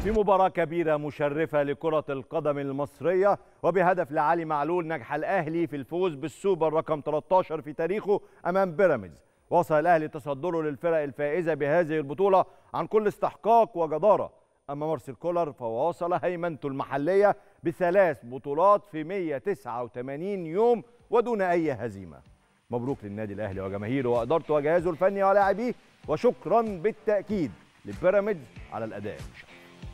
في مباراة كبيرة مشرفة لكرة القدم المصرية وبهدف لعلي معلول نجح الأهلي في الفوز بالسوبر رقم 13 في تاريخه أمام بيراميدز وصل الأهلي تصدره للفرق الفائزة بهذه البطولة عن كل استحقاق وجدارة أما مارسيل كولر فواصل هيمنته المحلية بثلاث بطولات في 189 يوم ودون أي هزيمة مبروك للنادي الأهلي وجماهيره وإدارته وجهازه الفني ولاعبيه وشكرا بالتأكيد لبيراميدز على الأداء المشرف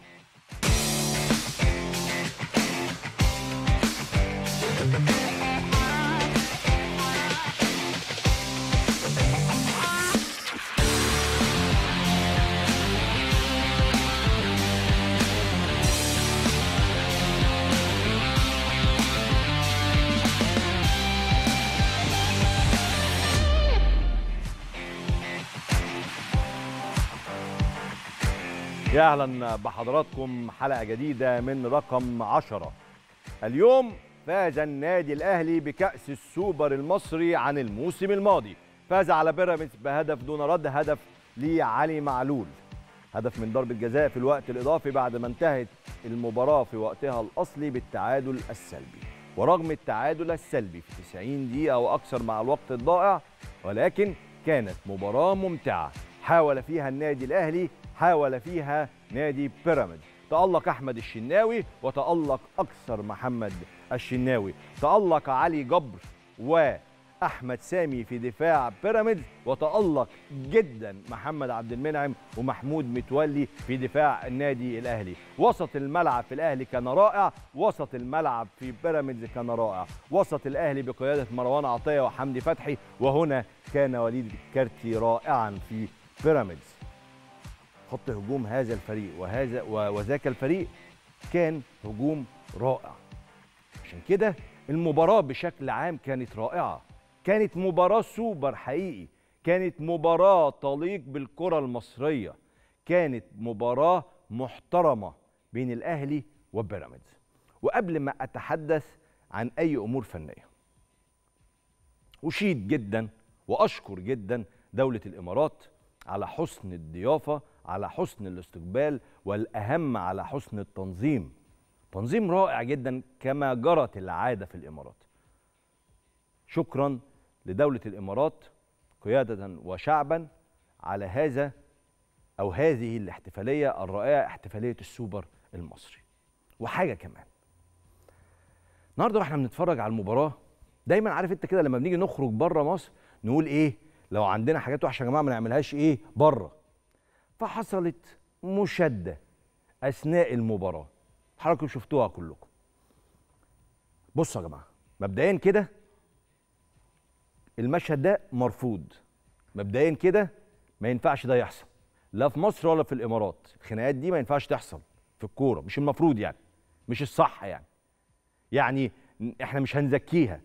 يا اهلا بحضراتكم حلقه جديده من رقم عشرة اليوم فاز النادي الاهلي بكاس السوبر المصري عن الموسم الماضي فاز على بيراميدز بهدف دون رد هدف لعلي معلول هدف من ضربه جزاء في الوقت الاضافي بعد ما انتهت المباراه في وقتها الاصلي بالتعادل السلبي ورغم التعادل السلبي في 90 دقيقه واكثر مع الوقت الضائع ولكن كانت مباراه ممتعه حاول فيها النادي الاهلي حاول فيها نادي بيراميدز تألق أحمد الشناوي وتألق أكثر محمد الشناوي تألق علي جبر وأحمد سامي في دفاع بيراميدز وتألق جدا محمد عبد المنعم ومحمود متولي في دفاع النادي الأهلي وسط الملعب في الأهلي كان رائع وسط الملعب في بيراميدز كان رائع وسط الأهلي بقيادة مروان عطية وحمدي فتحي وهنا كان وليد الكارتي رائعا في بيراميدز خط هجوم هذا الفريق وهذا وذاك الفريق كان هجوم رائع عشان كده المباراة بشكل عام كانت رائعة كانت مباراة سوبر حقيقي كانت مباراة تليق بالكرة المصرية كانت مباراة محترمة بين الأهلي وبيراميدز وقبل ما أتحدث عن أي أمور فنية أشيد جدا وأشكر جدا دولة الإمارات على حسن الضيافة على حسن الاستقبال والأهم على حسن التنظيم تنظيم رائع جدا كما جرت العادة في الإمارات شكرا لدولة الإمارات قيادة وشعبا على هذا أو هذه الاحتفالية الرائعة احتفالية السوبر المصري وحاجة كمان النهارده واحنا بنتفرج على المباراة دايما عارف انت كده لما بنيجي نخرج بره مصر نقول ايه لو عندنا حاجات وحشه يا جماعه ما نعملهاش ايه بره فحصلت مشاده اثناء المباراه حضراتكم شفتوها كلكم بصوا يا جماعه مبدئيا كده المشهد ده مرفوض مبدئيا كده ما ينفعش ده يحصل لا في مصر ولا في الامارات الخناقات دي ما ينفعش تحصل في الكوره مش المفروض يعني مش الصح يعني يعني احنا مش هنزكيها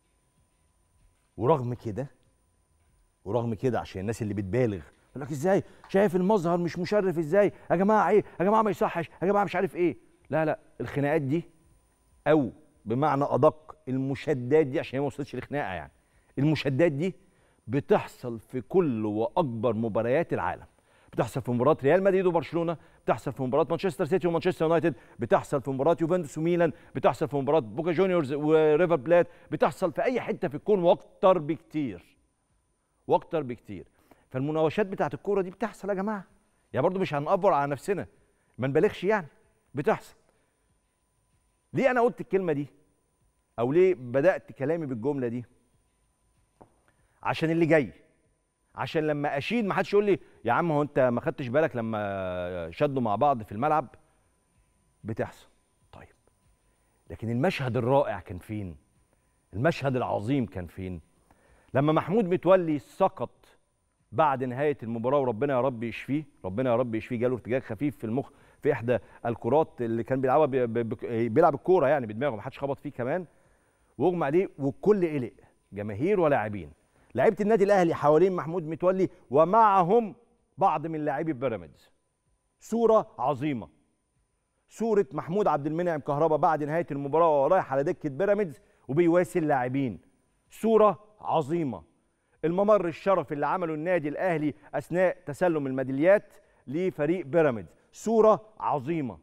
ورغم كده ورغم كده عشان الناس اللي بتبالغ يقول لك ازاي شايف المظهر مش مشرف ازاي يا جماعه ايه يا جماعه ما يصحش يا جماعه مش عارف ايه لا لا الخناقات دي او بمعنى ادق المشادات دي عشان هي ما وصلتش لخناقه يعني المشادات دي بتحصل في كل واكبر مباريات العالم بتحصل في مباراه ريال مدريد وبرشلونه بتحصل في مباراه مانشستر سيتي ومانشستر يونايتد بتحصل في مباراه يوفنتوس وميلان بتحصل في مباراه بوكا جونيورز وريفر بلات بتحصل في اي حته في الكون واكتر بكتير واكتر بكتير فالمناوشات بتاعت الكوره دي بتحصل يا جماعه يعني برضو مش هنقبر على نفسنا ما نبالغش يعني بتحصل ليه انا قلت الكلمه دي او ليه بدات كلامي بالجمله دي عشان اللي جاي عشان لما اشيد ما حدش يقول لي يا عم هو انت ما خدتش بالك لما شدوا مع بعض في الملعب بتحصل طيب لكن المشهد الرائع كان فين المشهد العظيم كان فين لما محمود متولي سقط بعد نهايه المباراه وربنا يا رب يشفيه ربنا يا رب يشفيه جاله ارتجاج خفيف في المخ في احدى الكرات اللي كان بيلعبها بي بي بيلعب الكوره يعني بدماغه ما حدش خبط فيه كمان واغمى عليه والكل قلق جماهير ولاعبين لعيبه النادي الاهلي حوالين محمود متولي ومعهم بعض من لاعبي بيراميدز صوره عظيمه صوره محمود عبد المنعم كهربا بعد نهايه المباراه وهو رايح على دكه بيراميدز وبيواسي اللاعبين صوره عظيمه الممر الشرفي اللي عمله النادي الاهلي اثناء تسلم الميداليات لفريق بيراميدز صوره عظيمه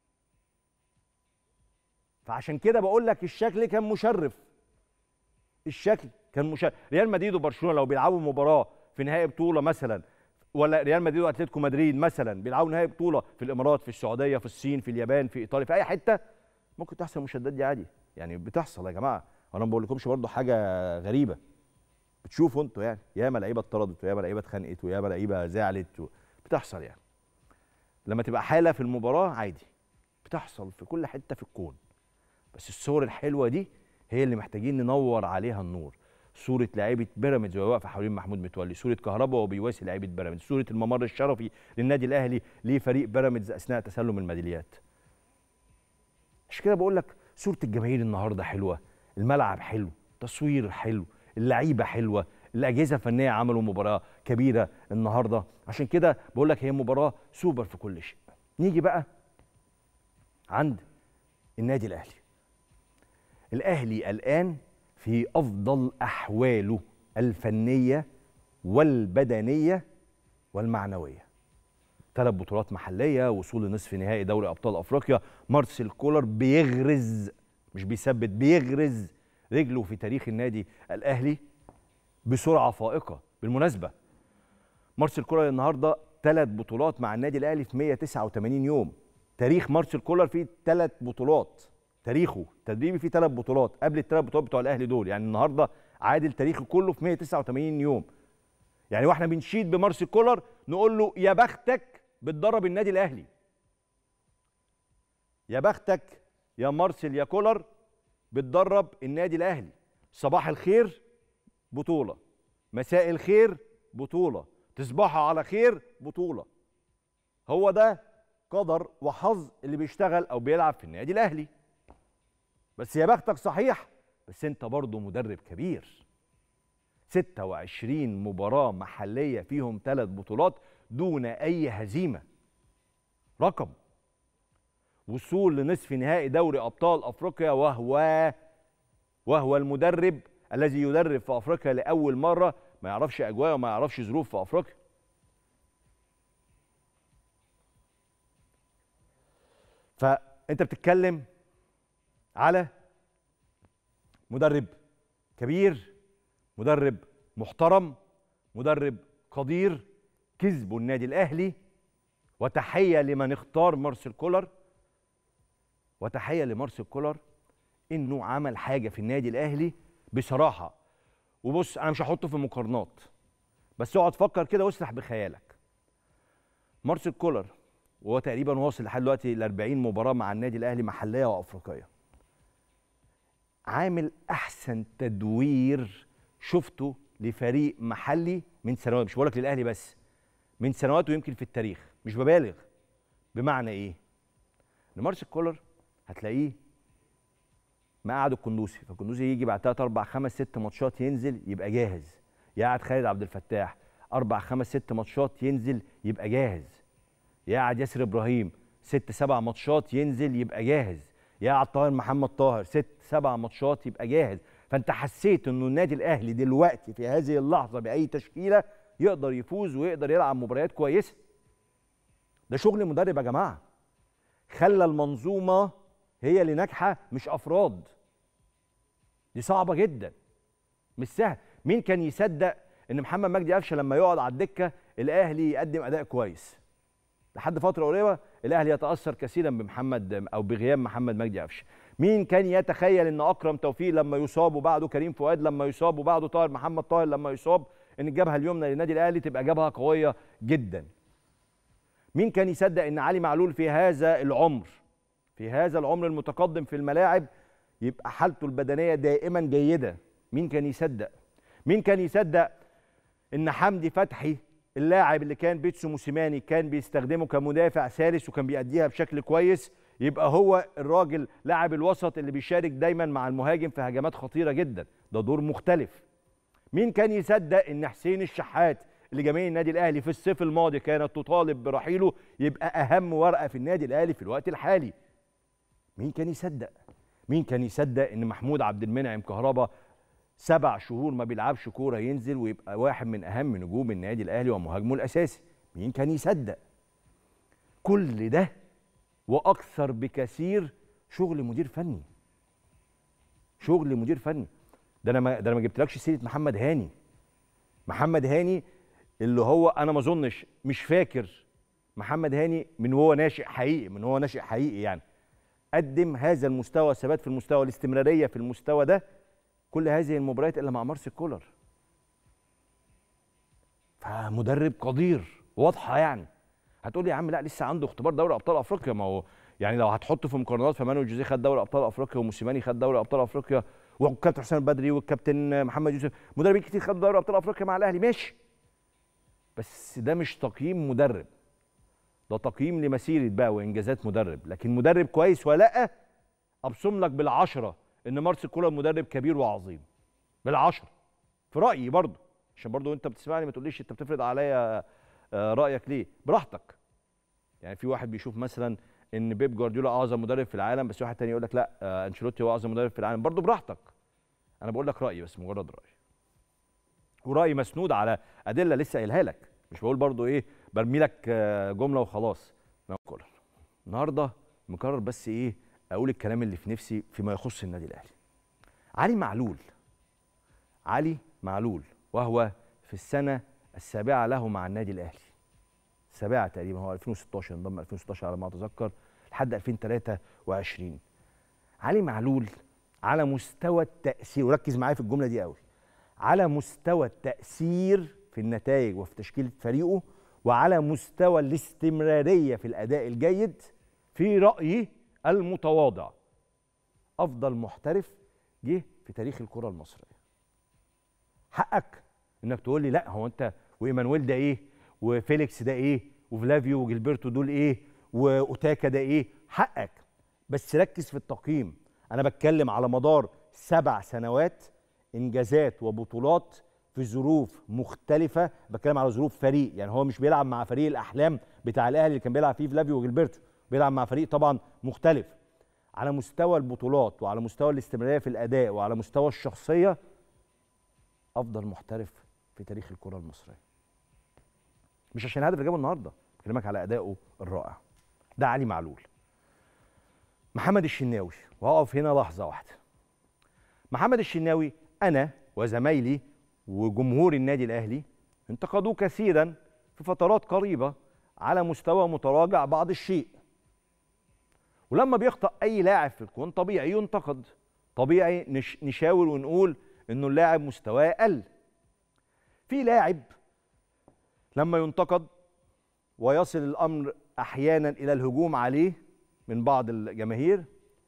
فعشان كده بقول لك الشكل كان مشرف الشكل كان مشرف ريال مدريد وبرشلونه لو بيلعبوا مباراه في نهائي بطوله مثلا ولا ريال مدريد واتلتيكو مدريد مثلا بيلعبوا نهائي بطوله في الامارات في السعوديه في الصين في اليابان في ايطاليا في اي حته ممكن تحصل المشادات دي عادي يعني بتحصل يا جماعه انا ما بقولكمش برضو حاجه غريبه بتشوفوا انتوا يعني ياما لعيبه اتطردت وياما لعيبه اتخانقت وياما لعيبه زعلت و... بتحصل يعني لما تبقى حاله في المباراه عادي بتحصل في كل حته في الكون بس الصور الحلوه دي هي اللي محتاجين ننور عليها النور صوره لعيبه بيراميدز وهي واقفه حوالين محمود متولي صوره كهربا وهو بيواسي لعيبه بيراميدز صوره الممر الشرفي للنادي الاهلي لفريق بيراميدز اثناء تسلم الميداليات عشان كده بقول لك صوره الجماهير النهارده حلوه الملعب حلو تصوير حلو اللعيبه حلوه الاجهزه الفنيه عملوا مباراه كبيره النهارده عشان كده بقول لك هي مباراه سوبر في كل شيء نيجي بقى عند النادي الاهلي الاهلي الان في افضل احواله الفنيه والبدنيه والمعنويه ثلاث بطولات محليه وصول لنصف نهائي دوري ابطال افريقيا مارسيل كولر بيغرز مش بيثبت بيغرز رجله في تاريخ النادي الاهلي بسرعه فائقه بالمناسبه مارسيل كولر النهارده ثلاث بطولات مع النادي الاهلي في 189 يوم تاريخ مارسيل كولر فيه ثلاث بطولات تاريخه تدريبي فيه ثلاث بطولات قبل الثلاث بطولات بتوع الاهلي دول يعني النهارده عادل تاريخه كله في 189 يوم يعني واحنا بنشيد بمارسيل كولر نقول له يا بختك بتدرب النادي الاهلي يا بختك يا مارسيل يا كولر بتدرب النادي الاهلي صباح الخير بطوله مساء الخير بطوله تصبحوا على خير بطوله هو ده قدر وحظ اللي بيشتغل او بيلعب في النادي الاهلي بس يا بختك صحيح بس انت برضه مدرب كبير 26 مباراة محلية فيهم ثلاث بطولات دون أي هزيمة رقم وصول لنصف نهائي دوري أبطال أفريقيا وهو وهو المدرب الذي يدرب في أفريقيا لأول مرة ما يعرفش أجواء وما يعرفش ظروف في أفريقيا فأنت بتتكلم على مدرب كبير مدرب محترم مدرب قدير كسبوا النادي الاهلي وتحيه لمن اختار مارسيل كولر وتحيه لمارسيل كولر انه عمل حاجه في النادي الاهلي بصراحه وبص انا مش هحطه في مقارنات بس اقعد فكر كده واسرح بخيالك مارسيل كولر وهو تقريبا واصل لحد دلوقتي ل 40 مباراه مع النادي الاهلي محليه وافريقيه عامل احسن تدوير شفته لفريق محلي من سنوات مش بقول لك للاهلي بس من سنوات ويمكن في التاريخ مش ببالغ بمعنى ايه ان مارسيل كولر هتلاقيه ما قعد القندوسي فالقندوسي يجي بعد 3 4 5 6 ماتشات ينزل يبقى جاهز يقعد خالد عبد الفتاح اربع خمس ست ماتشات ينزل يبقى جاهز يقعد ياسر ابراهيم ست سبع ماتشات ينزل يبقى جاهز يقعد طاهر محمد طاهر ست سبع ماتشات يبقى جاهز فانت حسيت انه النادي الاهلي دلوقتي في هذه اللحظه باي تشكيله يقدر يفوز ويقدر يلعب مباريات كويسه ده شغل مدرب يا جماعه خلى المنظومه هي اللي ناجحه مش افراد دي صعبه جدا مش سهل مين كان يصدق ان محمد مجدي قفشه لما يقعد على الدكه الاهلي يقدم اداء كويس لحد فتره قريبه الاهلي يتاثر كثيرا بمحمد او بغياب محمد مجدي قفشه مين كان يتخيل ان اكرم توفيق لما يصاب وبعده كريم فؤاد لما يصاب وبعده طاهر محمد طاهر لما يصاب ان الجبهه اليمنى للنادي الاهلي تبقى جبهه قويه جدا مين كان يصدق ان علي معلول في هذا العمر في هذا العمر المتقدم في الملاعب يبقى حالته البدنيه دائما جيده مين كان يصدق مين كان يصدق ان حمدي فتحي اللاعب اللي كان بيتسو موسيماني كان بيستخدمه كمدافع ثالث وكان بيأديها بشكل كويس يبقى هو الراجل لاعب الوسط اللي بيشارك دايما مع المهاجم في هجمات خطيره جدا ده دور مختلف مين كان يصدق ان حسين الشحات اللي جماهير النادي الاهلي في الصيف الماضي كانت تطالب برحيله يبقى اهم ورقه في النادي الاهلي في الوقت الحالي مين كان يصدق مين كان يصدق ان محمود عبد المنعم كهربا سبع شهور ما بيلعبش كوره ينزل ويبقى واحد من اهم نجوم النادي الاهلي ومهاجمه الاساسي مين كان يصدق كل ده واكثر بكثير شغل مدير فني شغل مدير فني ده انا ما ده انا ما جبتلكش سيره محمد هاني محمد هاني اللي هو انا ما اظنش مش فاكر محمد هاني من هو ناشئ حقيقي من هو ناشئ حقيقي يعني قدم هذا المستوى الثبات في المستوى الاستمراريه في المستوى ده كل هذه المباريات الا مع مارسيل كولر فمدرب قدير واضحه يعني هتقول لي يا عم لا لسه عنده اختبار دوري ابطال افريقيا ما هو يعني لو هتحط في مقارنات فمانويل جوزيه خد دوري ابطال افريقيا وموسيماني خد دوري ابطال افريقيا والكابتن حسام البدري والكابتن محمد يوسف مدربين كتير خدوا دوري ابطال افريقيا مع الاهلي ماشي بس ده مش تقييم مدرب ده تقييم لمسيره بقى وانجازات مدرب لكن مدرب كويس ولا لا ابصم لك بالعشره ان مارسيل كولر مدرب كبير وعظيم بالعشره في رايي برضه عشان برضه انت بتسمعني ما تقوليش انت بتفرض عليا آه، رايك ليه براحتك يعني في واحد بيشوف مثلا ان بيب جوارديولا اعظم مدرب في العالم بس واحد تاني يقول لك لا آه، انشيلوتي هو اعظم مدرب في العالم برضه براحتك انا بقول لك رايي بس مجرد رايي ورايي مسنود على ادله لسه قايلها لك مش بقول برضه ايه برمي لك آه، جمله وخلاص ما كولر النهارده مقرر بس ايه اقول الكلام اللي في نفسي فيما يخص النادي الاهلي علي معلول علي معلول وهو في السنه السابعه له مع النادي الاهلي السابعه تقريبا هو 2016 انضم 2016 على ما اتذكر لحد 2023 علي معلول على مستوى التاثير وركز معايا في الجمله دي قوي على مستوى التاثير في النتائج وفي تشكيله فريقه وعلى مستوى الاستمراريه في الاداء الجيد في رايي المتواضع افضل محترف جه في تاريخ الكره المصريه حقك انك تقول لي لا هو انت وايمانويل ده ايه وفيليكس ده ايه وفلافيو وجilberto دول ايه واوتاكا ده ايه حقك بس ركز في التقييم انا بتكلم على مدار سبع سنوات انجازات وبطولات في ظروف مختلفة بتكلم على ظروف فريق يعني هو مش بيلعب مع فريق الأحلام بتاع الأهلي اللي كان بيلعب فيه فلافيو وجilberto بيلعب مع فريق طبعا مختلف على مستوى البطولات وعلى مستوى الاستمرارية في الأداء وعلى مستوى الشخصية أفضل محترف في تاريخ الكرة المصرية مش عشان الهدف اللي جابه النهارده بكلمك على ادائه الرائع ده علي معلول محمد الشناوي وهقف هنا لحظه واحده محمد الشناوي انا وزمايلي وجمهور النادي الاهلي انتقدوه كثيرا في فترات قريبه على مستوى متراجع بعض الشيء ولما بيخطأ اي لاعب في الكون طبيعي ينتقد طبيعي نش نشاور ونقول انه اللاعب مستواه قل في لاعب لما ينتقد ويصل الامر احيانا الى الهجوم عليه من بعض الجماهير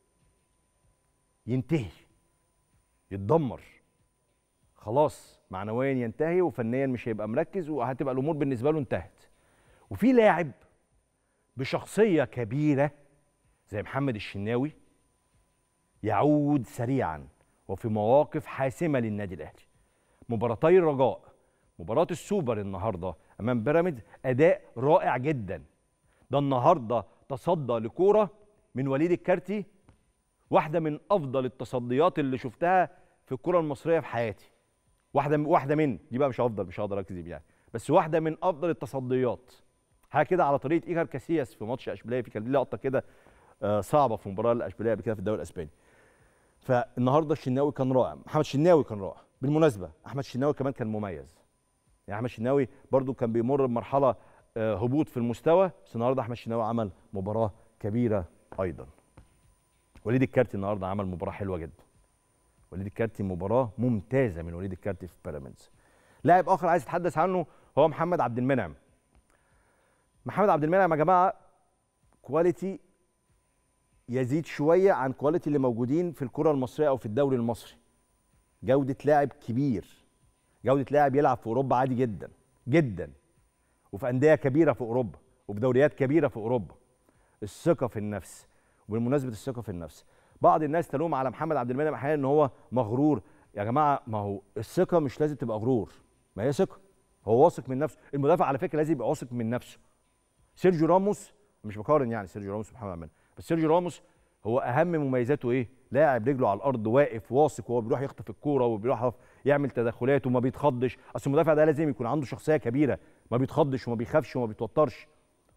ينتهي يتدمر خلاص معنويا ينتهي وفنيا مش هيبقى مركز وهتبقى الامور بالنسبه له انتهت وفي لاعب بشخصيه كبيره زي محمد الشناوي يعود سريعا وفي مواقف حاسمه للنادي الاهلي مباراتي الرجاء مباراه السوبر النهارده امام بيراميدز اداء رائع جدا ده النهارده تصدى لكوره من وليد الكارتي واحده من افضل التصديات اللي شفتها في الكره المصريه في حياتي واحده واحده من دي بقى مش افضل مش هقدر اكذب يعني بس واحده من افضل التصديات حاجه كده على طريقه ايجار كاسياس في ماتش اشبيليه في كان ليه لقطه كده آه، صعبه في مباراه الاشبيليه قبل كده في الدوري الاسباني فالنهارده الشناوي كان رائع محمد الشناوي كان رائع بالمناسبه احمد الشناوي كمان كان مميز يعني احمد الشناوي برضو كان بيمر بمرحله آه، هبوط في المستوى بس النهارده احمد الشناوي عمل مباراه كبيره ايضا وليد الكارتي النهارده عمل مباراه حلوه جدا وليد الكارتي مباراه ممتازه من وليد الكارتي في بيراميدز لاعب اخر عايز اتحدث عنه هو محمد عبد المنعم محمد عبد المنعم يا جماعه كواليتي يزيد شويه عن كواليتي اللي موجودين في الكره المصريه او في الدوري المصري جوده لاعب كبير جوده لاعب يلعب في اوروبا عادي جدا جدا وفي انديه كبيره في اوروبا وفي دوريات كبيره في اوروبا الثقه في النفس وبالمناسبه الثقه في النفس بعض الناس تلوم على محمد عبد المنعم احيانا ان هو مغرور يا جماعه ما هو الثقه مش لازم تبقى غرور ما هي ثقه هو واثق من نفسه المدافع على فكره لازم يبقى واثق من نفسه سيرجيو راموس مش بقارن يعني سيرجيو راموس ومحمد عبد المنعم بس سيرجيو راموس هو اهم مميزاته ايه لاعب رجله على الارض واقف واثق وهو بيروح يخطف الكوره وبيروح يعمل تدخلات وما بيتخضش اصل المدافع ده لازم يكون عنده شخصيه كبيره ما بيتخضش وما بيخافش وما بيتوترش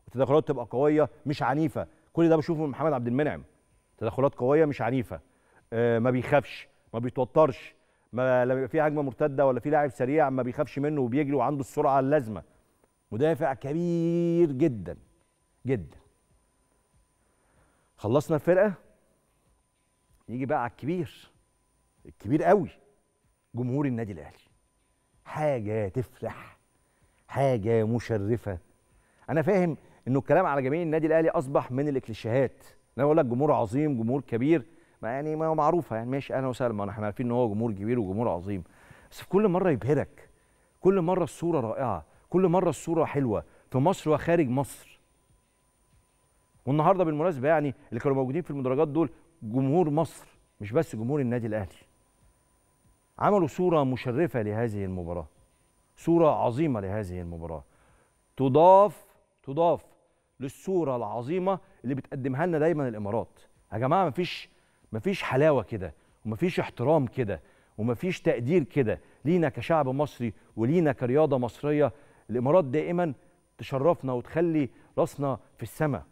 وتدخلات تبقى قويه مش عنيفه كل ده بشوفه من محمد عبد المنعم تدخلات قويه مش عنيفه آه ما بيخافش ما بيتوترش ما لما يبقى في هجمه مرتده ولا في لاعب سريع ما بيخافش منه وبيجري وعنده السرعه اللازمه مدافع كبير جدا جدا خلصنا الفرقه يجي بقى على الكبير الكبير قوي جمهور النادي الاهلي حاجه تفرح حاجه مشرفه انا فاهم انه الكلام على جماهير النادي الاهلي اصبح من الاكليشيهات انا بقول لك جمهور عظيم جمهور كبير ما يعني ما هو معروفه يعني ماشي اهلا وسهلا ما احنا عارفين ان هو جمهور كبير وجمهور عظيم بس في كل مره يبهرك كل مره الصوره رائعه كل مره الصوره حلوه في مصر وخارج مصر والنهارده بالمناسبه يعني اللي كانوا موجودين في المدرجات دول جمهور مصر مش بس جمهور النادي الاهلي عملوا صوره مشرفه لهذه المباراه صوره عظيمه لهذه المباراه تضاف تضاف للصوره العظيمه اللي بتقدمها لنا دايما الامارات يا جماعه مفيش مفيش حلاوه كده ومفيش احترام كده ومفيش تقدير كده لينا كشعب مصري ولينا كرياضه مصريه الامارات دائما تشرفنا وتخلي راسنا في السماء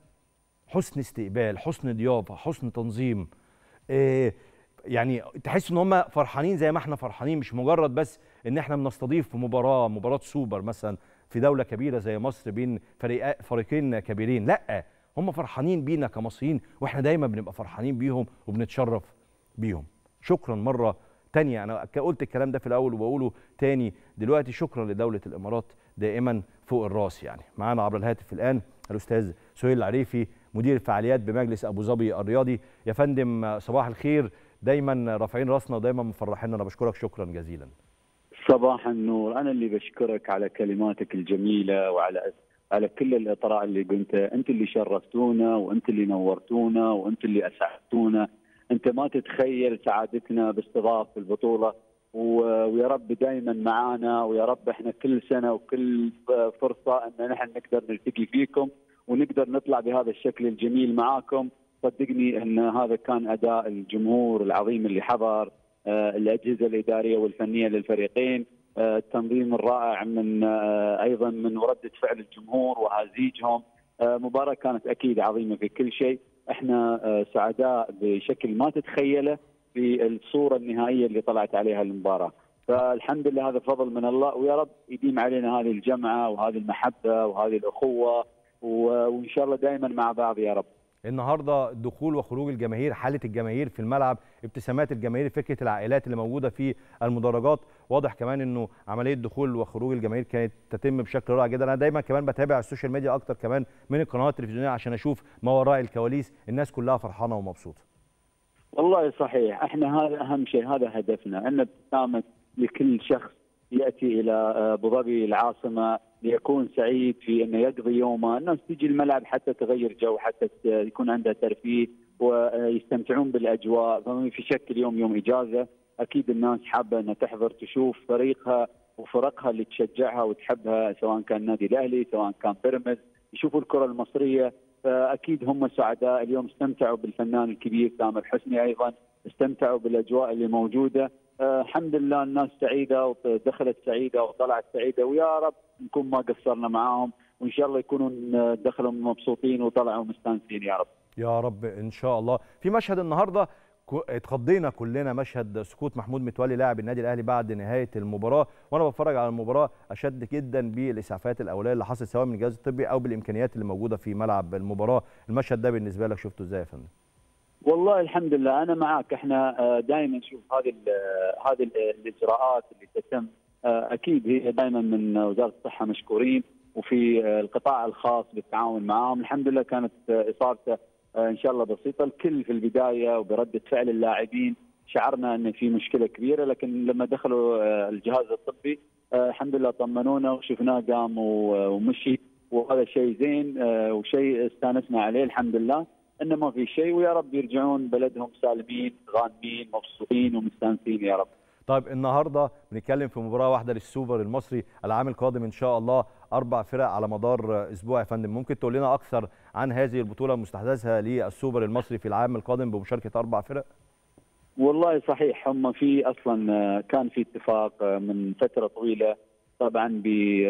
حسن استقبال حسن ضيافه حسن تنظيم إيه يعني تحس ان هم فرحانين زي ما احنا فرحانين مش مجرد بس ان احنا بنستضيف في مباراه مباراه سوبر مثلا في دوله كبيره زي مصر بين فريق فريقين كبيرين لا هم فرحانين بينا كمصريين واحنا دايما بنبقى فرحانين بيهم وبنتشرف بيهم شكرا مره تانية انا قلت الكلام ده في الاول وبقوله تاني دلوقتي شكرا لدوله الامارات دائما فوق الراس يعني معانا عبر الهاتف الان الاستاذ سهيل العريفي مدير الفعاليات بمجلس ابو ظبي الرياضي يا فندم صباح الخير دايما رافعين راسنا ودايما مفرحين انا بشكرك شكرا جزيلا صباح النور انا اللي بشكرك على كلماتك الجميله وعلى على كل الاطراء اللي قلتها انت اللي شرفتونا وانت اللي نورتونا وانت اللي اسعدتونا انت ما تتخيل سعادتنا باستضاف البطوله ويا رب دائما معانا ويا رب احنا كل سنه وكل فرصه ان نحن نقدر نلتقي فيكم ونقدر نطلع بهذا الشكل الجميل معاكم صدقني ان هذا كان اداء الجمهور العظيم اللي حضر الاجهزه الاداريه والفنيه للفريقين التنظيم الرائع من ايضا من رده فعل الجمهور وهزيجهم مباراه كانت اكيد عظيمه في كل شيء احنا سعداء بشكل ما تتخيله في الصوره النهائيه اللي طلعت عليها المباراه فالحمد لله هذا فضل من الله ويا رب يديم علينا هذه الجمعه وهذه المحبه وهذه الاخوه وان شاء الله دائما مع بعض يا رب النهارده دخول وخروج الجماهير حاله الجماهير في الملعب ابتسامات الجماهير فكره العائلات اللي موجوده في المدرجات واضح كمان انه عمليه دخول وخروج الجماهير كانت تتم بشكل رائع جدا انا دايما كمان بتابع السوشيال ميديا اكتر كمان من القنوات التلفزيونيه عشان اشوف ما وراء الكواليس الناس كلها فرحانه ومبسوطه والله صحيح احنا هذا اهم شيء هذا هدفنا ان ابتسامه لكل شخص ياتي الى ابو ظبي العاصمه ليكون سعيد في انه يقضي يومه، الناس تجي الملعب حتى تغير جو حتى يكون عندها ترفيه ويستمتعون بالاجواء، فما في شك اليوم يوم اجازه، اكيد الناس حابه انها تحضر تشوف فريقها وفرقها اللي تشجعها وتحبها سواء كان النادي الاهلي سواء كان بيراميدز، يشوفوا الكره المصريه فاكيد هم سعداء اليوم استمتعوا بالفنان الكبير تامر حسني ايضا استمتعوا بالاجواء اللي موجوده أه الحمد لله الناس سعيده ودخلت سعيده وطلعت سعيده ويا رب نكون ما قصرنا معاهم وان شاء الله يكونوا دخلوا مبسوطين وطلعوا مستانسين يا رب. يا رب ان شاء الله. في مشهد النهارده اتخضينا كلنا مشهد سقوط محمود متولي لاعب النادي الاهلي بعد نهايه المباراه وانا بتفرج على المباراه اشد جدا بالاسعافات الاوليه اللي حصلت سواء من الجهاز الطبي او بالامكانيات اللي موجوده في ملعب المباراه المشهد ده بالنسبه لك شفته ازاي يا فندم والله الحمد لله انا معك احنا دائما نشوف هذه هذه الاجراءات اللي تتم اكيد هي دائما من وزاره الصحه مشكورين وفي القطاع الخاص بالتعاون معهم الحمد لله كانت اصابته ان شاء الله بسيطه الكل في البدايه وبرده فعل اللاعبين شعرنا ان في مشكله كبيره لكن لما دخلوا الجهاز الطبي الحمد لله طمنونا وشفناه قام ومشي وهذا شيء زين وشيء استانسنا عليه الحمد لله انه ما في شيء ويا رب يرجعون بلدهم سالمين غانمين مبسوطين ومستانسين يا رب. طيب النهارده بنتكلم في مباراه واحده للسوبر المصري العام القادم ان شاء الله اربع فرق على مدار اسبوع يا فندم ممكن تقول لنا اكثر عن هذه البطوله المستحدثه للسوبر المصري في العام القادم بمشاركه اربع فرق والله صحيح هم في اصلا كان في اتفاق من فتره طويله طبعا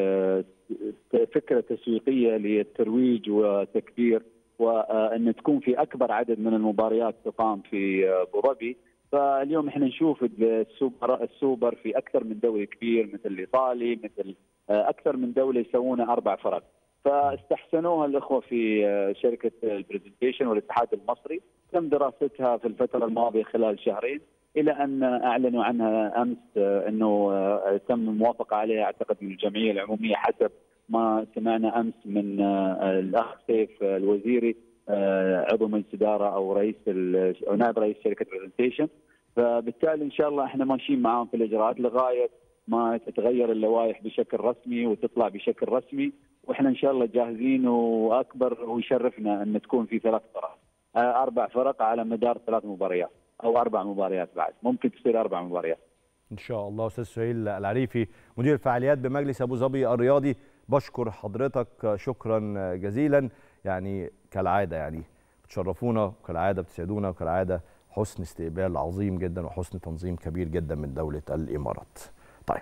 بفكره تسويقيه للترويج وتكبير وان تكون في اكبر عدد من المباريات تقام في ابو ظبي فاليوم احنا نشوف السوبر السوبر في اكثر من دوري كبير مثل الايطالي مثل اكثر من دوله يسوون اربع فرق فاستحسنوها الاخوه في شركه البرزنتيشن والاتحاد المصري تم دراستها في الفتره الماضيه خلال شهرين الى ان اعلنوا عنها امس انه تم الموافقه عليها اعتقد من الجمعيه العموميه حسب ما سمعنا امس من الاخ سيف الوزيري عضو مجلس اداره او رئيس او نائب رئيس شركه برزنتيشن فبالتالي ان شاء الله احنا ماشيين معاهم في الاجراءات لغايه ما تتغير اللوائح بشكل رسمي وتطلع بشكل رسمي واحنا ان شاء الله جاهزين واكبر ويشرفنا ان تكون في ثلاث فرق اربع فرق على مدار ثلاث مباريات او اربع مباريات بعد ممكن تصير اربع مباريات ان شاء الله استاذ سهيل العريفي مدير الفعاليات بمجلس ابو ظبي الرياضي بشكر حضرتك شكرا جزيلا يعني كالعاده يعني بتشرفونا وكالعاده بتسعدونا وكالعاده حسن استقبال عظيم جدا وحسن تنظيم كبير جدا من دوله الامارات. طيب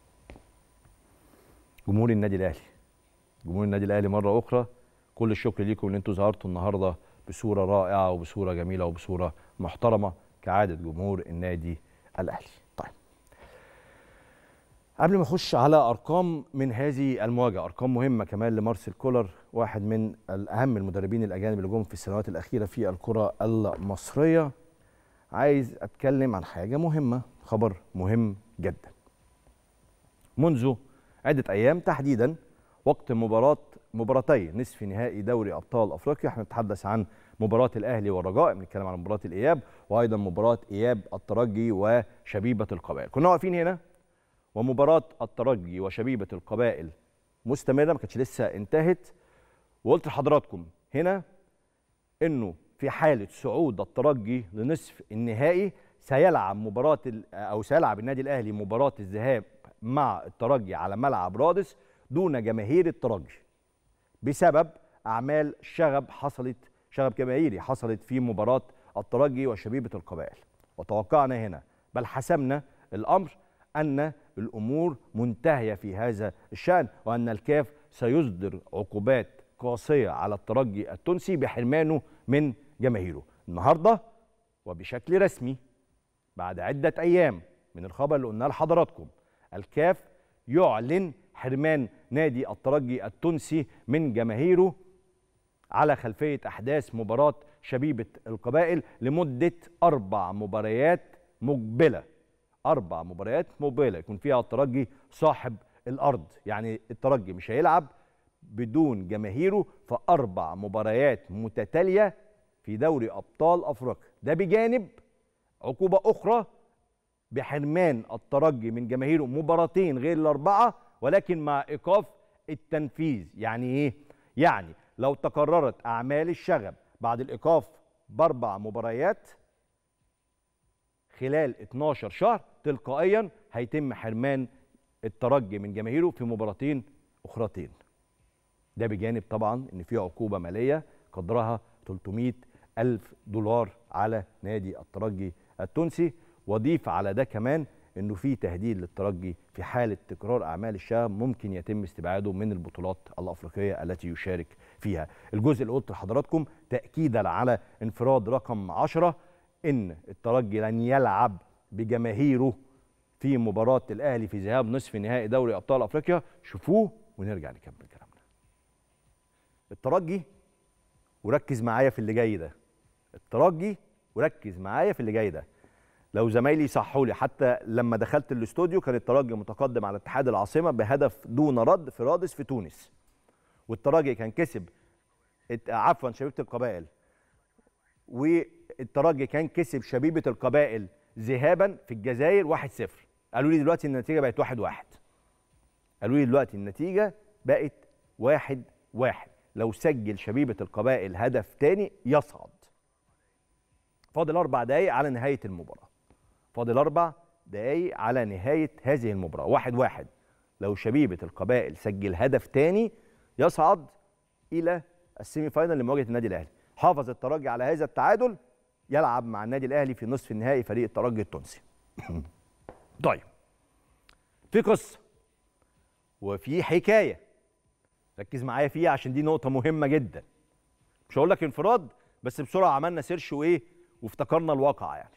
جمهور النادي الاهلي جمهور النادي الاهلي مره اخرى كل الشكر ليكم ان انتم ظهرتوا النهارده بصوره رائعه وبصوره جميله وبصوره محترمه كعاده جمهور النادي الاهلي. طيب قبل ما اخش على ارقام من هذه المواجهه ارقام مهمه كمان لمارسيل كولر واحد من اهم المدربين الاجانب اللي جم في السنوات الاخيره في الكره المصريه عايز اتكلم عن حاجه مهمه خبر مهم جدا منذ عده ايام تحديدا وقت مباراه مباراتي نصف نهائي دوري ابطال افريقيا احنا نتحدث عن مباراه الاهلي والرجاء بنتكلم عن مباراه الاياب وايضا مباراه اياب الترجي وشبيبه القبائل كنا واقفين هنا ومباراه الترجي وشبيبه القبائل مستمره ما كانتش لسه انتهت وقلت لحضراتكم هنا انه في حاله صعود الترجي لنصف النهائي سيلعب مباراه او سيلعب النادي الاهلي مباراه الذهاب مع الترجي على ملعب رادس دون جماهير الترجي بسبب اعمال شغب حصلت شغب جماهيري حصلت في مباراه الترجي وشبيبه القبائل وتوقعنا هنا بل حسمنا الامر ان الامور منتهيه في هذا الشان وان الكاف سيصدر عقوبات قاسيه على الترجي التونسي بحرمانه من جماهيره النهارده وبشكل رسمي بعد عده ايام من الخبر اللي قلناه لحضراتكم الكاف يعلن حرمان نادي الترجي التونسي من جماهيره على خلفيه احداث مباراه شبيبه القبائل لمده اربع مباريات مقبله اربع مباريات مقبله يكون فيها الترجي صاحب الارض يعني الترجي مش هيلعب بدون جماهيره في اربع مباريات متتاليه في دوري ابطال افريقيا ده بجانب عقوبه اخرى بحرمان الترجي من جماهيره مباراتين غير الاربعه ولكن مع ايقاف التنفيذ يعني ايه يعني لو تكررت اعمال الشغب بعد الايقاف باربع مباريات خلال 12 شهر تلقائيا هيتم حرمان الترجي من جماهيره في مباراتين اخرتين ده بجانب طبعا ان في عقوبه ماليه قدرها 300 الف دولار على نادي الترجي التونسي وضيف على ده كمان انه في تهديد للترجي في حاله تكرار اعمال الشام ممكن يتم استبعاده من البطولات الافريقيه التي يشارك فيها. الجزء اللي قلت لحضراتكم تاكيدا على انفراد رقم 10 ان الترجي لن يلعب بجماهيره في مباراه الاهلي في ذهاب نصف نهائي دوري ابطال افريقيا شوفوه ونرجع نكمل كلامنا. الترجي وركز معايا في اللي جاي ده. الترجي وركز معايا في اللي جاي ده. لو زمايلي صحوا لي حتى لما دخلت الاستوديو كان الترجي متقدم على اتحاد العاصمه بهدف دون رد في رادس في تونس والترجي كان كسب عفوا شبيبه القبائل والترجي كان كسب شبيبه القبائل ذهابا في الجزائر 1-0 قالوا لي دلوقتي النتيجه بقت 1-1 قالوا لي دلوقتي النتيجه بقت 1-1 لو سجل شبيبه القبائل هدف تاني يصعد فاضل اربع دقايق على نهايه المباراه فاضل اربع دقايق على نهايه هذه المباراه واحد واحد لو شبيبه القبائل سجل هدف تاني يصعد الى السيمي فاينل لمواجهه النادي الاهلي حافظ الترجي على هذا التعادل يلعب مع النادي الاهلي في نصف النهائي فريق الترجي التونسي طيب في قصه وفي حكايه ركز معايا فيها عشان دي نقطه مهمه جدا مش هقول لك انفراد بس بسرعه عملنا سيرش وايه وافتكرنا الواقع يعني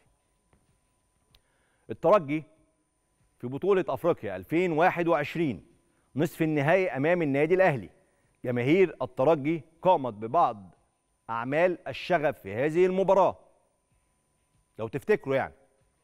الترجي في بطوله افريقيا 2021 نصف النهائي امام النادي الاهلي جماهير الترجي قامت ببعض اعمال الشغب في هذه المباراه لو تفتكروا يعني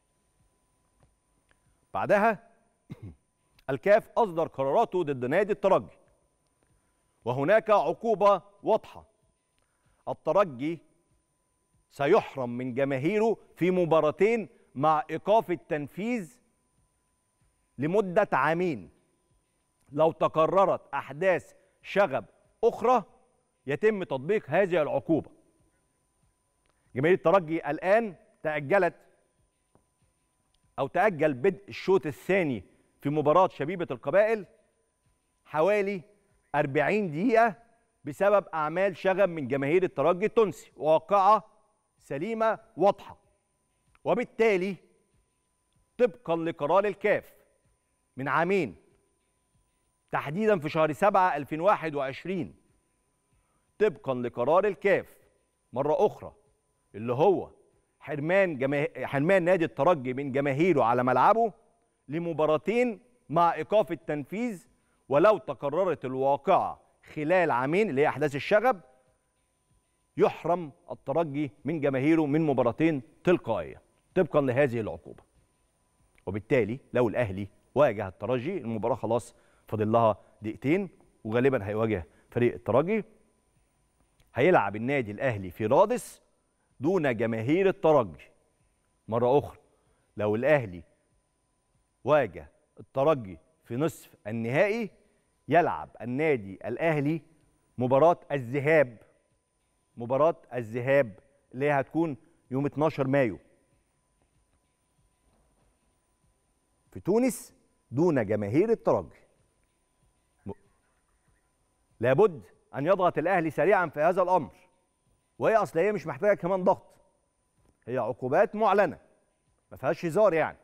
بعدها الكاف اصدر قراراته ضد نادي الترجي وهناك عقوبه واضحه الترجي سيحرم من جماهيره في مباراتين مع ايقاف التنفيذ لمده عامين لو تكررت احداث شغب اخرى يتم تطبيق هذه العقوبه جماهير الترجي الان تاجلت او تاجل بدء الشوط الثاني في مباراه شبيبه القبائل حوالي 40 دقيقه بسبب اعمال شغب من جماهير الترجي التونسي واقعه سليمه واضحه وبالتالي طبقا لقرار الكاف من عامين تحديدا في شهر 7 2021 طبقا لقرار الكاف مره اخرى اللي هو حرمان جماه... حرمان نادي الترجي من جماهيره على ملعبه لمباراتين مع ايقاف التنفيذ ولو تكررت الواقعه خلال عامين اللي هي احداث الشغب يحرم الترجي من جماهيره من مباراتين تلقائيه طبقا لهذه العقوبه وبالتالي لو الاهلي واجه الترجي المباراه خلاص فاضل لها دقيقتين وغالبا هيواجه فريق الترجي هيلعب النادي الاهلي في رادس دون جماهير الترجي مره اخرى لو الاهلي واجه الترجي في نصف النهائي يلعب النادي الاهلي مباراه الذهاب مباراه الذهاب اللي هي هتكون يوم 12 مايو في تونس دون جماهير الترجي م- لابد ان يضغط الاهلي سريعا في هذا الامر وهي اصل هي مش محتاجه كمان ضغط هي عقوبات معلنه ما فيهاش هزار يعني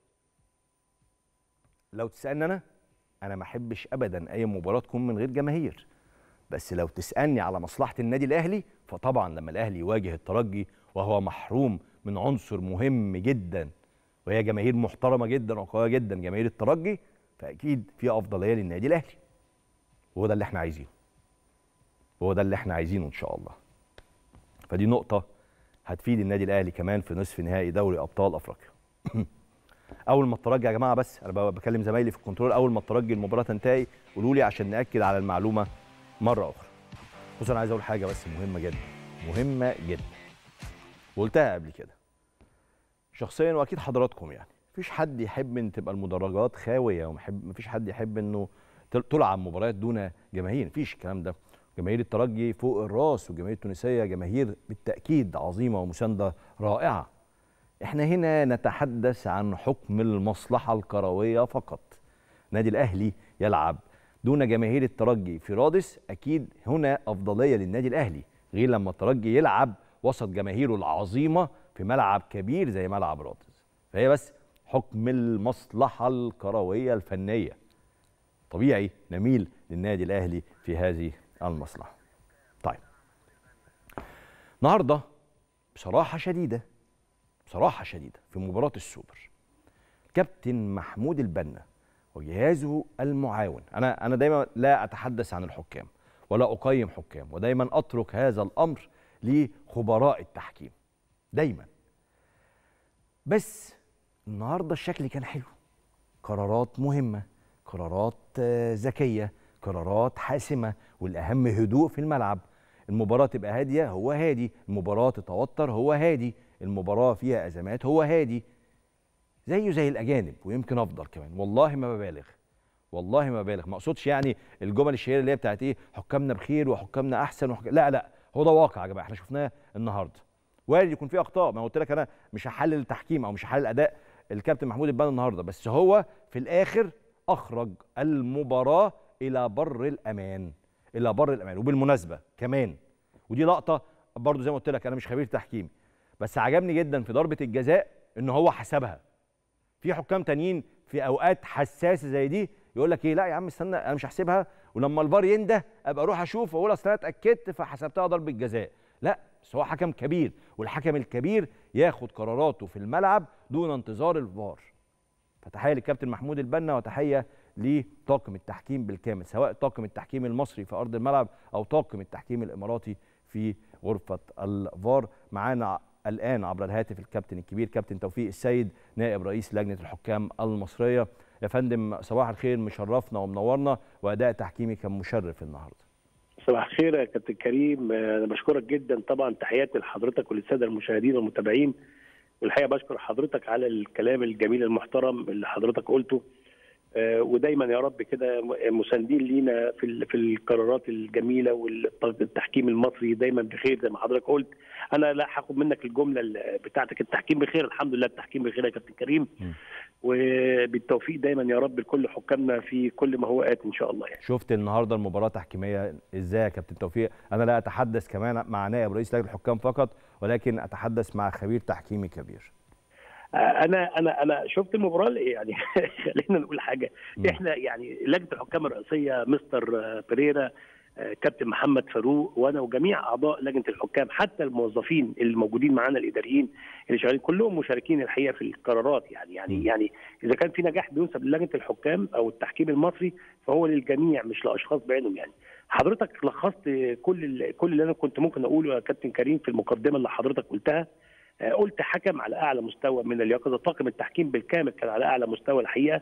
لو تسالني انا انا ما احبش ابدا اي مباراه تكون من غير جماهير بس لو تسالني على مصلحه النادي الاهلي فطبعا لما الاهلي يواجه الترجي وهو محروم من عنصر مهم جدا وهي جماهير محترمه جدا وقويه جدا جماهير الترجي فاكيد في افضليه للنادي الاهلي وهو ده اللي احنا عايزينه وهو ده اللي احنا عايزينه ان شاء الله فدي نقطه هتفيد النادي الاهلي كمان في نصف نهائي دوري ابطال افريقيا اول ما الترجي يا جماعه بس انا ب- بكلم زمايلي في الكنترول اول ما الترجي المباراه تنتهي قولوا لي عشان ناكد على المعلومه مره اخرى بص انا عايز اقول حاجه بس مهمه جدا مهمه جدا وقلتها قبل كده شخصيا واكيد حضراتكم يعني مفيش حد يحب ان تبقى المدرجات خاويه ومحب مفيش حد يحب انه تل- تلعب مباريات دون جماهير مفيش الكلام ده جماهير الترجي فوق الراس والجماهير التونسيه جماهير بالتاكيد عظيمه ومسانده رائعه احنا هنا نتحدث عن حكم المصلحه الكرويه فقط نادي الاهلي يلعب دون جماهير الترجي في رادس اكيد هنا افضليه للنادي الاهلي غير لما الترجي يلعب وسط جماهيره العظيمه في ملعب كبير زي ملعب رادس فهي بس حكم المصلحه الكرويه الفنيه طبيعي نميل للنادي الاهلي في هذه المصلحه طيب النهارده بصراحه شديده بصراحه شديده في مباراه السوبر كابتن محمود البنا وجهازه المعاون انا انا دايما لا اتحدث عن الحكام ولا اقيم حكام ودايما اترك هذا الامر لخبراء التحكيم دايما بس النهارده الشكل كان حلو قرارات مهمه قرارات آه، ذكيه قرارات حاسمه والاهم هدوء في الملعب المباراه تبقى هاديه هو هادي المباراه تتوتر هو هادي المباراه فيها ازمات هو هادي زيه زي الاجانب ويمكن افضل كمان والله ما ببالغ والله ما ببالغ ما اقصدش يعني الجمل الشهيره اللي هي بتاعت ايه حكامنا بخير وحكامنا احسن وحك... لا لا هو ده واقع يا جماعه احنا شفناه النهارده وارد يكون في اخطاء ما أنا قلت لك انا مش هحلل التحكيم او مش هحلل اداء الكابتن محمود البنا النهارده بس هو في الاخر اخرج المباراه الى بر الامان الى بر الامان وبالمناسبه كمان ودي لقطه برضو زي ما قلت لك انا مش خبير تحكيم بس عجبني جدا في ضربه الجزاء ان هو حسبها في حكام تانيين في اوقات حساسه زي دي يقول لك ايه لا يا عم استنى انا مش هحسبها ولما الفار ينده ابقى اروح اشوف واقول اصل انا اتاكدت فحسبتها ضربه جزاء لا بس هو حكم كبير والحكم الكبير ياخد قراراته في الملعب دون انتظار الفار فتحيه للكابتن محمود البنا وتحيه لطاقم التحكيم بالكامل سواء طاقم التحكيم المصري في ارض الملعب او طاقم التحكيم الاماراتي في غرفه الفار معانا الان عبر الهاتف الكابتن الكبير كابتن توفيق السيد نائب رئيس لجنه الحكام المصريه يا فندم صباح الخير مشرفنا ومنورنا واداء تحكيمي كان مشرف النهارده صباح الخير يا كابتن كريم انا بشكرك جدا طبعا تحياتي لحضرتك وللساده المشاهدين والمتابعين والحقيقه بشكر حضرتك على الكلام الجميل المحترم اللي حضرتك قلته آه، ودايما يا رب كده مساندين لينا في ال- في القرارات الجميله والتحكيم المصري دايما بخير زي ما حضرتك قلت انا لا هاخد منك الجمله ال- بتاعتك التحكيم بخير الحمد لله التحكيم بخير يا كابتن كريم م. وبالتوفيق دايما يا رب لكل حكامنا في كل ما هو آت ان شاء الله يعني شفت النهارده المباراه تحكيميه ازاي يا كابتن توفيق انا لا اتحدث كمان مع نائب رئيس لجنه الحكام فقط ولكن اتحدث مع خبير تحكيمي كبير انا انا انا شفت المباراه يعني خلينا نقول حاجه مم. احنا يعني لجنه الحكام الرئيسيه مستر آه، بيريرا آه، كابتن محمد فاروق وانا وجميع اعضاء لجنه الحكام حتى الموظفين اللي موجودين معانا الاداريين اللي شغالين كلهم مشاركين الحقيقه في القرارات يعني مم. يعني يعني اذا كان في نجاح بينسب للجنه الحكام او التحكيم المصري فهو للجميع مش لاشخاص بعينهم يعني حضرتك لخصت كل ال- كل اللي انا كنت ممكن اقوله يا كابتن كريم في المقدمه اللي حضرتك قلتها آه، قلت حكم على اعلى مستوى من اليقظه طاقم التحكيم بالكامل كان على اعلى مستوى الحقيقه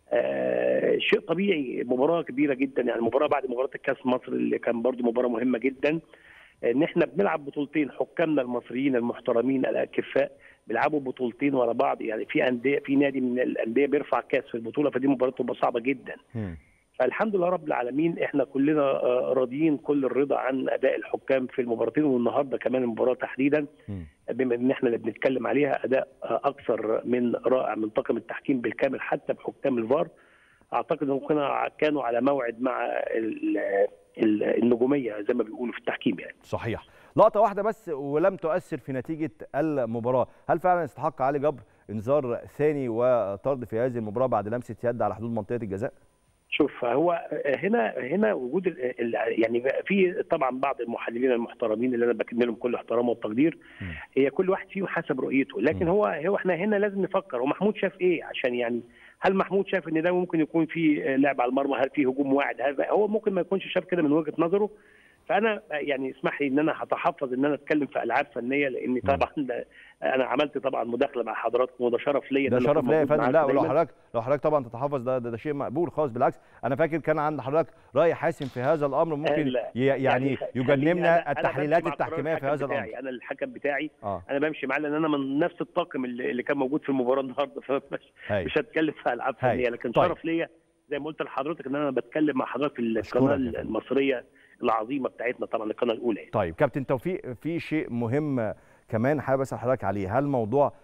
آه، شيء طبيعي مباراه كبيره جدا يعني مباراه بعد مباراه الكاس مصر اللي كان برضو مباراه مهمه جدا ان احنا بنلعب بطولتين حكامنا المصريين المحترمين الاكفاء بيلعبوا بطولتين ورا بعض يعني في انديه في نادي من الانديه بيرفع كاس في البطوله فدي مباراه تبقى صعبه جدا مم. فالحمد لله رب العالمين احنا كلنا آه، راضيين كل الرضا عن اداء الحكام في المباراتين والنهارده كمان المباراه تحديدا مم. بما ان احنا اللي بنتكلم عليها اداء آه، اكثر من رائع من طاقم التحكيم بالكامل حتى بحكام الفار اعتقد انهم كانوا كانوا على موعد مع ال- ال- النجوميه زي ما بيقولوا في التحكيم يعني صحيح لقطه واحده بس ولم تؤثر في نتيجه المباراه هل فعلا استحق علي جبر انذار ثاني وطرد في هذه المباراه بعد لمسه يد على حدود منطقه الجزاء شوف هو هنا هنا وجود ال- ال- يعني بقى في طبعا بعض المحللين المحترمين اللي انا بكن لهم كل احترام والتقدير مم. هي كل واحد فيهم حسب رؤيته لكن مم. هو هو احنا هنا لازم نفكر هو محمود شاف ايه عشان يعني هل محمود شاف ان ده ممكن يكون في لعب على المرمى هل في هجوم واعد هل هو ممكن ما يكونش شاف كده من وجهه نظره فانا يعني اسمح لي ان انا هتحفظ ان انا اتكلم في العاب فنيه لان طبعا ده انا عملت طبعا مداخله مع حضراتكم وده شرف ليا إن ده أنا شرف أكون ليا يا موجود فندم معاكم لا ولو دايماً. حضرتك لو حضرتك طبعا تتحفظ ده, ده ده شيء مقبول خالص بالعكس انا فاكر كان عند حضرتك راي حاسم في هذا الامر ممكن لا. ي- يعني خليني- أنا- يجنبنا أنا التحليلات بمشي مع قرار التحكيميه في الحكم هذا بتاعي. الامر انا الحكم بتاعي اه انا بمشي معاه لان انا من نفس الطاقم اللي, اللي كان موجود في المباراه النهارده فمش هاي. مش هتكلم في العاب هاي. فنيه لكن طيب. شرف ليا زي ما قلت لحضرتك ان انا بتكلم مع حضرتك في أشكرك القناه يا فندم. المصريه العظيمه بتاعتنا طبعا القناه الاولى يعني. طيب كابتن توفيق في شيء مهم كمان حابب اسال حضرتك عليه هل موضوع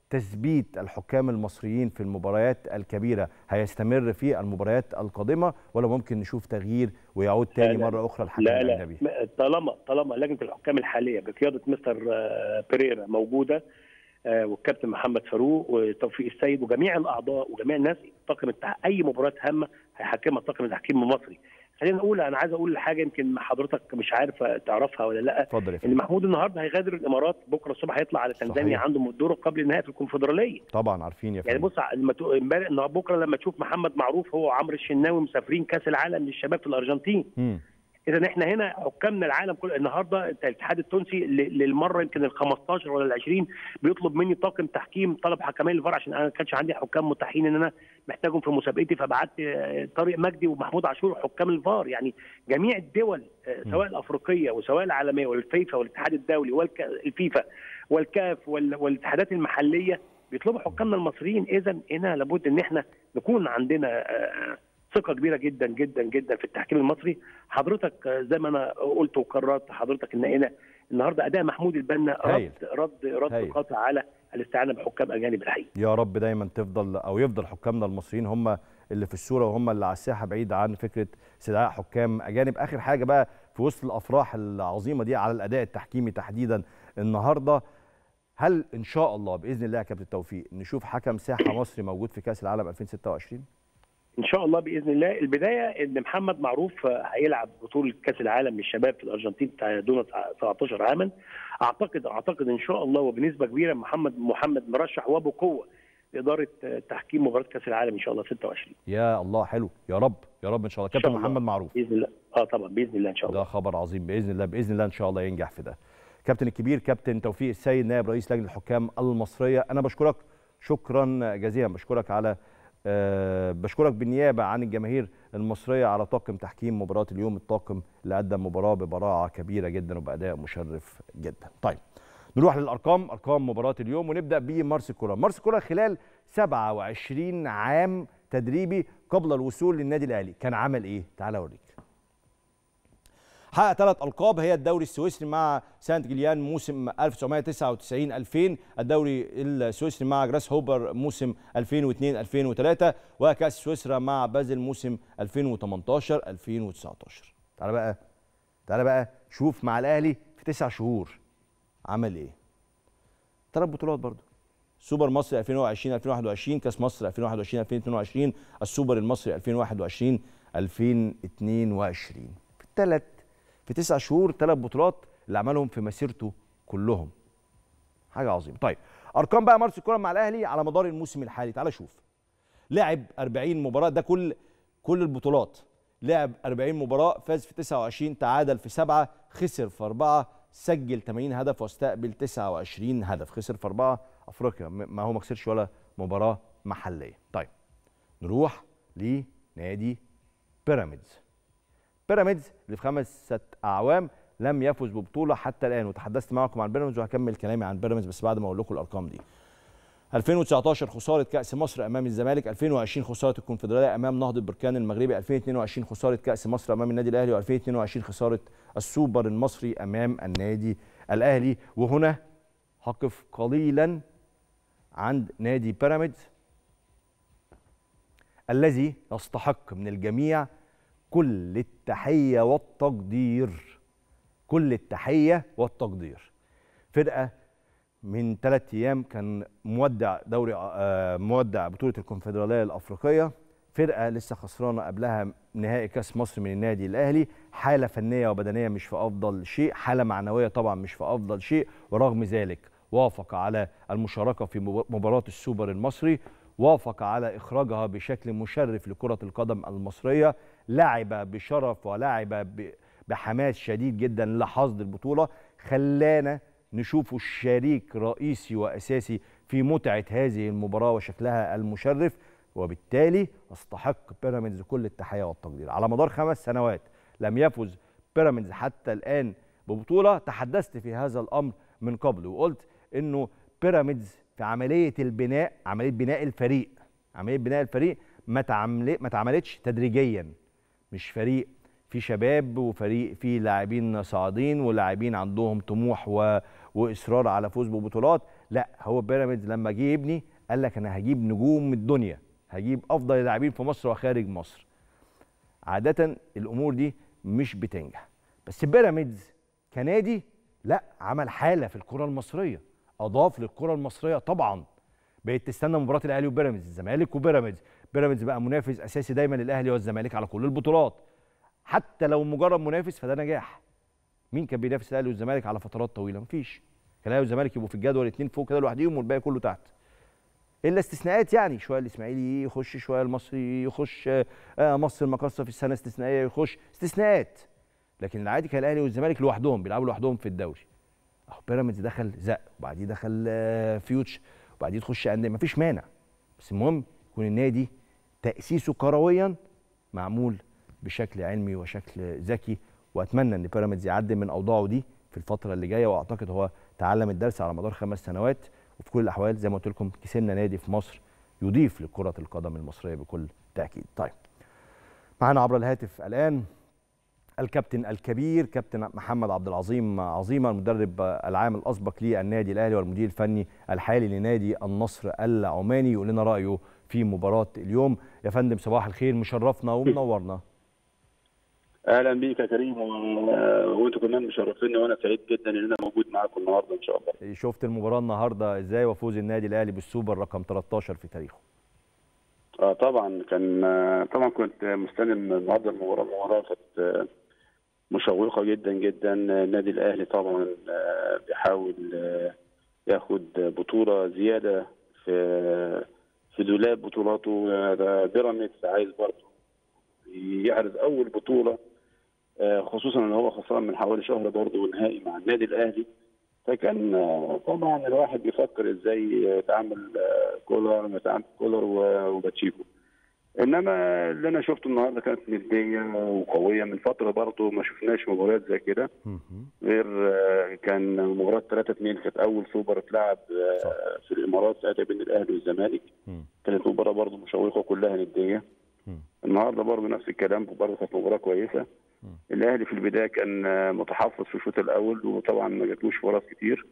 تثبيت الحكام المصريين في المباريات الكبيره هيستمر في المباريات القادمه ولا ممكن نشوف تغيير ويعود تاني لا، مره اخرى الحكم لا الاجنبي لا طالما طالما لجنه الحكام الحاليه بقياده مستر آه، بيريرا موجوده آه، والكابتن محمد فاروق وتوفيق السيد وجميع الاعضاء وجميع الناس طاقم التح... اي مباراه هامه هيحكمها طاقم التحكيم المصري خلينا نقول انا عايز اقول حاجه يمكن حضرتك مش عارف تعرفها ولا لا اتفضل يا ان فندم محمود النهارده هيغادر الامارات بكره الصبح هيطلع على تنزانيا صحيح. عنده الدور قبل النهائي في الكونفدراليه طبعا عارفين يا يعني فندم بص لما تو- امبارح النهار- بكره لما تشوف محمد معروف هو وعمرو الشناوي مسافرين كاس العالم للشباب في الارجنتين مم. اذا احنا هنا حكامنا العالم كله النهارده الاتحاد التونسي ل- للمره يمكن ال 15 ولا ال 20 بيطلب مني طاقم تحكيم طلب حكمين الفار عشان انا ما كانش عندي حكام متاحين ان انا محتاجهم في مسابقتي فبعت آه، طارق مجدي ومحمود عاشور حكام الفار يعني جميع الدول آه، م. سواء الافريقيه وسواء العالميه والفيفا والاتحاد الدولي والفيفا والكاف وال- والاتحادات المحليه بيطلبوا حكامنا المصريين اذا هنا لابد ان احنا نكون عندنا آه، ثقه كبيره جدا جدا جدا في التحكيم المصري حضرتك آه، زي ما انا قلت وكررت حضرتك ان هنا النهارده اداء محمود البنا هايل. رد رد رد هايل. قاطع على الاستعانه بحكام اجانب الحقيقه يا رب دايما تفضل او يفضل حكامنا المصريين هم اللي في الصوره وهم اللي على الساحه بعيد عن فكره استدعاء حكام اجانب اخر حاجه بقى في وسط الافراح العظيمه دي على الاداء التحكيمي تحديدا النهارده هل ان شاء الله باذن الله يا كابتن توفيق نشوف حكم ساحه مصري موجود في كاس العالم 2026 ان شاء الله باذن الله البدايه ان محمد معروف هيلعب بطوله كاس العالم للشباب في الارجنتين بتاع دون 17 عاما اعتقد اعتقد ان شاء الله وبنسبه كبيره محمد محمد مرشح وبقوه لاداره تحكيم مباراه كاس العالم ان شاء الله 26 يا الله حلو يا رب يا رب ان شاء الله إن شاء كابتن الله. محمد معروف باذن الله اه طبعا باذن الله ان شاء الله ده خبر عظيم باذن الله باذن الله ان شاء الله ينجح في ده كابتن الكبير كابتن توفيق السيد نائب رئيس لجنه الحكام المصريه انا بشكرك شكرا جزيلا بشكرك على أه بشكرك بالنيابه عن الجماهير المصريه على طاقم تحكيم مباراه اليوم الطاقم اللي قدم مباراه ببراعه كبيره جدا وباداء مشرف جدا طيب نروح للارقام ارقام مباراه اليوم ونبدا بمارسيل كولر مارسيل كولر خلال 27 عام تدريبي قبل الوصول للنادي الاهلي كان عمل ايه تعال اوريك حقق ثلاث القاب هي الدوري السويسري مع سانت جيليان موسم 1999 2000 الدوري السويسري مع جراس هوبر موسم 2002 2003 وكاس سويسرا مع بازل موسم 2018 2019 تعال بقى تعال بقى شوف مع الاهلي في تسع شهور عمل ايه ثلاث بطولات برضه سوبر مصر 2020 2021 كاس مصر 2021 2022 السوبر المصري 2021 2022 في الثلاث في تسع شهور ثلاث بطولات اللي عملهم في مسيرته كلهم حاجه عظيمه طيب ارقام بقى مارسيل كولر مع الاهلي على مدار الموسم الحالي تعال شوف لعب 40 مباراه ده كل كل البطولات لعب 40 مباراه فاز في 29 تعادل في سبعه خسر في اربعه سجل 80 هدف واستقبل 29 هدف خسر في اربعه افريقيا م- ما هو ما خسرش ولا مباراه محليه طيب نروح لنادي بيراميدز بيراميدز اللي في خمسة أعوام لم يفز ببطولة حتى الآن وتحدثت معكم عن بيراميدز وهكمل كلامي عن بيراميدز بس بعد ما أقول لكم الأرقام دي 2019 خسارة كأس مصر أمام الزمالك 2020 خسارة الكونفدرالية أمام نهضة بركان المغربي 2022 خسارة كأس مصر أمام النادي الأهلي و2022 خسارة السوبر المصري أمام النادي الأهلي وهنا هقف قليلا عند نادي بيراميدز الذي يستحق من الجميع كل التحية والتقدير كل التحية والتقدير فرقة من ثلاث أيام كان مودع دوري آه، مودع بطولة الكونفدرالية الأفريقية فرقة لسه خسرانة قبلها نهائي كأس مصر من النادي الأهلي حالة فنية وبدنية مش في أفضل شيء حالة معنوية طبعا مش في أفضل شيء ورغم ذلك وافق على المشاركة في مب- مباراة السوبر المصري وافق على إخراجها بشكل مشرف لكرة القدم المصرية لعب بشرف ولعب ب- بحماس شديد جدا لحصد البطولة خلانا نشوفه الشريك رئيسي وأساسي في متعة هذه المباراة وشكلها المشرف وبالتالي استحق بيراميدز كل التحية والتقدير على مدار خمس سنوات لم يفز بيراميدز حتى الآن ببطولة تحدثت في هذا الأمر من قبل وقلت إنه بيراميدز في عملية البناء عملية بناء الفريق عملية بناء الفريق ما تعمل- ما اتعملتش تدريجيا مش فريق في شباب وفريق فيه لاعبين صاعدين ولاعبين عندهم طموح و... واصرار على فوز ببطولات لا هو بيراميدز لما جه يبني قال لك انا هجيب نجوم الدنيا هجيب افضل اللاعبين في مصر وخارج مصر عاده الامور دي مش بتنجح بس بيراميدز كنادي لا عمل حاله في الكره المصريه اضاف للكره المصريه طبعا بقيت تستنى مباراه الاهلي وبيراميدز الزمالك وبيراميدز بيراميدز بقى منافس اساسي دايما للاهلي والزمالك على كل البطولات حتى لو مجرد منافس فده نجاح مين كان بينافس الاهلي والزمالك على فترات طويله مفيش كان الاهلي والزمالك يبقوا في الجدول اتنين فوق كده لوحديهم والباقي كله تحت الا استثناءات يعني شويه الاسماعيلي يخش شويه المصري يخش آه مصر المقاصه في السنه استثنائيه يخش استثناءات لكن العادي كان الاهلي والزمالك لوحدهم بيلعبوا لوحدهم في الدوري اهو بيراميدز دخل زق وبعديه دخل آه فيوتش وبعديه تخش انديه مفيش مانع بس المهم يكون النادي تاسيسه كرويا معمول بشكل علمي وشكل ذكي واتمنى ان بيراميدز يعدي من اوضاعه دي في الفتره اللي جايه واعتقد هو تعلم الدرس على مدار خمس سنوات وفي كل الاحوال زي ما قلت لكم كسبنا نادي في مصر يضيف لكره القدم المصريه بكل تاكيد طيب معانا عبر الهاتف الان الكابتن الكبير كابتن محمد عبد العظيم عظيمه المدرب العام الاسبق للنادي الاهلي والمدير الفني الحالي لنادي النصر العماني يقول لنا رايه في مباراه اليوم يا فندم صباح الخير مشرفنا ومنورنا اهلا بيك يا كريم و- وانتوا كمان مشرفيني وانا سعيد جدا ان انا موجود معاكم النهارده ان شاء الله شفت المباراه النهارده ازاي وفوز النادي الاهلي بالسوبر رقم 13 في تاريخه اه طبعا كان طبعا كنت مستني النهارده المباراه المباراه كانت مشوقه جدا جدا النادي الاهلي طبعا بيحاول ياخد بطوله زياده في في دولاب بطولاته بيراميدز عايز برضه يعرض اول بطوله خصوصا ان هو خسران من حوالي شهر برضه نهائي مع النادي الاهلي فكان طبعا الواحد بيفكر ازاي يتعامل كولر يتعامل كولر وباتشيكو انما اللي انا شفته النهارده كانت نديه وقويه من فتره برضه ما شفناش مباريات زي كده غير كان مباراه 3 2 كانت اول سوبر اتلعب في الامارات ساعتها بين الاهلي والزمالك كانت مباراه برضه مشوقه كلها نديه النهارده برضه نفس الكلام برضه كانت مباراه كويسه الاهلي في البدايه كان متحفظ في الشوط الاول وطبعا ما جاتلوش فرص كتير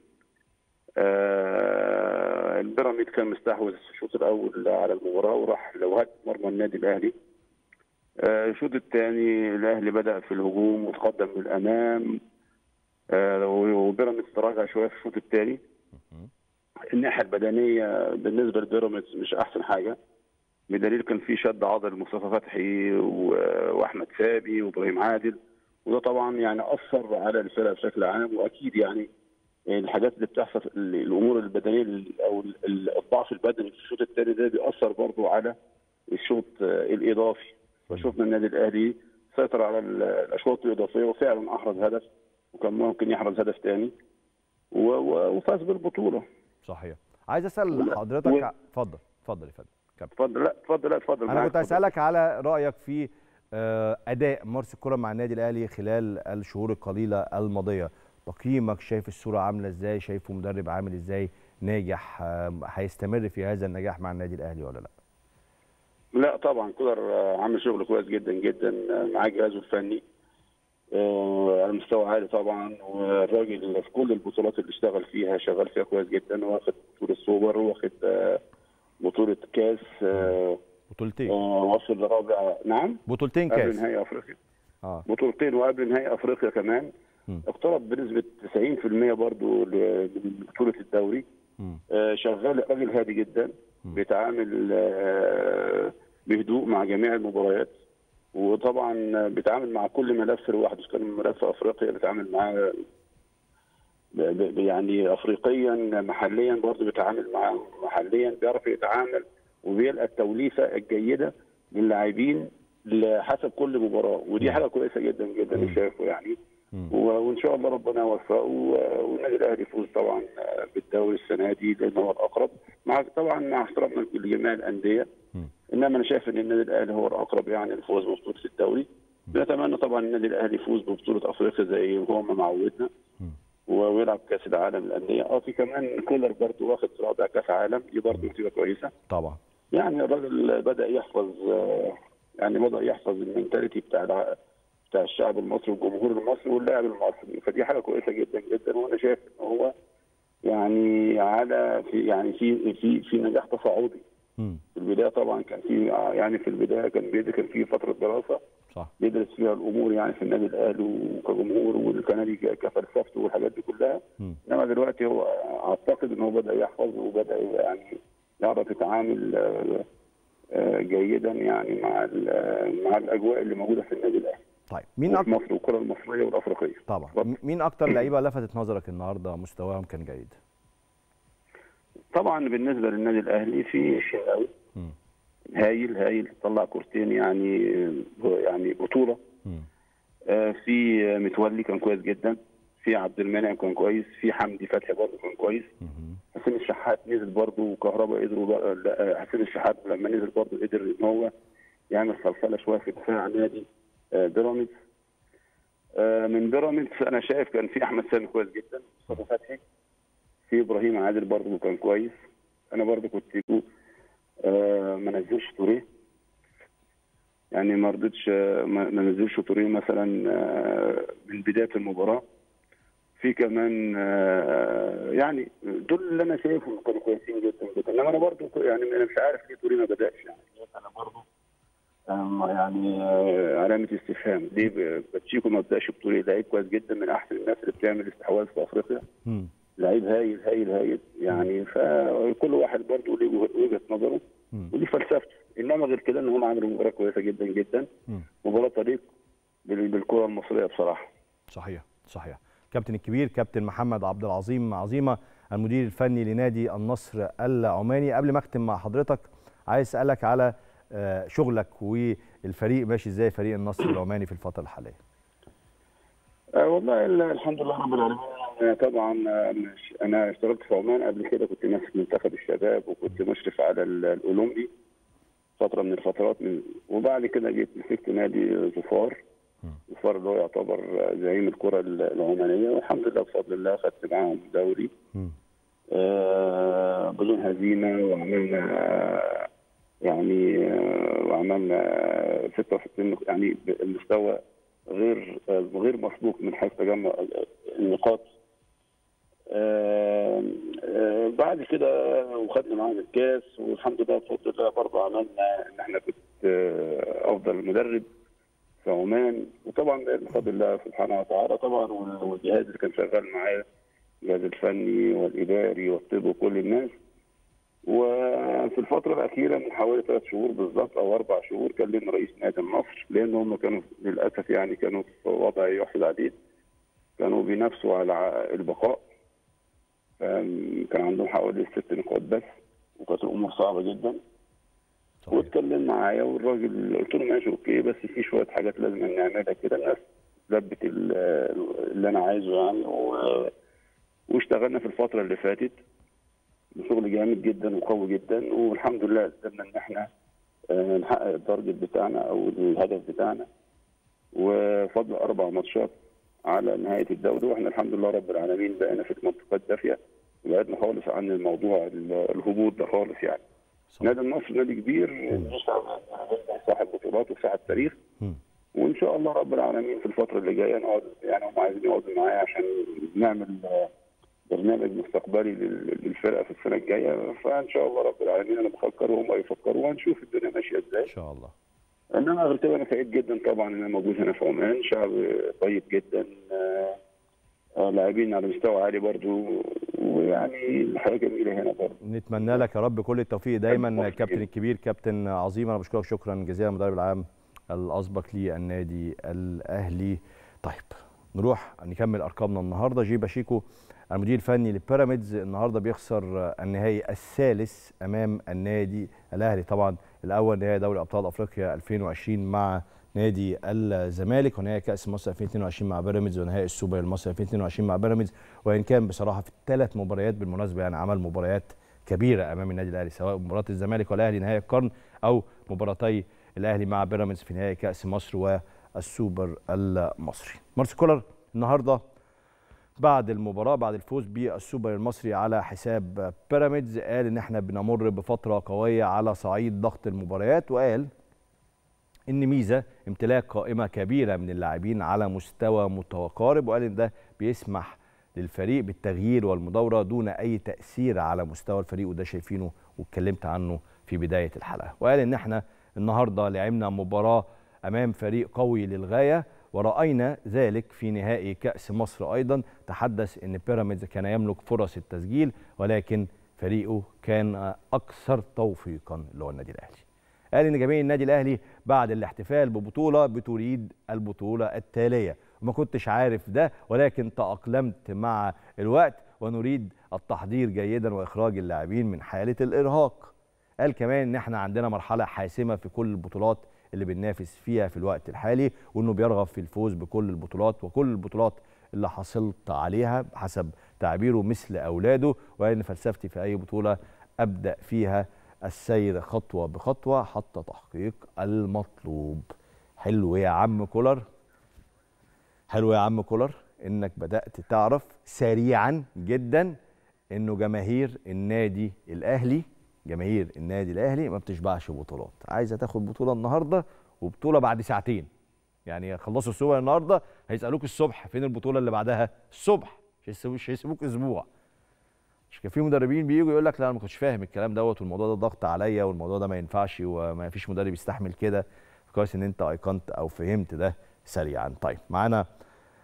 آه البيراميد كان مستحوذ في الشوط الاول على المباراه وراح لوهات مرمى النادي الاهلي آه الشوط الثاني الاهلي بدا في الهجوم وتقدم للامام آه وبيراميدز تراجع شويه في الشوط الثاني الناحيه البدنيه بالنسبه لبيراميدز مش احسن حاجه بدليل كان في شد عضل مصطفى فتحي واحمد سابي وابراهيم عادل وده طبعا يعني اثر على الفرقه بشكل عام واكيد يعني الحاجات اللي بتحصل الامور البدنيه او الضعف البدني في الشوط الثاني ده بيأثر برضه على الشوط الاضافي فشفنا النادي الاهلي سيطر على الاشواط الاضافيه وفعلا احرز هدف وكان ممكن يحرز هدف ثاني وفاز بالبطوله صحيح عايز اسال حضرتك اتفضل اتفضل يا فندم اتفضل لا اتفضل لا اتفضل انا كنت اسالك على رايك في اداء مارس الكره مع النادي الاهلي خلال الشهور القليله الماضيه تقييمك شايف الصوره عامله ازاي شايفه مدرب عامل ازاي ناجح هيستمر في هذا النجاح مع النادي الاهلي ولا لا لا طبعا كولر عامل شغل كويس جدا جدا مع جهازه الفني على مستوى عالي طبعا والراجل في كل البطولات اللي اشتغل فيها شغال فيها كويس جدا واخد بطوله سوبر واخد بطوله كاس بطولتين وصل لرابع نعم بطولتين كاس قبل نهائي افريقيا اه بطولتين وقبل نهائي افريقيا كمان م. اقترب بنسبه 90% برضه من بطوله الدوري آه شغال راجل هادي جدا م. بيتعامل آه بهدوء مع جميع المباريات وطبعا بيتعامل مع كل ملف لوحده كان ملف افريقيا بيتعامل معاه يعني افريقيا محليا برضه بيتعامل معاه محليا بيعرف يتعامل وبيلقى التوليفه الجيده للاعبين حسب كل مباراه ودي حاجه كويسه جدا جدا اللي شايفه يعني وان شاء الله ربنا يوفقه والنادي الاهلي يفوز طبعا بالدوري السنه دي لان هو الاقرب مع طبعا مع احترامنا لجميع الانديه انما انا شايف ان النادي الاهلي هو الاقرب يعني للفوز ببطوله الدوري نتمنى طبعا النادي الاهلي يفوز ببطوله افريقيا زي هو ما معودنا ويلعب كاس العالم للانديه اه في كمان كولر برضه واخد رابع كاس عالم دي برضه نتيجه كويسه طبعا يعني الراجل بدا يحفظ يعني بدا يحفظ المنتاليتي بتاع بتاع الشعب المصري والجمهور المصري واللاعب المصري فدي حاجه كويسه جدا جدا وانا شايف ان هو يعني على في يعني في في في نجاح تصاعدي في البدايه طبعا كان في يعني في البدايه كان بيدرس كان في فتره دراسه صح بيدرس فيها الامور يعني في النادي الاهلي وكجمهور والكندي كفلسفته والحاجات دي كلها انما دلوقتي هو اعتقد ان هو بدا يحفظ وبدا يعني يعرف يتعامل جيدا يعني مع مع الاجواء اللي موجوده في النادي الاهلي طيب مين اكتر مصر والكره المصريه والافريقيه طبعا بطل. مين اكتر لعيبه لفتت نظرك النهارده مستواهم كان جيد طبعا بالنسبه للنادي الاهلي في شناوي هايل هايل طلع كورتين يعني يعني بطوله آه في متولي كان كويس جدا في عبد المنعم كان كويس في حمدي فتحي برضه كان كويس حسين الشحات نزل برضه وكهرباء قدروا حسين الشحات لما نزل برضه قدر ان هو يعمل خلخله شويه في دفاع نادي آه بيراميدز آه من بيراميدز انا شايف كان في احمد سامي كويس جدا مصطفى فتحي في ابراهيم عادل برضه كان كويس انا برضه كنت آه ما نزلش توريه يعني ما رضيتش ما نزلش توريه مثلا آه من بدايه المباراه في كمان آه يعني دول اللي انا شايفهم كانوا كويسين جدا جدا انما انا برضه يعني انا مش عارف ليه توريه ما بداش يعني انا برضه يعني علامه استفهام ليه باتشيكو ما بداش بتوريه لعيب كويس جدا من احسن الناس اللي بتعمل استحواذ في افريقيا لعيب هايل هايل هايل يعني فكل واحد برضه ليه وجهه نظره ودي فلسفته انما انما غير كده ان هم عملوا مباراه كويسه جدا جدا مم. مباراه تليق بال- بالكره المصريه بصراحه صحيح صحيح كابتن الكبير كابتن محمد عبد العظيم عظيمه المدير الفني لنادي النصر العماني قبل ما اختم مع حضرتك عايز اسالك على آه، شغلك والفريق ماشي ازاي فريق النصر العماني في الفتره الحاليه آه والله ال- الحمد لله رب العالمين آه، طبعا آه، مش- انا اشتغلت في عمان قبل كده كنت ماسك منتخب الشباب وكنت مشرف على ال- الاولمبي فتره من الفترات من وبعد كده جيت مسكت نادي ظفار ظفار اللي هو يعتبر آه، زعيم الكره ال- العمانيه والحمد لله بفضل الله خدت معاهم دوري مم. آه، بدون هزيمه وعملنا آه، يعني آه، وعملنا آه، 66 نق- يعني المستوى غير آه، غير مسبوق من حيث تجمع النقاط آه، آه، بعد كده وخدنا معاهم الكاس والحمد لله بفضل الله برضه عملنا ان احنا كنت آه، افضل مدرب في عمان وطبعا ده بفضل الله سبحانه وتعالى طبعا وال- والجهاز اللي كان شغال معايا الجهاز الفني والاداري والطب وكل الناس وفي الفترة الأخيرة من حوالي ثلاث شهور بالظبط أو أربع شهور كلمنا رئيس نادي النصر لأن هم كانوا للأسف يعني كانوا في وضع يحسد عليه كانوا بينافسوا على ع- البقاء فم- كان عندهم حوالي ست نقاط بس وكانت الأمور صعبة جدا صحيح. واتكلم معايا والراجل قلت له ماشي اوكي بس في شويه حاجات لازم نعملها كده الناس لبت ال- اللي انا عايزه يعني و- واشتغلنا في الفتره اللي فاتت بشغل جامد جدا وقوي جدا والحمد لله قدرنا ان احنا آه، نحقق التارجت بتاعنا او الهدف بتاعنا وفضل اربع ماتشات على نهايه الدوري واحنا الحمد لله رب العالمين بقينا في المنطقه الدافيه وبعدنا خالص عن الموضوع ال- الهبوط ده خالص يعني صحيح. نادي النصر نادي كبير صاحب بطولات وصاحب تاريخ مم. وان شاء الله رب العالمين في الفتره اللي جايه نقعد يعني هم عايزين يقعدوا معايا عشان نعمل آه، برنامج مستقبلي لل- للفرقه في السنه الجايه فان شاء الله رب العالمين انا بفكر وهم يفكروا وهنشوف الدنيا ماشيه ازاي ان شاء الله انما غير كده انا سعيد جدا طبعا ان انا موجود هنا في عمان شعب طيب جدا آه، آه، لاعبين على مستوى عالي برضو ويعني الحياه جميله هنا برضو نتمنى لك يا رب كل التوفيق دايما الله كابتن يخليك. الكبير كابتن عظيم انا بشكرك شكرا جزيلا المدرب العام الاسبق للنادي الاهلي طيب نروح نكمل ارقامنا النهارده جيبا شيكو المدير الفني لبيراميدز النهارده بيخسر النهائي الثالث امام النادي الاهلي طبعا الاول نهائي دوري ابطال افريقيا 2020 مع نادي الزمالك ونهائي كاس مصر 2022 مع بيراميدز ونهائي السوبر المصري 2022 مع بيراميدز وان كان بصراحه في الثلاث مباريات بالمناسبه يعني عمل مباريات كبيره امام النادي الاهلي سواء مباراه الزمالك والاهلي نهائي القرن او مباراتي الاهلي مع بيراميدز في نهائي كاس مصر والسوبر المصري مارس كولر النهارده بعد المباراه بعد الفوز بالسوبر المصري على حساب بيراميدز قال ان احنا بنمر بفتره قويه على صعيد ضغط المباريات وقال ان ميزه امتلاك قائمه كبيره من اللاعبين على مستوى متقارب وقال ان ده بيسمح للفريق بالتغيير والمداوره دون اي تاثير على مستوى الفريق وده شايفينه واتكلمت عنه في بدايه الحلقه وقال ان احنا النهارده لعبنا مباراه امام فريق قوي للغايه ورأينا ذلك في نهائي كأس مصر أيضا تحدث أن بيراميدز كان يملك فرص التسجيل ولكن فريقه كان أكثر توفيقا اللي هو النادي الأهلي قال ان جماهير النادي الاهلي بعد الاحتفال ببطوله بتريد البطوله التاليه وما كنتش عارف ده ولكن تاقلمت مع الوقت ونريد التحضير جيدا واخراج اللاعبين من حاله الارهاق قال كمان ان احنا عندنا مرحله حاسمه في كل البطولات اللي بننافس فيها في الوقت الحالي وانه بيرغب في الفوز بكل البطولات وكل البطولات اللي حصلت عليها حسب تعبيره مثل اولاده وان فلسفتي في اي بطوله ابدا فيها السير خطوه بخطوه حتى تحقيق المطلوب حلو يا عم كولر حلو يا عم كولر انك بدات تعرف سريعا جدا انه جماهير النادي الاهلي جماهير النادي الاهلي ما بتشبعش بطولات عايزه تاخد بطوله النهارده وبطوله بعد ساعتين يعني خلصوا السوبر النهارده هيسالوك الصبح فين البطوله اللي بعدها الصبح مش هيسيبوك مش هيسيبوك اسبوع مش كان في مدربين بييجوا يقول لك لا انا ما كنتش فاهم الكلام دوت والموضوع ده ضغط عليا والموضوع ده ما ينفعش وما فيش مدرب يستحمل كده كويس ان انت ايقنت او فهمت ده سريعا طيب معانا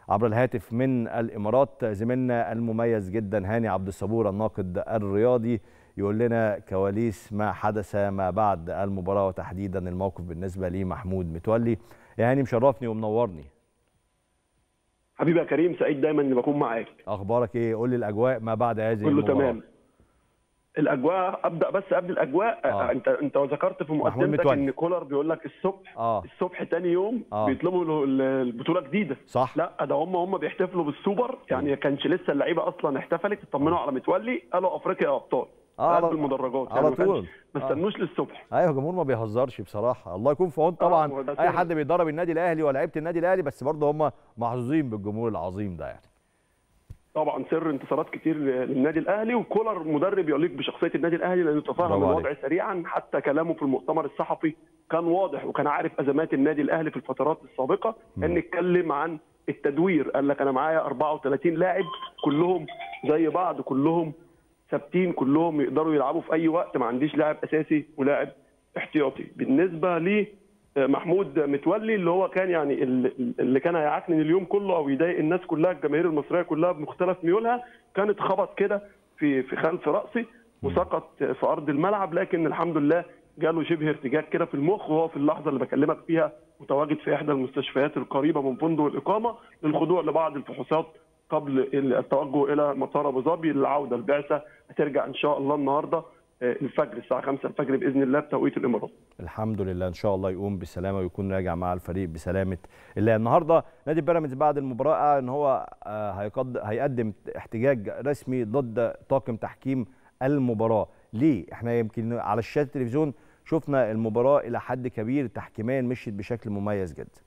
عبر الهاتف من الامارات زميلنا المميز جدا هاني عبد الصبور الناقد الرياضي يقول لنا كواليس ما حدث ما بعد المباراه وتحديدا الموقف بالنسبه لمحمود متولي يا هاني مشرفني ومنورني حبيبي يا كريم سعيد دايما اني بكون معاك اخبارك ايه قول لي الاجواء ما بعد هذه كله المباراه تمام الاجواء ابدا بس قبل الاجواء آه. آه. انت انت ذكرت في محمود مقدمتك متولي. ان كولر بيقول لك الصبح اه الصبح تاني يوم آه. بيطلبوا له ال- البطوله جديده صح لا ده هم هم بيحتفلوا بالسوبر يعني كانش لسه اللعيبه اصلا احتفلت اطمنوا على متولي قالوا افريقيا يا ابطال آه، في قلب على- المدرجات على يعني ما كانش- طول. ما آه. استنوش للصبح ايوه الجمهور ما بيهزرش بصراحه الله يكون في عون ما هو طبعا ده اي سر. حد بيدرب النادي الاهلي ولاعيبه النادي الاهلي بس برضه هم محظوظين بالجمهور العظيم ده يعني طبعا سر انتصارات كتير للنادي الاهلي وكولر مدرب يليق بشخصيه النادي الاهلي لانه تفهم برافو الوضع عليك. سريعا حتى كلامه في المؤتمر الصحفي كان واضح وكان عارف ازمات النادي الاهلي في الفترات السابقه ان اتكلم عن التدوير قال لك انا معايا 34 لاعب كلهم زي بعض كلهم ثابتين كلهم يقدروا يلعبوا في اي وقت ما عنديش لاعب اساسي ولاعب احتياطي بالنسبه لي محمود متولي اللي هو كان يعني ال- اللي كان هيعكنن اليوم كله او يضايق الناس كلها الجماهير المصريه كلها بمختلف ميولها كان اتخبط كده في في خلف راسي وسقط في ارض الملعب لكن الحمد لله جاله شبه ارتجاج كده في المخ وهو في اللحظه اللي بكلمك فيها متواجد في احدى المستشفيات القريبه من فندق الاقامه للخضوع لبعض الفحوصات قبل التوجه الى مطار ابو ظبي للعوده البعثه هترجع ان شاء الله النهارده آه، الفجر الساعه 5 الفجر باذن الله بتوقيت الامارات الحمد لله ان شاء الله يقوم بسلامه ويكون راجع مع الفريق بسلامه الله النهارده نادي بيراميدز بعد المباراه اعلن ان هو آه، هيقد- هيقدم احتجاج رسمي ضد طاقم تحكيم المباراه ليه احنا يمكن على شاشه التلفزيون شفنا المباراه الى حد كبير تحكيميا مشيت بشكل مميز جدا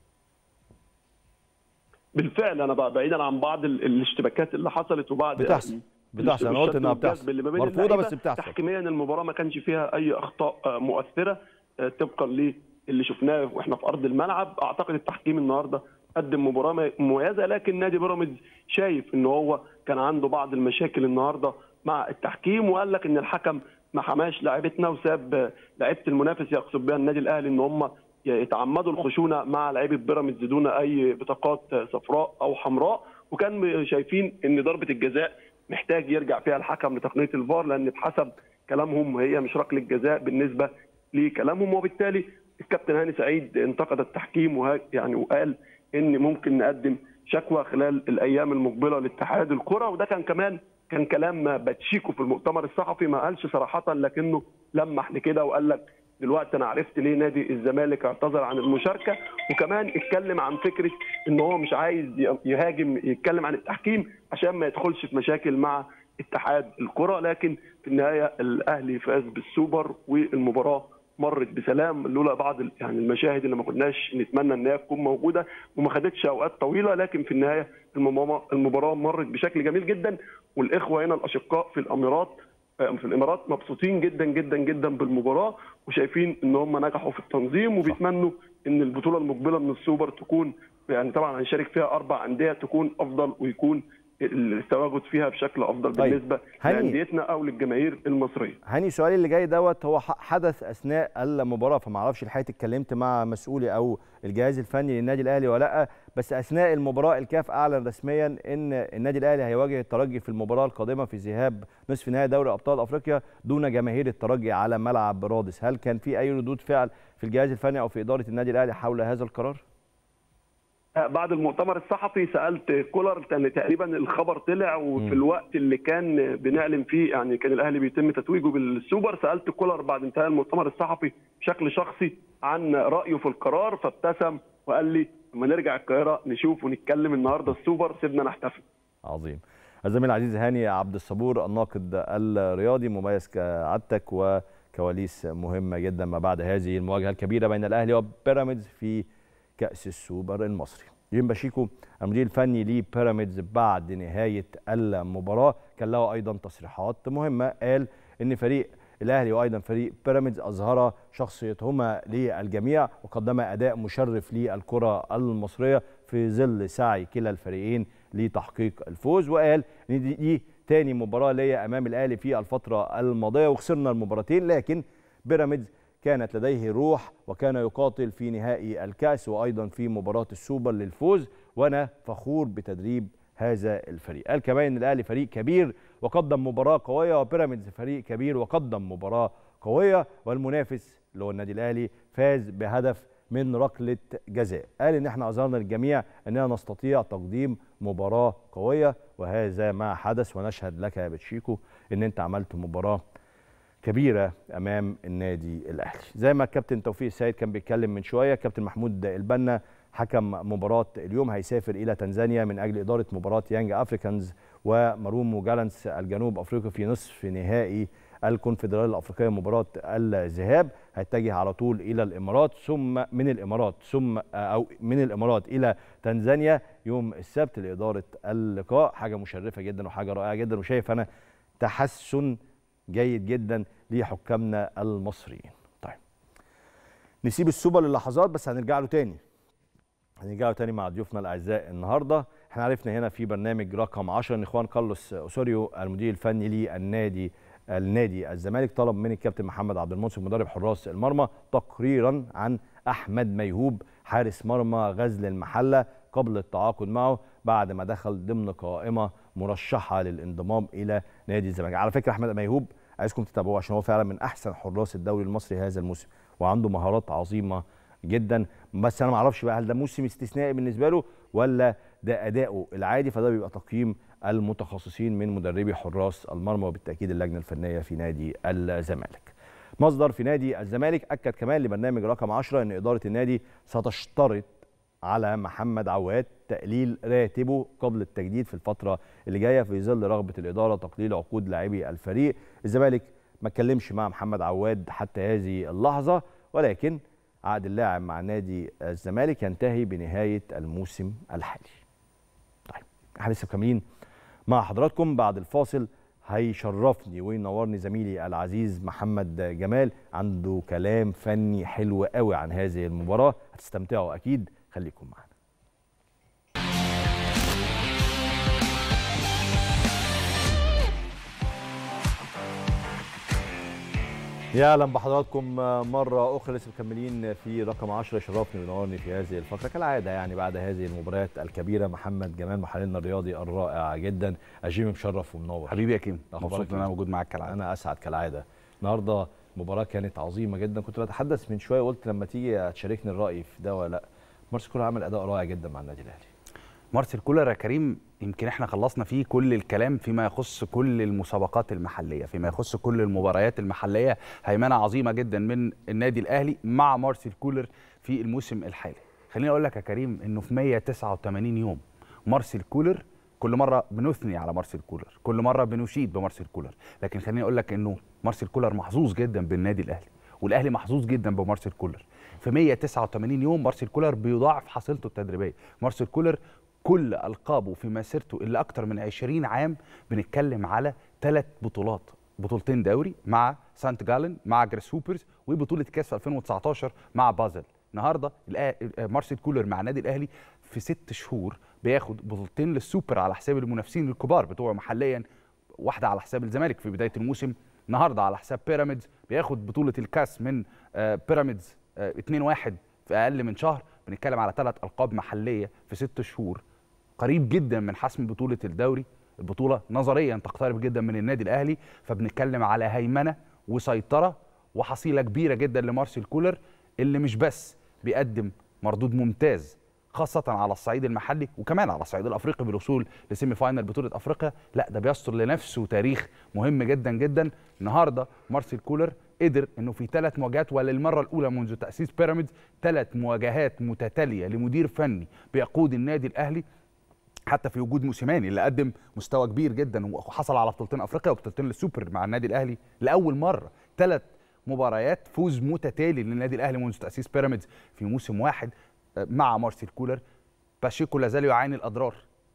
بالفعل انا بقى بعيدا عن بعض ال- الاشتباكات اللي حصلت وبعض بتحصل بتحصل انا قلت انها والجذب بتحصل اللي ما بين مرفوضه اللعيبة. بس بتحصل تحكيميا المباراه ما كانش فيها اي اخطاء آه، مؤثره آه، طبقا للي شفناه واحنا في ارض الملعب اعتقد التحكيم النهارده قدم مباراه م- مميزه لكن نادي بيراميدز شايف ان هو كان عنده بعض المشاكل النهارده مع التحكيم وقال لك ان الحكم ما حماش لاعيبتنا وساب آه، لعيبه المنافس يقصد بها النادي الاهلي ان هم يتعمدوا الخشونه مع لعيبه بيراميدز دون اي بطاقات آه، صفراء او حمراء وكان شايفين ان ضربه الجزاء محتاج يرجع فيها الحكم لتقنيه الفار لان بحسب كلامهم هي مش ركله جزاء بالنسبه لكلامهم وبالتالي الكابتن هاني سعيد انتقد التحكيم وه... يعني وقال ان ممكن نقدم شكوى خلال الايام المقبله لاتحاد الكره وده كان كمان كان كلام باتشيكو في المؤتمر الصحفي ما قالش صراحه لكنه لمح لكده وقال لك دلوقتي انا عرفت ليه نادي الزمالك اعتذر عن المشاركه وكمان اتكلم عن فكره ان هو مش عايز يهاجم يتكلم عن التحكيم عشان ما يدخلش في مشاكل مع اتحاد الكره لكن في النهايه الاهلي فاز بالسوبر والمباراه مرت بسلام لولا بعض ال- يعني المشاهد اللي ما كناش نتمنى ان هي تكون موجوده وما خدتش اوقات طويله لكن في النهايه المباراه المباراه مرت بشكل جميل جدا والاخوه هنا الاشقاء في الامارات في الامارات مبسوطين جدا جدا جدا بالمباراه وشايفين ان هم نجحوا في التنظيم وبيتمنوا ان البطوله المقبله من السوبر تكون يعني طبعا هنشارك فيها اربع انديه تكون افضل ويكون التواجد فيها بشكل افضل طيب. بالنسبه هاني. لانديتنا او للجماهير المصريه هاني سؤالي اللي جاي دوت هو ح- حدث اثناء المباراه فما اعرفش لحقت اتكلمت مع مسؤولي او الجهاز الفني للنادي الاهلي ولا لا بس اثناء المباراه الكاف اعلن رسميا ان النادي الاهلي هيواجه الترجي في المباراه القادمه في ذهاب نصف نهائي دوري ابطال افريقيا دون جماهير الترجي على ملعب رادس هل كان في اي ردود فعل في الجهاز الفني او في اداره النادي الاهلي حول هذا القرار بعد المؤتمر الصحفي سالت كولر كان تقريبا الخبر طلع وفي الوقت اللي كان بنعلن فيه يعني كان الاهلي بيتم تتويجه بالسوبر سالت كولر بعد انتهاء المؤتمر الصحفي بشكل شخصي عن رايه في القرار فابتسم وقال لي لما نرجع القاهره نشوف ونتكلم النهارده السوبر سيبنا نحتفل عظيم الزميل العزيز هاني عبد الصبور الناقد الرياضي مميز كعادتك وكواليس مهمه جدا ما بعد هذه المواجهه الكبيره بين الاهلي وبيراميدز في كاس السوبر المصري جيم باشيكو المدير الفني لبيراميدز بعد نهايه المباراه كان له ايضا تصريحات مهمه قال ان فريق الاهلي وايضا فريق بيراميدز اظهر شخصيتهما للجميع وقدم اداء مشرف للكره المصريه في ظل سعي كلا الفريقين لتحقيق الفوز وقال ان دي, دي تاني مباراه ليا امام الاهلي في الفتره الماضيه وخسرنا المباراتين لكن بيراميدز كانت لديه روح وكان يقاتل في نهائي الكاس وايضا في مباراه السوبر للفوز وانا فخور بتدريب هذا الفريق قال كمان ان الاهلي فريق كبير وقدم مباراه قويه وبيراميدز فريق كبير وقدم مباراه قويه والمنافس اللي هو النادي الاهلي فاز بهدف من ركله جزاء قال ان احنا اظهرنا للجميع اننا نستطيع تقديم مباراه قويه وهذا ما حدث ونشهد لك يا بتشيكو ان انت عملت مباراه كبيره امام النادي الاهلي زي ما الكابتن توفيق السيد كان بيتكلم من شويه كابتن محمود البنا حكم مباراه اليوم هيسافر الى تنزانيا من اجل اداره مباراه يانج افريكانز ومارومو جالانس الجنوب افريقي في نصف نهائي الكونفدراليه الافريقيه مباراه الذهاب هيتجه على طول الى الامارات ثم من الامارات ثم او من الامارات الى تنزانيا يوم السبت لاداره اللقاء حاجه مشرفه جدا وحاجه رائعه جدا وشايف انا تحسن جيد جدا لحكامنا المصريين طيب نسيب السوبر للحظات بس هنرجع له تاني هنرجع له تاني مع ضيوفنا الاعزاء النهارده احنا عرفنا هنا في برنامج رقم 10 ان اخوان كارلوس اوسوريو المدير الفني للنادي النادي الزمالك طلب من الكابتن محمد عبد المنصف مدرب حراس المرمى تقريرا عن احمد ميهوب حارس مرمى غزل المحله قبل التعاقد معه بعد ما دخل ضمن قائمه مرشحه للانضمام الى نادي الزمالك على فكره احمد ميهوب عايزكم تتابعوه عشان هو فعلا من احسن حراس الدوري المصري هذا الموسم وعنده مهارات عظيمه جدا بس انا ما اعرفش بقى هل ده موسم استثنائي بالنسبه له ولا ده اداؤه العادي فده بيبقى تقييم المتخصصين من مدربي حراس المرمى وبالتاكيد اللجنه الفنيه في نادي الزمالك. مصدر في نادي الزمالك اكد كمان لبرنامج رقم 10 ان اداره النادي ستشترط على محمد عواد تقليل راتبه قبل التجديد في الفتره اللي جايه في ظل رغبه الاداره تقليل عقود لاعبي الفريق الزمالك ما اتكلمش مع محمد عواد حتى هذه اللحظه ولكن عقد اللاعب مع نادي الزمالك ينتهي بنهايه الموسم الحالي طيب احنا لسه مكملين مع حضراتكم بعد الفاصل هيشرفني وينورني زميلي العزيز محمد جمال عنده كلام فني حلو قوي عن هذه المباراه هتستمتعوا اكيد خليكم معانا يا اهلا بحضراتكم مره اخرى لسه مكملين في رقم 10 شرفني وينورني في هذه الفقره كالعاده يعني بعد هذه المباريات الكبيره محمد جمال محللنا الرياضي الرائع جدا اجيم مشرف ومنور حبيبي يا كيم أخبارك مبسوط ان إيه؟ انا موجود معاك كالعاده انا اسعد كالعاده النهارده مباراه كانت عظيمه جدا كنت بتحدث من شويه قلت لما تيجي تشاركني الراي في ده ولا لا مارسيل كولر عمل اداء رائع جدا مع النادي الاهلي مارسيل كولر يا كريم يمكن احنا خلصنا فيه كل الكلام فيما يخص كل المسابقات المحليه فيما يخص كل المباريات المحليه هيمنه عظيمه جدا من النادي الاهلي مع مارسيل كولر في الموسم الحالي خليني اقول لك يا كريم انه في 189 يوم مارسيل كولر كل مره بنثني على مارسيل كولر كل مره بنشيد بمارسيل كولر لكن خليني اقول لك انه مارسيل كولر محظوظ جدا بالنادي الاهلي والاهلي محظوظ جدا بمارسيل كولر في 189 يوم مارسيل كولر بيضاعف حصيلته التدريبيه مارسيل كولر كل القابه في مسيرته اللي اكتر من 20 عام بنتكلم على ثلاث بطولات بطولتين دوري مع سانت جالن مع جريس هوبرز وبطوله كاس في 2019 مع بازل النهارده الأ- مارسيل كولر مع النادي الاهلي في ست شهور بياخد بطولتين للسوبر على حساب المنافسين الكبار بتوعه محليا واحده على حساب الزمالك في بدايه الموسم النهارده على حساب بيراميدز بياخد بطوله الكاس من آه، بيراميدز آه، 2-1 في اقل من شهر بنتكلم على ثلاث القاب محليه في ست شهور قريب جدا من حسم بطوله الدوري البطوله نظريا تقترب جدا من النادي الاهلي فبنتكلم على هيمنه وسيطره وحصيله كبيره جدا لمارسيل كولر اللي مش بس بيقدم مردود ممتاز خاصة على الصعيد المحلي وكمان على الصعيد الافريقي بالوصول لسيمي فاينل بطولة افريقيا، لا ده بيستر لنفسه تاريخ مهم جدا جدا، النهارده مارسيل كولر قدر انه في ثلاث مواجهات وللمرة الأولى منذ تأسيس بيراميدز ثلاث مواجهات متتالية لمدير فني بيقود النادي الأهلي حتى في وجود موسيماني اللي قدم مستوى كبير جدا وحصل على بطولتين افريقيا وبطولتين للسوبر مع النادي الاهلي لاول مره ثلاث مباريات فوز متتالي للنادي الاهلي منذ تاسيس بيراميدز في موسم واحد آه، مع مارسيل كولر باشيكو لازال يعاني الاضرار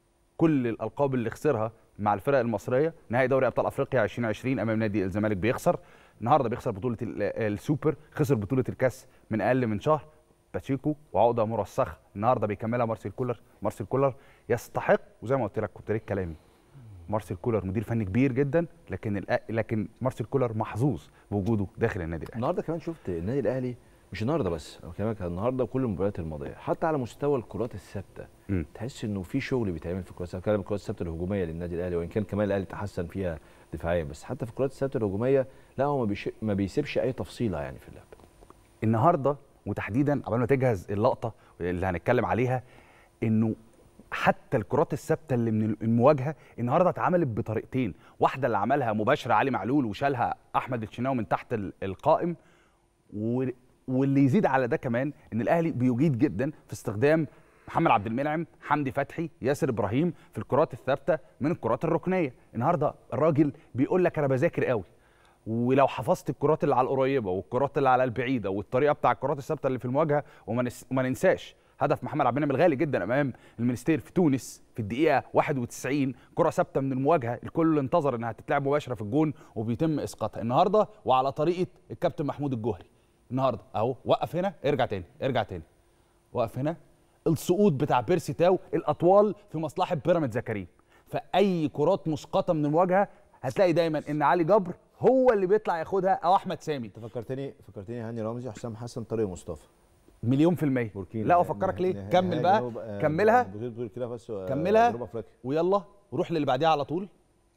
كل الالقاب اللي خسرها مع الفرق المصريه نهائي دوري ابطال افريقيا 2020 امام نادي الزمالك بيخسر النهارده بيخسر بطوله ال- السوبر خسر بطوله الكاس من اقل من شهر باتشيكو وعقده مرسخه النهارده بيكملها مارسيل كولر مارسيل كولر يستحق وزي ما قلت لك كنت ليك كلامي مارسيل كولر مدير فني كبير جدا لكن الأ- لكن مارسيل كولر محظوظ بوجوده داخل النادي الاهلي النهارده كمان شفت النادي الاهلي مش النهارده بس انا بكلمك عن النهارده وكل المباريات الماضيه حتى على مستوى الكرات الثابته مم. تحس انه في شغل بيتعمل في الكرات الثابته بتكلم الكرات الثابته الهجوميه للنادي الاهلي وان كان كمان الاهلي تحسن فيها دفاعيا بس حتى في الكرات الثابته الهجوميه لا هو ما, بيش... ما بيسيبش اي تفصيله يعني في اللعب النهارده وتحديدا قبل ما تجهز اللقطه اللي هنتكلم عليها انه حتى الكرات الثابته اللي من المواجهه النهارده اتعملت بطريقتين واحده اللي عملها مباشره علي معلول وشالها احمد الشناوي من تحت ال- القائم و... واللي يزيد على ده كمان ان الاهلي بيجيد جدا في استخدام محمد عبد المنعم حمدي فتحي ياسر ابراهيم في الكرات الثابته من الكرات الركنيه النهارده الراجل بيقول لك انا بذاكر قوي ولو حفظت الكرات اللي على القريبه والكرات اللي على البعيده والطريقه بتاع الكرات الثابته اللي في المواجهه وما نس... وما ننساش هدف محمد عبد المنعم الغالي جدا امام المنستير في تونس في الدقيقه 91 كره ثابته من المواجهه الكل انتظر انها تتلعب مباشره في الجون وبيتم اسقاطها النهارده وعلى طريقه الكابتن محمود الجوهري النهارده اهو وقف هنا ارجع تاني ارجع تاني وقف هنا السقوط بتاع بيرسي تاو الاطوال في مصلحه بيراميدز كريم فاي كرات مسقطه من المواجهه هتلاقي دايما ان علي جبر هو اللي بيطلع ياخدها او احمد سامي انت فكرتني فكرتني هاني رمزي وحسام حسن طارق مصطفى مليون في المية بوركينا لا افكرك ليه نهائي كمل بقى جنوب- آه، كملها بطولة بوركينا فاسو آه، كملها. جنوب افريقيا ويلا وروح للي بعديها على طول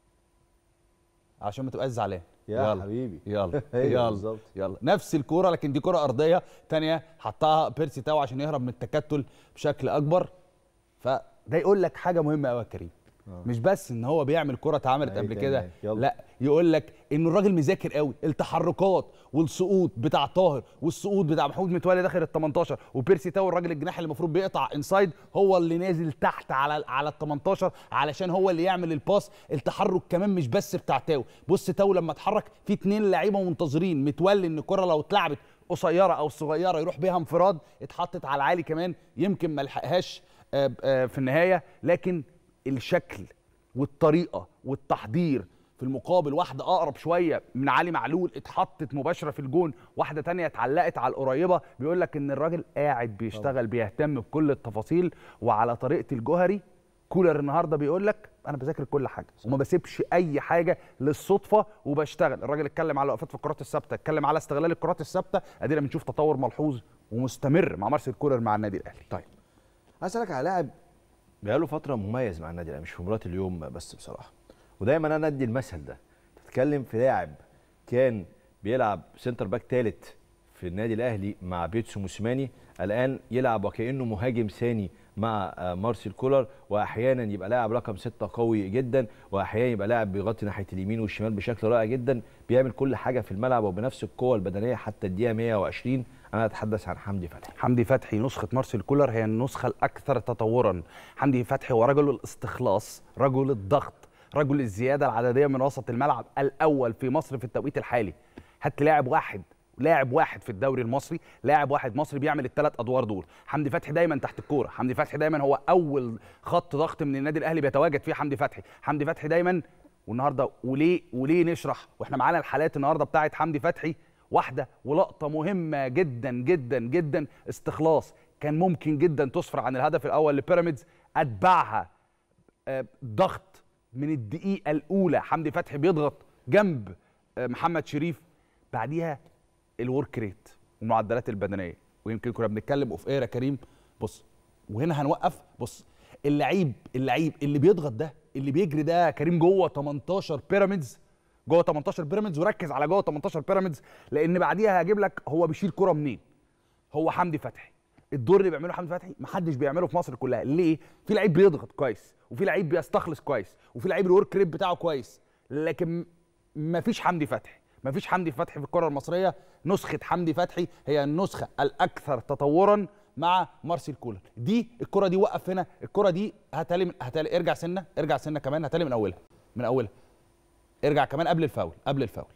عشان ما تبقاش زعلان يا يلا. حبيبي يلا أيوة يلا بالظبط. يلا نفس الكوره لكن دي كوره ارضيه تانية حطها بيرسي تاو عشان يهرب من التكتل بشكل اكبر فده يقول لك حاجه مهمه قوي يا كريم مش بس ان هو بيعمل كره اتعملت أي قبل تاني، كده يلا. لا يقول لك ان الراجل مذاكر قوي التحركات والسقوط بتاع طاهر والسقوط بتاع محمود متولي داخل ال 18 وبيرسي تاو الراجل الجناح اللي المفروض بيقطع انسايد هو اللي نازل تحت على على ال 18 علشان هو اللي يعمل الباس التحرك كمان مش بس بتاع تاو بص تاو لما اتحرك في اتنين لعيبه منتظرين متولي ان الكره لو اتلعبت قصيره او صغيره يروح بيها انفراد اتحطت على العالي كمان يمكن ما لحقهاش آه، آه، في النهايه لكن الشكل والطريقه والتحضير في المقابل واحده اقرب شويه من علي معلول اتحطت مباشره في الجون واحده تانية اتعلقت على القريبه بيقول لك ان الراجل قاعد بيشتغل بيهتم بكل التفاصيل وعلى طريقه الجوهري كولر النهارده بيقول لك انا بذاكر كل حاجه وما بسيبش اي حاجه للصدفه وبشتغل الراجل اتكلم على وقفات في الكرات الثابته اتكلم على استغلال الكرات الثابته ادينا بنشوف تطور ملحوظ ومستمر مع مارسيل كولر مع النادي الاهلي طيب عايز اسالك على لاعب بقاله فتره مميز مع النادي الاهلي مش في مباراه اليوم بس بصراحه ودايما انا ادي المثل ده تتكلم في لاعب كان بيلعب سنتر باك ثالث في النادي الاهلي مع بيتسو موسيماني الان يلعب وكانه مهاجم ثاني مع آه، مارسيل كولر واحيانا يبقى لاعب رقم ستة قوي جدا واحيانا يبقى لاعب بيغطي ناحيه اليمين والشمال بشكل رائع جدا بيعمل كل حاجه في الملعب وبنفس القوه البدنيه حتى الدقيقه 120 انا اتحدث عن حمدي فتحي حمدي فتحي نسخة مارسيل كولر هي النسخة الأكثر تطورا حمدي فتحي هو رجل الاستخلاص رجل الضغط رجل الزيادة العددية من وسط الملعب الأول في مصر في التوقيت الحالي هات لاعب واحد لاعب واحد في الدوري المصري لاعب واحد مصري بيعمل الثلاث ادوار دول حمدي فتحي دايما تحت الكوره حمدي فتحي دايما هو اول خط ضغط من النادي الاهلي بيتواجد فيه حمدي فتحي حمدي فتحي دايما والنهارده وليه وليه نشرح واحنا معانا الحالات النهارده بتاعت حمدي فتحي واحده ولقطه مهمه جدا جدا جدا استخلاص كان ممكن جدا تسفر عن الهدف الاول لبيراميدز اتبعها آه، ضغط من الدقيقه الاولى حمدي فتحي بيضغط جنب آه، محمد شريف بعديها الورك ريت والمعدلات البدنيه ويمكن كنا بنتكلم اوف اير يا كريم بص وهنا هنوقف بص اللعيب اللعيب اللي بيضغط ده اللي بيجري ده يا كريم جوه 18 بيراميدز جوه 18 بيراميدز وركز على جوه 18 بيراميدز لان بعديها هجيب لك هو بيشيل كرة منين هو حمدي فتحي الدور اللي بيعمله حمدي فتحي محدش بيعمله في مصر كلها ليه في لعيب بيضغط كويس وفي لعيب بيستخلص كويس وفي لعيب الورك ريت بتاعه كويس لكن مفيش حمدي فتحي مفيش حمدي فتحي في الكره المصريه نسخه حمدي فتحي هي النسخه الاكثر تطورا مع مارسيل كولر دي الكره دي وقف هنا الكره دي هتالي من هتالي ارجع سنه ارجع سنه كمان هتالي من اولها من اولها ارجع كمان قبل الفاول قبل الفاول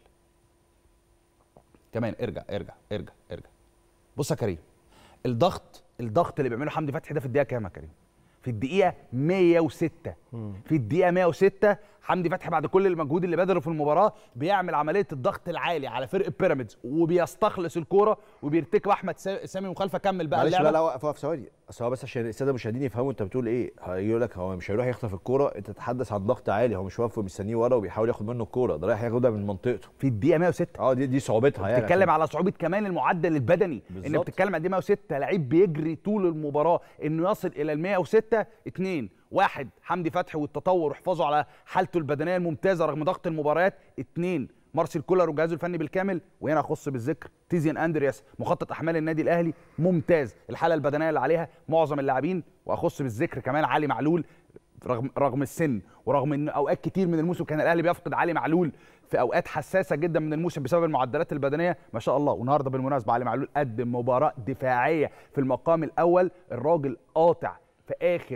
كمان ارجع ارجع ارجع ارجع بص يا كريم الضغط الضغط اللي بيعمله حمدي فتحي ده في الدقيقه كام يا كريم في الدقيقه 106 في الدقيقه 106 حمدي فتحي بعد كل المجهود اللي بذله في المباراه بيعمل عمليه الضغط العالي على فرقه بيراميدز وبيستخلص الكوره وبيرتكب احمد سا- سامي مخالفه كمل بقى معلش اللعبه لا لا وقف وقف ثواني اصل هو بس عشان الساده المشاهدين يفهموا انت بتقول ايه هيقول لك هو مش هيروح يخطف الكوره انت تتحدث عن ضغط عالي هو مش واقف ومستنيه ورا وبيحاول ياخد منه الكوره ده رايح ياخدها من منطقته في الدقيقه 106 اه دي دي صعوبتها يعني بتتكلم على صعوبه كمان المعدل البدني ان بالظبط. بتتكلم قد ايه 106 لعيب بيجري طول المباراه انه يصل الى ال 106 اثنين واحد حمدي فتحي والتطور وحفاظه على حالته البدنيه الممتازه رغم ضغط المباريات اثنين مارسيل كولر وجهازه الفني بالكامل وهنا اخص بالذكر تيزيان اندرياس مخطط احمال النادي الاهلي ممتاز الحاله البدنيه اللي عليها معظم اللاعبين واخص بالذكر كمان علي معلول رغم رغم السن ورغم ان اوقات كتير من الموسم كان الاهلي بيفقد علي معلول في اوقات حساسه جدا من الموسم بسبب المعدلات البدنيه ما شاء الله والنهارده بالمناسبه علي معلول قدم مباراه دفاعيه في المقام الاول الراجل قاطع في اخر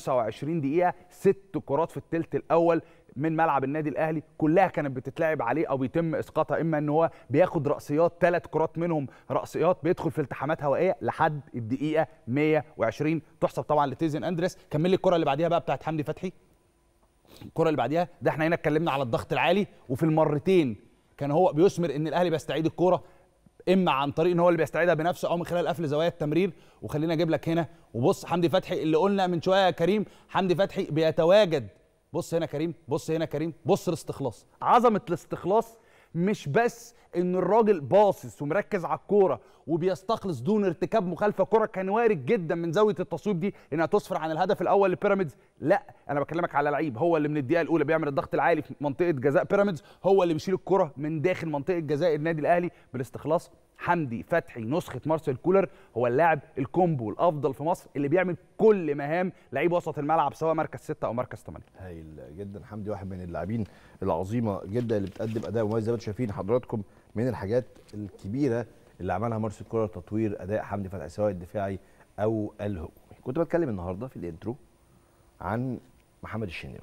25 دقيقه ست كرات في الثلث الاول من ملعب النادي الاهلي كلها كانت بتتلعب عليه او بيتم اسقاطها اما ان هو بياخد راسيات ثلاث كرات منهم راسيات بيدخل في التحامات هوائيه لحد الدقيقه 120 تحسب طبعا لتيزن اندريس كمل لي الكره اللي بعديها بقى بتاعت حمدي فتحي الكره اللي بعديها ده احنا هنا اتكلمنا على الضغط العالي وفي المرتين كان هو بيثمر ان الاهلي بيستعيد الكوره اما عن طريق ان هو اللي بيستعيدها بنفسه او من خلال قفل زوايا التمرير وخلينا اجيب لك هنا وبص حمدي فتحي اللي قلنا من شويه يا كريم حمدي فتحي بيتواجد بص هنا كريم بص هنا كريم بص الاستخلاص عظمه الاستخلاص مش بس ان الراجل باصص ومركز على الكوره وبيستخلص دون ارتكاب مخالفه كره كان وارد جدا من زاويه التصويب دي انها تسفر عن الهدف الاول لبيراميدز لا انا بكلمك على لعيب هو اللي من الدقيقه الاولى بيعمل الضغط العالي في منطقه جزاء بيراميدز هو اللي بيشيل الكره من داخل منطقه جزاء النادي الاهلي بالاستخلاص حمدي فتحي نسخه مارسيل كولر هو اللاعب الكومبو الافضل في مصر اللي بيعمل كل مهام لعيب وسط الملعب سواء مركز ستة او مركز ثمانية هايل جدا حمدي واحد من اللاعبين العظيمه جدا اللي بتقدم اداء مميز زي ما انتم شايفين حضراتكم من الحاجات الكبيره اللي عملها مارسيل كولر تطوير اداء حمدي فتحي سواء الدفاعي او الهجومي كنت بتكلم النهارده في الانترو عن محمد الشناوي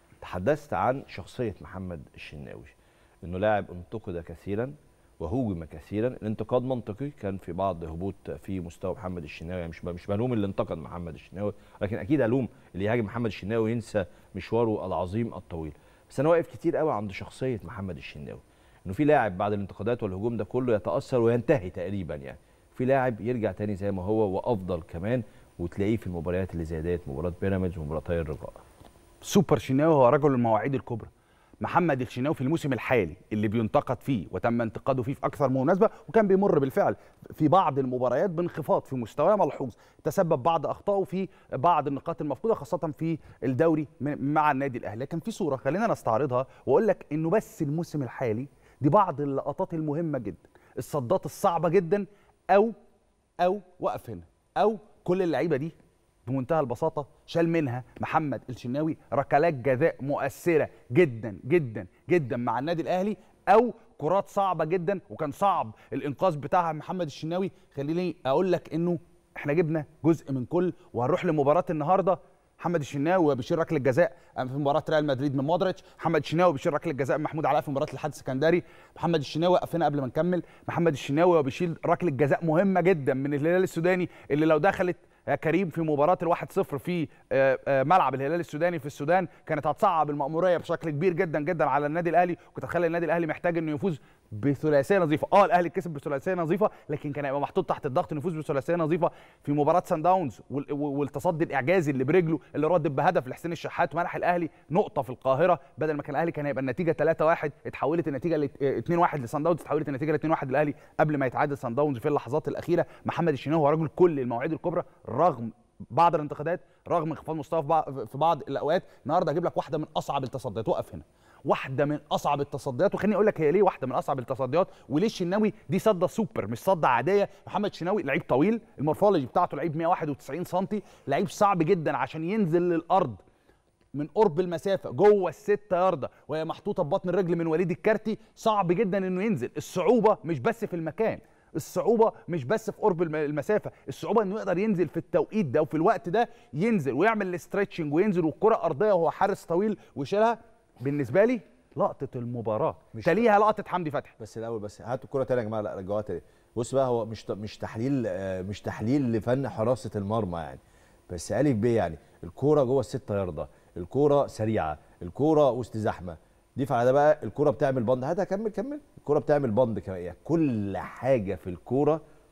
تحدثت عن شخصيه محمد الشناوي انه لاعب انتقد كثيرا وهوجم كثيرا الانتقاد منطقي كان في بعض هبوط في مستوى محمد الشناوي يعني مش مش بلوم اللي انتقد محمد الشناوي لكن اكيد الوم اللي يهاجم محمد الشناوي وينسى مشواره العظيم الطويل بس انا واقف كتير قوي عند شخصيه محمد الشناوي انه في لاعب بعد الانتقادات والهجوم ده كله يتاثر وينتهي تقريبا يعني في لاعب يرجع تاني زي ما هو وافضل كمان وتلاقيه في المباريات اللي زي ديت مباراه بيراميدز ومباراتي الرجاء سوبر شناوي هو رجل المواعيد الكبرى محمد الشناوي في الموسم الحالي اللي بينتقد فيه وتم انتقاده فيه في اكثر من مناسبه وكان بيمر بالفعل في بعض المباريات بانخفاض في مستواه ملحوظ تسبب بعض اخطائه في بعض النقاط المفقوده خاصه في الدوري من- مع النادي الاهلي لكن في صوره خلينا نستعرضها واقول لك انه بس الموسم الحالي دي بعض اللقطات المهمه جدا الصدات الصعبه جدا او او وقف هنا او كل اللعيبه دي بمنتهى البساطه شال منها محمد الشناوي ركلات جزاء مؤثره جدا جدا جدا مع النادي الاهلي او كرات صعبه جدا وكان صعب الانقاذ بتاعها محمد الشناوي خليني اقول لك انه احنا جبنا جزء من كل وهنروح لمباراه النهارده محمد الشناوي وبيشيل ركله جزاء في مباراه ريال مدريد من مودريتش محمد الشناوي بيشيل ركله جزاء من محمود علاء في مباراه الاتحاد السكندري محمد الشناوي وقف هنا قبل ما نكمل محمد الشناوي وبيشيل ركله جزاء مهمه جدا من الهلال السوداني اللي لو دخلت يا كريم في مباراه الواحد صفر في آه، آه، ملعب الهلال السوداني في السودان كانت هتصعب المأمورية بشكل كبير جدا جدا على النادي الاهلي وكنت اتخيل النادي الاهلي محتاج انه يفوز بثلاثيه نظيفه اه الاهلي كسب بثلاثيه نظيفه لكن كان هيبقى محطوط تحت الضغط انه يفوز بثلاثيه نظيفه في مباراه سان داونز وال- والتصدي الاعجازي اللي برجله اللي رد بهدف لحسين الشحات ومنح الاهلي نقطه في القاهره بدل ما كان الاهلي كان هيبقى النتيجه 3-1 اتحولت النتيجه ل 2-1 لسان داونز اتحولت النتيجه ل 2-1 للاهلي قبل ما يتعادل سان داونز في اللحظات الاخيره محمد الشناوي هو رجل كل المواعيد الكبرى رغم بعض الانتقادات رغم انخفاض مستواه في بعض- في بعض الاوقات النهارده هجيب لك واحده من اصعب التصديات وقف هنا واحده من اصعب التصديات وخليني اقول لك هي ليه واحده من اصعب التصديات وليه الشناوي دي صده سوبر مش صده عاديه محمد الشناوي لعيب طويل المورفولوجي بتاعته لعيب 191 سم لعيب صعب جدا عشان ينزل للارض من قرب المسافه جوه الستة ياردة وهي محطوطه ببطن الرجل من وليد الكارتي صعب جدا انه ينزل الصعوبه مش بس في المكان الصعوبه مش بس في قرب الم- المسافه الصعوبه انه يقدر ينزل في التوقيت ده وفي الوقت ده ينزل ويعمل الاسترتشنج وينزل والكره ارضيه وهو حارس طويل ويشيلها بالنسبه لي لقطه المباراه مش- تليها لقطه حمدي فتحي بس الاول بس هاتوا الكره تاني يا جماعه لا رجعوها تاني بص بقى هو مش ت- مش تحليل آه، مش تحليل لفن حراسه المرمى يعني بس الف ب يعني الكوره جوه الستة ياردة الكوره سريعه الكوره وسط زحمه ضيف على ده بقى الكوره بتعمل بند هات كمل كمل الكوره بتعمل بند كمان يعني كل حاجه في الكوره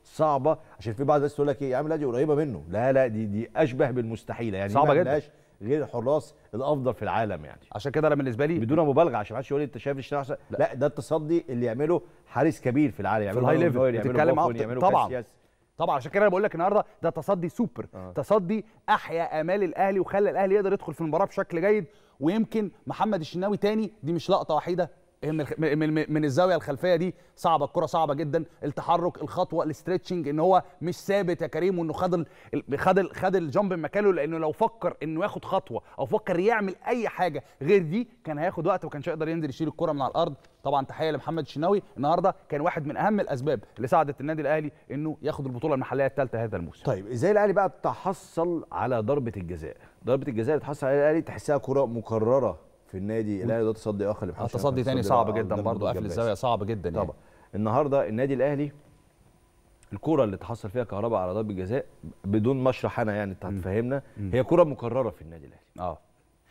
صعبه عشان في بعض الناس تقول لك ايه يا عم لا دي قريبه منه لا لا دي دي اشبه بالمستحيله يعني صعبة ما جدا. عندهاش غير الحراس الافضل في العالم يعني عشان كده انا بالنسبه لي بدون مبالغه عشان ما حدش يقول لي انت شايف الشناعه لا. لا ده التصدي اللي يعمله حارس كبير في العالم في يعمله الهاي مانويل ليفل نوير، يعمله بتتكلم بوفون، أكتر. يعمله طبعا كاسياس. طبعا عشان كده انا بقول لك النهارده ده تصدي سوبر آه. تصدي احيا امال الاهلي وخلى الاهلي يقدر يدخل في المباراه بشكل جيد ويمكن محمد الشناوي تاني دي مش لقطه وحيده هي من, الخ- من, من, من الزاويه الخلفيه دي صعبه الكره صعبه جدا التحرك الخطوه الاسترتشنج ان هو مش ثابت يا كريم وانه خد ال... ال- خد ال... خد الجامب من مكانه لانه لو فكر انه ياخد خطوه او فكر يعمل اي حاجه غير دي كان هياخد وقت وما كانش هيقدر ينزل يشيل الكره من على الارض طبعا تحيه لمحمد الشناوي النهارده كان واحد من اهم الاسباب اللي ساعدت النادي الاهلي انه ياخد البطوله المحليه الثالثه هذا الموسم طيب ازاي الاهلي بقى تحصل على ضربه الجزاء ضربه الجزاء اللي تحصل عليها الاهلي تحسها كره مكرره في النادي الاهلي ده تصدي اخر لمحمد آه، شريف، تصدي تاني تصدي صعب بقى جدا قدام برضه محمود قفل جباس. الزاويه صعب جدا يعني طبعا النهارده النادي الاهلي الكره اللي تحصل فيها كهرباء على ضربه جزاء بدون مشرح انا يعني انت هتفهمنا هي كره مكرره في النادي الاهلي اه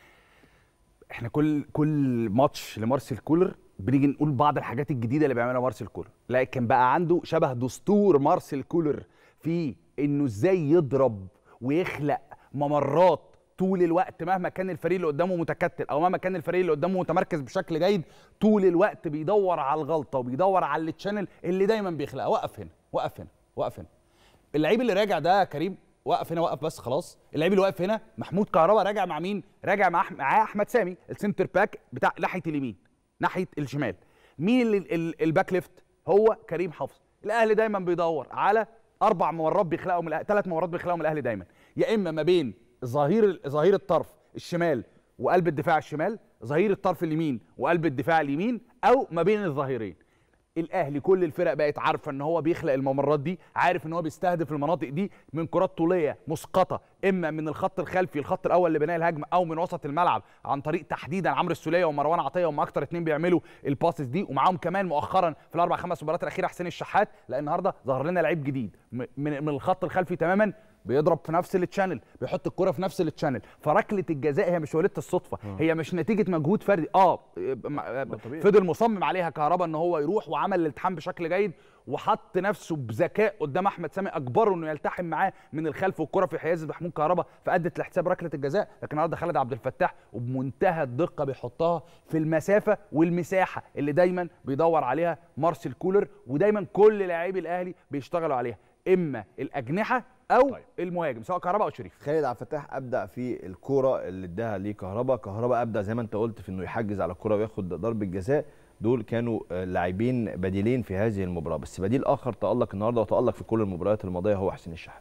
احنا كل كل ماتش لمارسيل كولر بنيجي نقول بعض الحاجات الجديده اللي بيعملها مارسيل كولر لكن بقى عنده شبه دستور مارسيل كولر في انه ازاي يضرب ويخلق ممرات طول الوقت مهما كان الفريق اللي قدامه متكتل او مهما كان الفريق اللي قدامه متمركز بشكل جيد طول الوقت بيدور على الغلطه وبيدور على التشانل اللي دايما بيخلقها وقف هنا وقف هنا وقف هنا اللعيب اللي راجع ده يا كريم وقف هنا وقف بس خلاص اللعيب اللي واقف هنا محمود كهربا راجع مع مين راجع مع أح- معاه احمد سامي السنتر باك بتاع ناحيه اليمين ناحيه الشمال مين اللي ال- الباك ليفت هو كريم حافظ الاهلي دايما بيدور على اربع ممرات بيخلقهم من ثلاث ممرات بيخلقهم الاهلي دايما يا اما ما بين ظهير ظهير الطرف الشمال وقلب الدفاع الشمال ظهير الطرف اليمين وقلب الدفاع اليمين او ما بين الظهيرين الاهلي كل الفرق بقت عارفه ان هو بيخلق الممرات دي عارف ان هو بيستهدف المناطق دي من كرات طوليه مسقطه اما من الخط الخلفي الخط الاول لبناء الهجمه او من وسط الملعب عن طريق تحديدا عمرو السوليه ومروان عطيه هم اكتر اتنين بيعملوا الباسز دي ومعاهم كمان مؤخرا في الاربع خمس مباريات الاخيره حسين الشحات لان النهارده ظهر لنا لعيب جديد م- من من الخط الخلفي تماما بيضرب في نفس التشانل بيحط الكره في نفس التشانل فركله الجزاء هي مش وليده الصدفه هي مش نتيجه مجهود فردي اه م- طبيعي. فضل مصمم عليها كهربا ان هو يروح وعمل الالتحام بشكل جيد وحط نفسه بذكاء قدام احمد سامي اجبره انه يلتحم معاه من الخلف والكره في حيازه محمود كهربا فادت لحساب ركله الجزاء لكن النهارده خالد عبد الفتاح وبمنتهى الدقه بيحطها في المسافه والمساحه اللي دايما بيدور عليها مارسيل كولر ودايما كل لاعبي الاهلي بيشتغلوا عليها اما الاجنحه او طيب. طيب. المهاجم سواء كهربا او شريف خالد عبد الفتاح ابدع في الكوره اللي اداها ليه كهربا كهربا ابدع زي ما انت قلت في انه يحجز على الكوره وياخد ضربه جزاء دول كانوا آه، لاعبين بديلين في هذه المباراه بس بديل اخر تالق النهارده وتالق في كل المباريات الماضيه هو حسين الشحات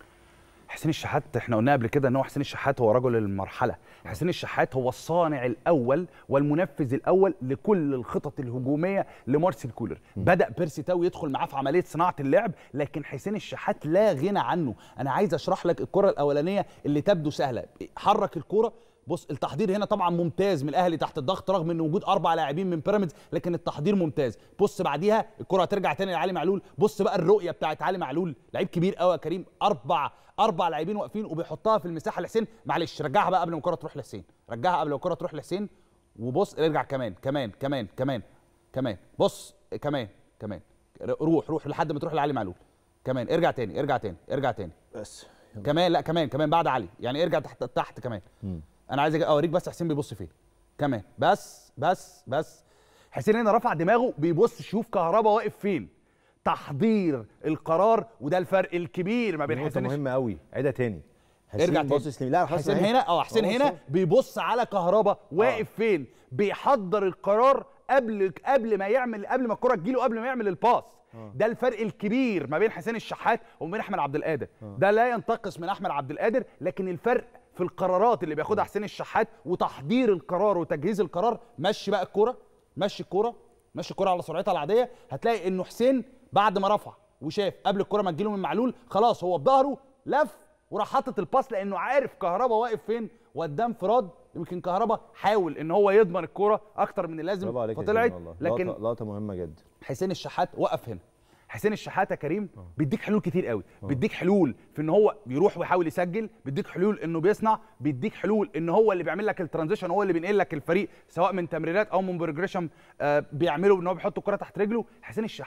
حسين الشحات احنا قلنا قبل كده ان هو حسين الشحات هو رجل المرحله حسين الشحات هو الصانع الاول والمنفذ الاول لكل الخطط الهجوميه لمارسيل كولر بدا بيرسي تاو يدخل معاه في عمليه صناعه اللعب لكن حسين الشحات لا غنى عنه انا عايز اشرح لك الكره الاولانيه اللي تبدو سهله حرك الكره بص التحضير هنا طبعا ممتاز من الاهلي تحت الضغط رغم ان وجود اربع لاعبين من بيراميدز لكن التحضير ممتاز بص بعديها الكره هترجع تاني لعلي معلول بص بقى الرؤيه بتاعت علي معلول لعيب كبير قوي يا كريم اربع اربع لاعبين واقفين وبيحطها في المساحه لحسين معلش رجعها بقى قبل ما الكره تروح لحسين رجعها قبل ما الكره تروح لحسين وبص ارجع كمان كمان كمان كمان كمان بص كمان كمان روح روح لحد ما تروح لعلي معلول كمان ارجع تاني ارجع تاني ارجع تاني بس كمان لا كمان كمان بعد علي يعني ارجع تحت تحت كمان انا عايز أجي اوريك بس حسين بيبص فين كمان بس بس بس حسين هنا رفع دماغه بيبص شوف كهربا واقف فين تحضير القرار وده الفرق الكبير ما بين نقطه حسين الش- مهمه قوي عيدها تاني ارجع حسين تاني باصص لي لا خلاص حسين أهي. هنا اه حسين خلاص هنا أهو. بيبص على كهربا واقف فين بيحضر القرار قبل قبل ما يعمل قبل ما الكره تجيله قبل ما يعمل الباس ده الفرق الكبير ما بين حسين الشحات وما بين احمد عبد القادر ده لا ينتقص من احمد عبد القادر لكن الفرق في القرارات اللي بياخدها حسين الشحات وتحضير القرار وتجهيز القرار مشي بقى الكوره مشي الكوره مشي الكوره على سرعتها العاديه هتلاقي انه حسين بعد ما رفع وشاف قبل الكوره ما تجيله من معلول خلاص هو بظهره لف وراح حاطط الباس لانه عارف كهربا واقف فين وقدام انفراد يمكن كهربا حاول ان هو يضمن الكوره اكتر من اللازم برافو عليك يا فطلعت زين والله. لكن لقطة- لقطه مهمه جدا حسين الشحات وقف هنا حسين الشحات يا كريم بيديك حلول كتير قوي بيديك حلول في ان هو بيروح ويحاول يسجل بيديك حلول انه بيصنع بيديك حلول ان هو اللي بيعمل لك الترانزيشن هو اللي بينقل لك الفريق سواء من تمريرات او من بروجريشن آه بيعمله ان هو بيحط الكره تحت رجله حسين الشحات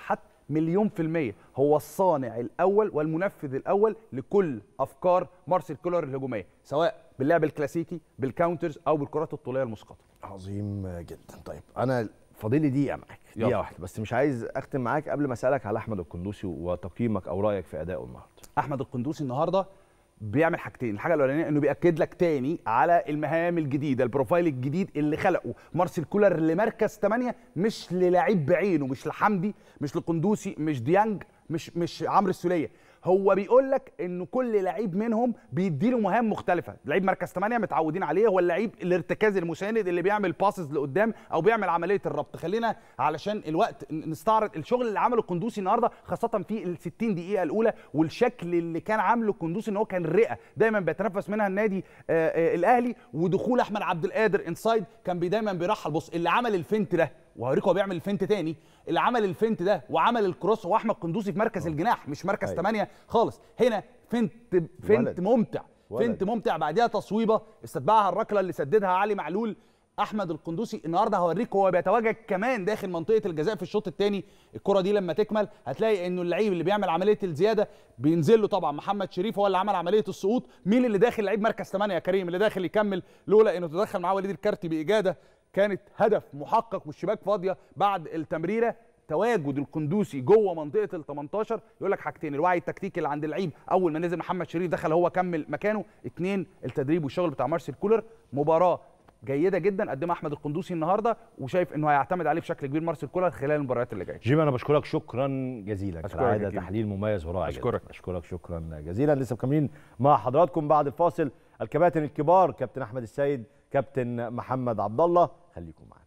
مليون في المية هو الصانع الأول والمنفذ الأول لكل أفكار مارسيل كولر الهجومية سواء باللعب الكلاسيكي بالكاونترز أو بالكرات الطولية المسقطة عظيم جدا طيب انا فاضل لي دقيقه معاك يلا. دقيقه واحده بس مش عايز اختم معاك قبل ما اسالك على احمد القندوسي وتقييمك او رايك في ادائه النهارده احمد القندوسي النهارده بيعمل حاجتين الحاجه الاولانيه انه بياكد لك تاني على المهام الجديده البروفايل الجديد اللي خلقه مارسيل كولر لمركز 8 مش للعيب بعينه مش لحمدي مش لقندوسي مش ديانج مش مش عمرو السوليه هو بيقول لك انه كل لعيب منهم بيديله مهام مختلفه لعيب مركز 8 متعودين عليه هو اللعيب الارتكاز المساند اللي بيعمل باسز لقدام او بيعمل عمليه الربط خلينا علشان الوقت نستعرض الشغل اللي عمله القندوسي النهارده خاصه في ال 60 دقيقه الاولى والشكل اللي كان عامله القندوسي ان هو كان رئه دايما بيتنفس منها النادي آه، آه، الاهلي ودخول احمد عبد القادر انسايد كان بي دايما بيرحل بص اللي عمل الفنت ده وهوريكم هو بيعمل الفنت تاني اللي عمل الفنت ده وعمل الكروس هو احمد قندوسي في مركز الجناح مش مركز أيوة. 8 خالص هنا فنت فنت ولد. ممتع ولد. فنت ممتع بعديها تصويبه استتبعها الركله اللي سددها علي معلول احمد القندوسي النهارده هوريك هو بيتواجد كمان داخل منطقه الجزاء في الشوط الثاني الكره دي لما تكمل هتلاقي انه اللعيب اللي بيعمل عمليه الزياده بينزل له طبعا محمد شريف هو اللي عمل عمليه السقوط مين اللي داخل لعيب مركز 8 يا كريم اللي داخل يكمل لولا انه تدخل معاه وليد الكارتي باجاده كانت هدف محقق والشباك فاضيه بعد التمريره تواجد القندوسي جوه منطقه ال 18 يقول لك حاجتين الوعي التكتيكي اللي عند اللعيب اول ما نزل محمد شريف دخل هو كمل مكانه اثنين التدريب والشغل بتاع مارسيل كولر مباراه جيده جدا قدمها احمد القندوسي النهارده وشايف انه هيعتمد عليه بشكل كبير مارسيل كولر خلال المباريات اللي جايه جيم انا بشكرك شكرا جزيلا أشكرك يا كالعاده كيمو. تحليل مميز ورائع جداً. أشكرك. اشكرك شكرا جزيلا لسه مكملين مع حضراتكم بعد الفاصل الكباتن الكبار كابتن احمد السيد كابتن محمد عبد الله خليكم معانا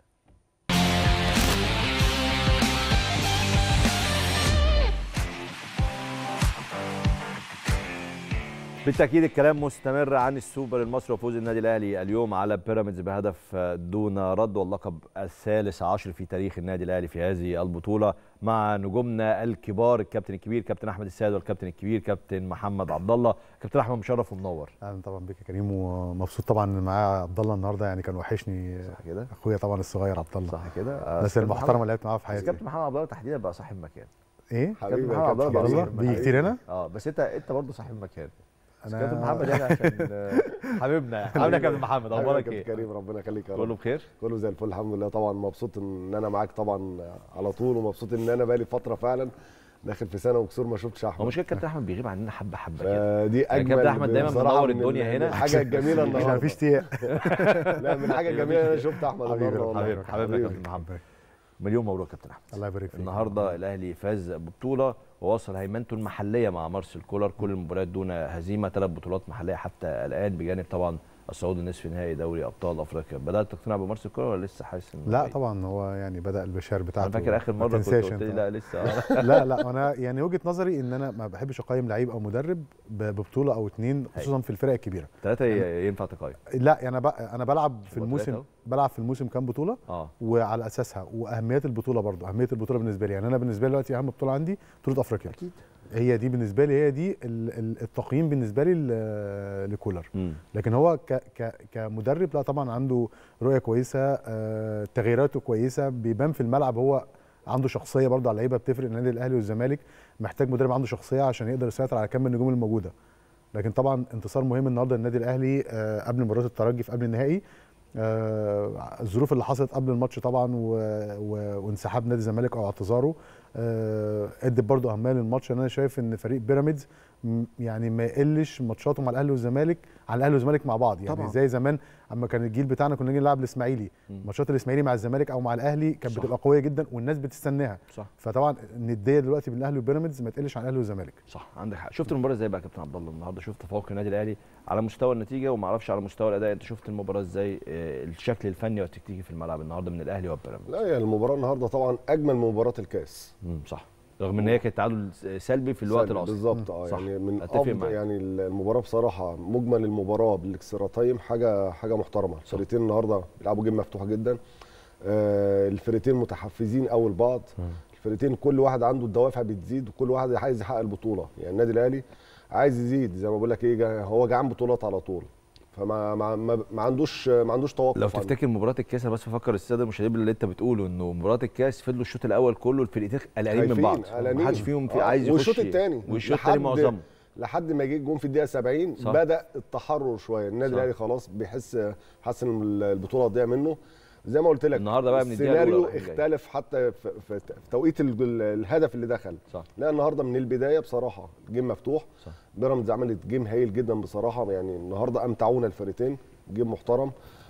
بالتاكيد الكلام مستمر عن السوبر المصري وفوز النادي الاهلي اليوم على بيراميدز بهدف دون رد واللقب الثالث عشر في تاريخ النادي الاهلي في هذه البطوله مع نجومنا الكبار الكابتن الكبير كابتن احمد السيد والكابتن الكبير كابتن محمد عبد الله كابتن احمد مشرف ومنور اهلا طبعا بك يا كريم ومبسوط طبعا ان معايا عبد الله النهارده يعني كان وحشني صح كده اخويا طبعا الصغير عبد الله صح كده الناس كابتن المحترمه محمد- اللي لعبت معاها في بس حياتي كابتن محمد عبد الله تحديدا بقى صاحب مكان ايه كابتن حبيبي يا محمد عبد الله بقى كابتن والله صاحب بيجي مكان. كتير هنا اه بس انت انت برضه صاحب مكان بس أنا- كابتن محمد يعني عشان آه، حبيبنا يعني حبيبنا يا كابتن محمد حبيبي يا اخبارك كابتن ايه؟ كريم ربنا يخليك يا كله رب بخير؟ كله زي الفل الحمد لله طبعا مبسوط ان انا معاك طبعا على طول ومبسوط ان انا بقالي فتره فعلا داخل في سنه وكسور ما شفتش هو احمد مشكله كابتن احمد بيغيب عننا حبه حبه كده فدي يعني اجمل كابتن أحمد دايما بصراحة منور من الدنيا ال- هنا. الحاجه الجميله عشان النهارده مفيش تياق لا من الحاجه الجميله ان انا شفت احمد حبيبي النهارده والله حبيبي حبيبنا يا كابتن محمد مليون مبروك يا كابتن احمد الله يبارك فيك النهارده الاهلي فاز ببطوله ووصل هيمنته المحليه مع مارسيل كولر كل المباريات دون هزيمه ثلاث بطولات محليه حتى الان بجانب طبعا الصعود لنصف نهائي دوري ابطال افريقيا بدات تقتنع بمارسيل كولر ولا لسه حاسس إنه لا بعيد؟ طبعا هو يعني بدا البشار بتاعته انا فاكر اخر ما مره كنت تنساش قلت لي أنت. لا لسه آه. لا لا انا يعني وجهه نظري ان انا ما بحبش اقيم لعيب او مدرب ب- ببطوله او اتنين خصوصا في الفرق الكبيره ثلاثه ينفع تقيم لا يعني انا بق- انا بلعب في هو الموسم تلاتة بلعب في الموسم كام بطوله اه وعلى اساسها واهميات البطوله برضو اهميه البطوله بالنسبه لي يعني انا بالنسبه لي دلوقتي اهم بطوله عندي بطوله افريقيا اكيد هي دي بالنسبه لي هي دي ال- ال- التقييم بالنسبه لي ل- لكولر مم. لكن هو ك ك كمدرب لا طبعا عنده رؤيه كويسه آه، تغييراته كويسه بيبان في الملعب هو عنده شخصيه برضه على اللعيبه بتفرق النادي الاهلي والزمالك محتاج مدرب عنده شخصيه عشان يقدر يسيطر على كم النجوم الموجوده لكن طبعا انتصار مهم النهارده للنادي الاهلي آه، قبل مباراه الترجي في قبل النهائي آه، الظروف اللي حصلت قبل الماتش طبعا و... و... وانسحاب نادي الزمالك او اعتذاره آه، ادت برضو اهميه للماتش انا شايف ان فريق بيراميدز م- يعني ما يقلش ماتشاته مع الاهلي والزمالك عن الاهلي والزمالك مع بعض يعني طبعاً. زي زمان اما كان الجيل بتاعنا كنا نيجي نلعب الاسماعيلي مم. ماتشات الاسماعيلي مع الزمالك او مع الاهلي كانت صح. بتبقى قويه جدا والناس بتستناها صح فطبعا النديه دلوقتي بين الاهلي وبيراميدز ما تقلش عن الاهلي والزمالك صح عندك حق شفت المباراه ازاي بقى يا كابتن عبد الله النهارده شفت تفوق النادي الاهلي على مستوى النتيجه وما اعرفش على مستوى الاداء انت شفت المباراه ازاي آه، الشكل الفني والتكتيكي في الملعب النهارده من الاهلي وبيراميدز لا هي المباراه النهارده طبعا اجمل مباراه الكاس مم، صح رغم ان هي كانت تعادل سلبي في الوقت سلبي الاصلي بالظبط اه صح. يعني من أتفق افضل معاك. يعني المباراه بصراحه مجمل المباراه بالاكسترا تايم حاجه حاجه محترمه الفرقتين النهارده بيلعبوا جيم مفتوحه جدا آه الفرقتين متحفزين قوي لبعض الفرقتين كل واحد عنده الدوافع بتزيد وكل واحد عايز يحقق البطوله يعني النادي الاهلي عايز يزيد زي ما بقول لك ايه جا- هو جعان بطولات على طول فما ما, ما, ما عندوش ما عندوش توقف لو عنده. تفتكر مباراه الكاس انا بس بفكر الساده المشاهدين اللي انت بتقوله انه مباراه الكاس فضلوا الشوط الاول كله الفرقتين قلقانين من خايفين، بعض قلقانين. محدش فيهم في آه، عايز يخش والشوط الثاني والشوط الثاني معظمه لحد ما جه الجون في الدقيقه 70 صح. بدا التحرر شويه النادي صح. الاهلي خلاص بيحس حاسس ان البطوله هتضيع منه زي ما قلت لك النهارده بقى من الدقيقة الأولى السيناريو رايح جاي. اختلف حتى في, في, في توقيت ال- ال- الهدف اللي دخل صح لا النهارده من البدايه بصراحه جيم مفتوح صح. بيراميدز عملت جيم هايل جدا بصراحه يعني النهارده امتعونا الفريقين جيم محترم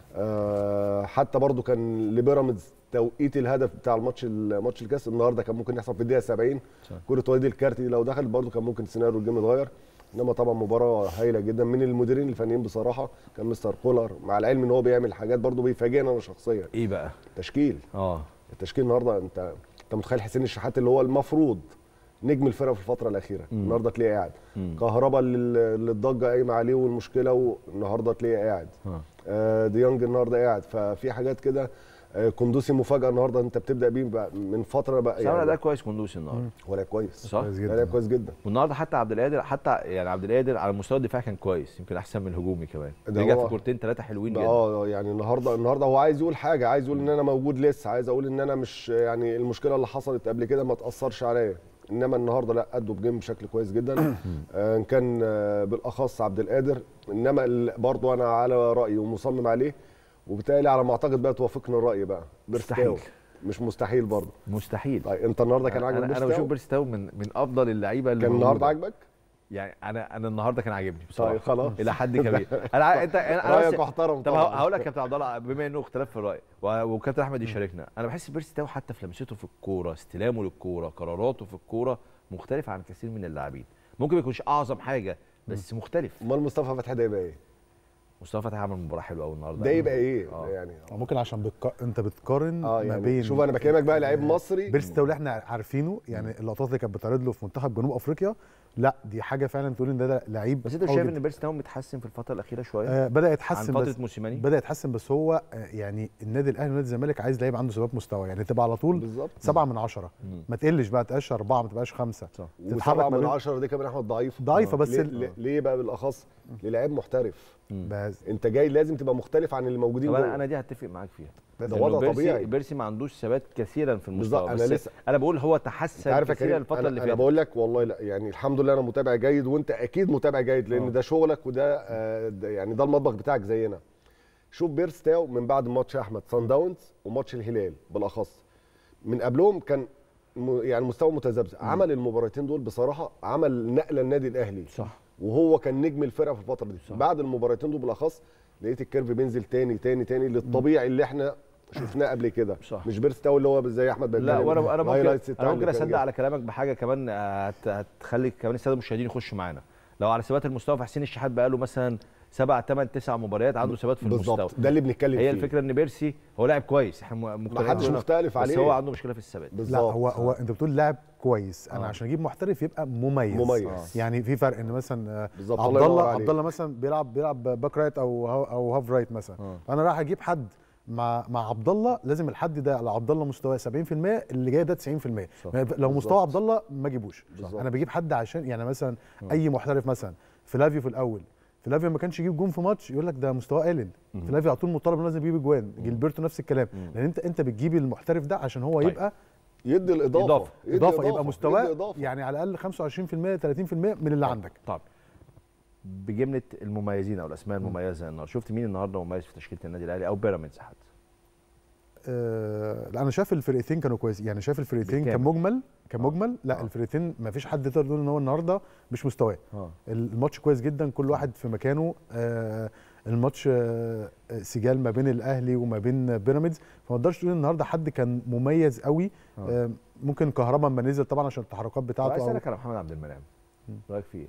آه حتى برضو كان لبيراميدز توقيت الهدف بتاع الماتش ماتش الكاس النهارده كان ممكن يحصل في الدقيقه 70 صح. كره وليد الكارتي دي لو دخل برضو كان ممكن سيناريو الجيم يتغير انما طبعا مباراه هايله جدا من المديرين الفنيين بصراحه كان مستر كولر مع العلم ان هو بيعمل حاجات برضو بيفاجئنا انا شخصيا ايه بقى تشكيل اه التشكيل النهارده انت انت متخيل حسين الشحات اللي هو المفروض نجم الفرقه في الفتره الاخيره مم. النهارده تلاقيه قاعد مم. كهربا اللي اللي الضجه قايمه عليه والمشكله والنهارده تلاقيه قاعد آه. آه ديانج النهارده قاعد ففي حاجات كده آه كندوسي مفاجاه النهارده انت بتبدا بيه بقى من فتره بقى بس عمل ده يعني كويس كندوسي النهارده هو لعب كويس صح كويس لا، جدا لعب كويس جدا والنهارده حتى عبد القادر حتى يعني عبد القادر على مستوى الدفاع كان كويس يمكن احسن من الهجومي كمان ده رجع هو- في كورتين ثلاثه حلوين جدا اه يعني النهارده النهارده هو عايز يقول حاجه عايز يقول ان انا موجود لسه عايز اقول ان انا مش يعني المشكله اللي حصلت قبل كده ما تاثرش عليا انما النهارده لا ادوا بجيم بشكل كويس جدا آه، ان كان آه، بالاخص عبد القادر انما ال- برضو انا على رايي ومصمم عليه وبالتالي على ما اعتقد بقى توافقنا الراي بقى بيرستاو مستحيل. مش مستحيل برضه مستحيل طيب انت النهارده كان عاجبك انا انا بيرستاو بشوف بيرستاو من من افضل اللعيبه اللي كان النهارده موجودة. عاجبك يعني انا انا النهارده كان عاجبني بصراحه طيب خلاص الى حد كبير انا ع- انت انا أنا رايك بس- محترم طب طبعا هقول لك يا كابتن عبد الله بما انه اختلاف في الراي و- وكابتن احمد يشاركنا انا بحس بيرسي تاو حتى في لمسته في الكوره استلامه للكوره قراراته في الكوره مختلف عن كثير من اللاعبين ممكن ما يكونش اعظم حاجه بس مختلف امال مصطفى فتحي ده يبقى ايه؟ مصطفى فتحي عمل مباراه حلوه قوي النهارده ده يبقى ايه؟ آه. يعني أو ممكن عشان بتق... انت بتقارن اه ما يعني بين شوف انا بكلمك بقى لعيب مصري بيرستاو اللي احنا عارفينه يعني اللقطات اللي كانت بتعرض له في منتخب جنوب افريقيا لا دي حاجه فعلا تقول ان ده ده لعيب بس انت مش قوي شايف جدا. ان بيرسي تاو متحسن في الفتره الاخيره شويه آه بدا عن يتحسن فتره بس موسيماني بدا يتحسن بس هو آه يعني النادي الاهلي ونادي الزمالك عايز لعيب عنده ثبات مستوى يعني تبقى على طول بالظبط سبعة من عشرة مم. ما تقلش بقى تبقاش أربعة ما تبقاش خمسة صح تتحرك وسبعة ما من بين- عشرة دي كمان احمد ضعيف ضعيفة بس ليه, ال- ليه- ليه بقى بالاخص للاعيب محترف بس انت جاي لازم تبقى مختلف عن اللي موجودين طب جوه انا انا دي هتفق معاك فيها ده لأنه وضع بيرسي طبيعي بيرسي ما عندوش ثبات كثيرا في بالظبط، المستوى أنا بس لسه- انا بقول هو انت تحسن عارف يا كثيرا كريم الفتره انا, اللي أنا فاتت بقول لك والله لا يعني الحمد لله انا متابع جيد وانت اكيد متابع جيد لان آه. ده شغلك وده آه ده يعني ده المطبخ بتاعك زينا شوف بيرستاو من بعد ماتش احمد سان داونز وماتش الهلال بالاخص من قبلهم كان م- يعني مستوى متذبذب عمل المباراتين دول بصراحه عمل نقله النادي الاهلي صح وهو كان نجم الفرقه في الفتره دي صح. بعد المباراتين دول بالاخص لقيت الكيرف بينزل تاني تاني تاني للطبيعي اللي احنا شفناه قبل كده صح. مش بيرستاو اللي هو زي احمد بن لا غالب. وانا انا ممكن الهايلايتس بتاع انا اللي ممكن كان اصدق جاي. على كلامك بحاجه كمان هت- هتخلي كمان الساده المشاهدين يخشوا معانا لو على ثبات المستوى في حسين الشحات بقى له مثلا سبع ثمان تسع مباريات عنده ثبات في المستوى بالظبط ده اللي بنتكلم هي فيه الفكره ان بيرسي هو لاعب كويس احنا م- مقتنعين حدش كلنا، مختلف بس عليه. هو عنده مشكله في الثبات لا بالظبط هو هو انت بتقول لاعب كويس انا آه. عشان اجيب محترف يبقى مميز مميز. آه. يعني في فرق ان مثلا آه، بالظبط عبد الله ينور الله عليك. عبد الله مثلا بيلعب بيلعب باك رايت او هاف- او هاف رايت مثلا آه. انا رايح اجيب حد مع مع عبد الله لازم الحد ده على عبد الله مستواه 70% اللي جاي ده 90% صح. ما- لو مستوى عبد الله ما اجيبوش بالظبط. انا بجيب حد عشان يعني مثلا اي محترف مثلا فلافيو في الاول فلافيو ما كانش يجيب جون في ماتش يقول لك ده مستواه قليل فلافيو على طول مطالب إنه لازم يجيب اجوان جilberto نفس الكلام لان انت انت بتجيب المحترف ده عشان هو طيب. يبقى يدي الاضافه إضافة. يدي اضافه يبقى يدي مستواه إضافة. يعني على الاقل 25% 30% من اللي عندك طب بجمله المميزين او الاسماء المميزه النهارده شفت مين النهارده مميز في تشكيله النادي الاهلي او بيراميدز حتى آه لا انا شايف الفرقتين كانوا كويسين يعني شايف الفرقتين بالكامل. كمجمل كمجمل لا آه. الفرقتين ما فيش حد يقدر يقول ان هو النهارده مش مستواه اه الماتش كويس جدا كل واحد في مكانه آه الماتش آه سجال ما بين الاهلي وما بين بيراميدز فما تقدرش تقول النهارده حد كان مميز قوي آه. آه ممكن كهربا لما نزل طبعا عشان التحركات عايز بتاعته أو اسالك على محمد عبد المنعم رايك فيه ايه؟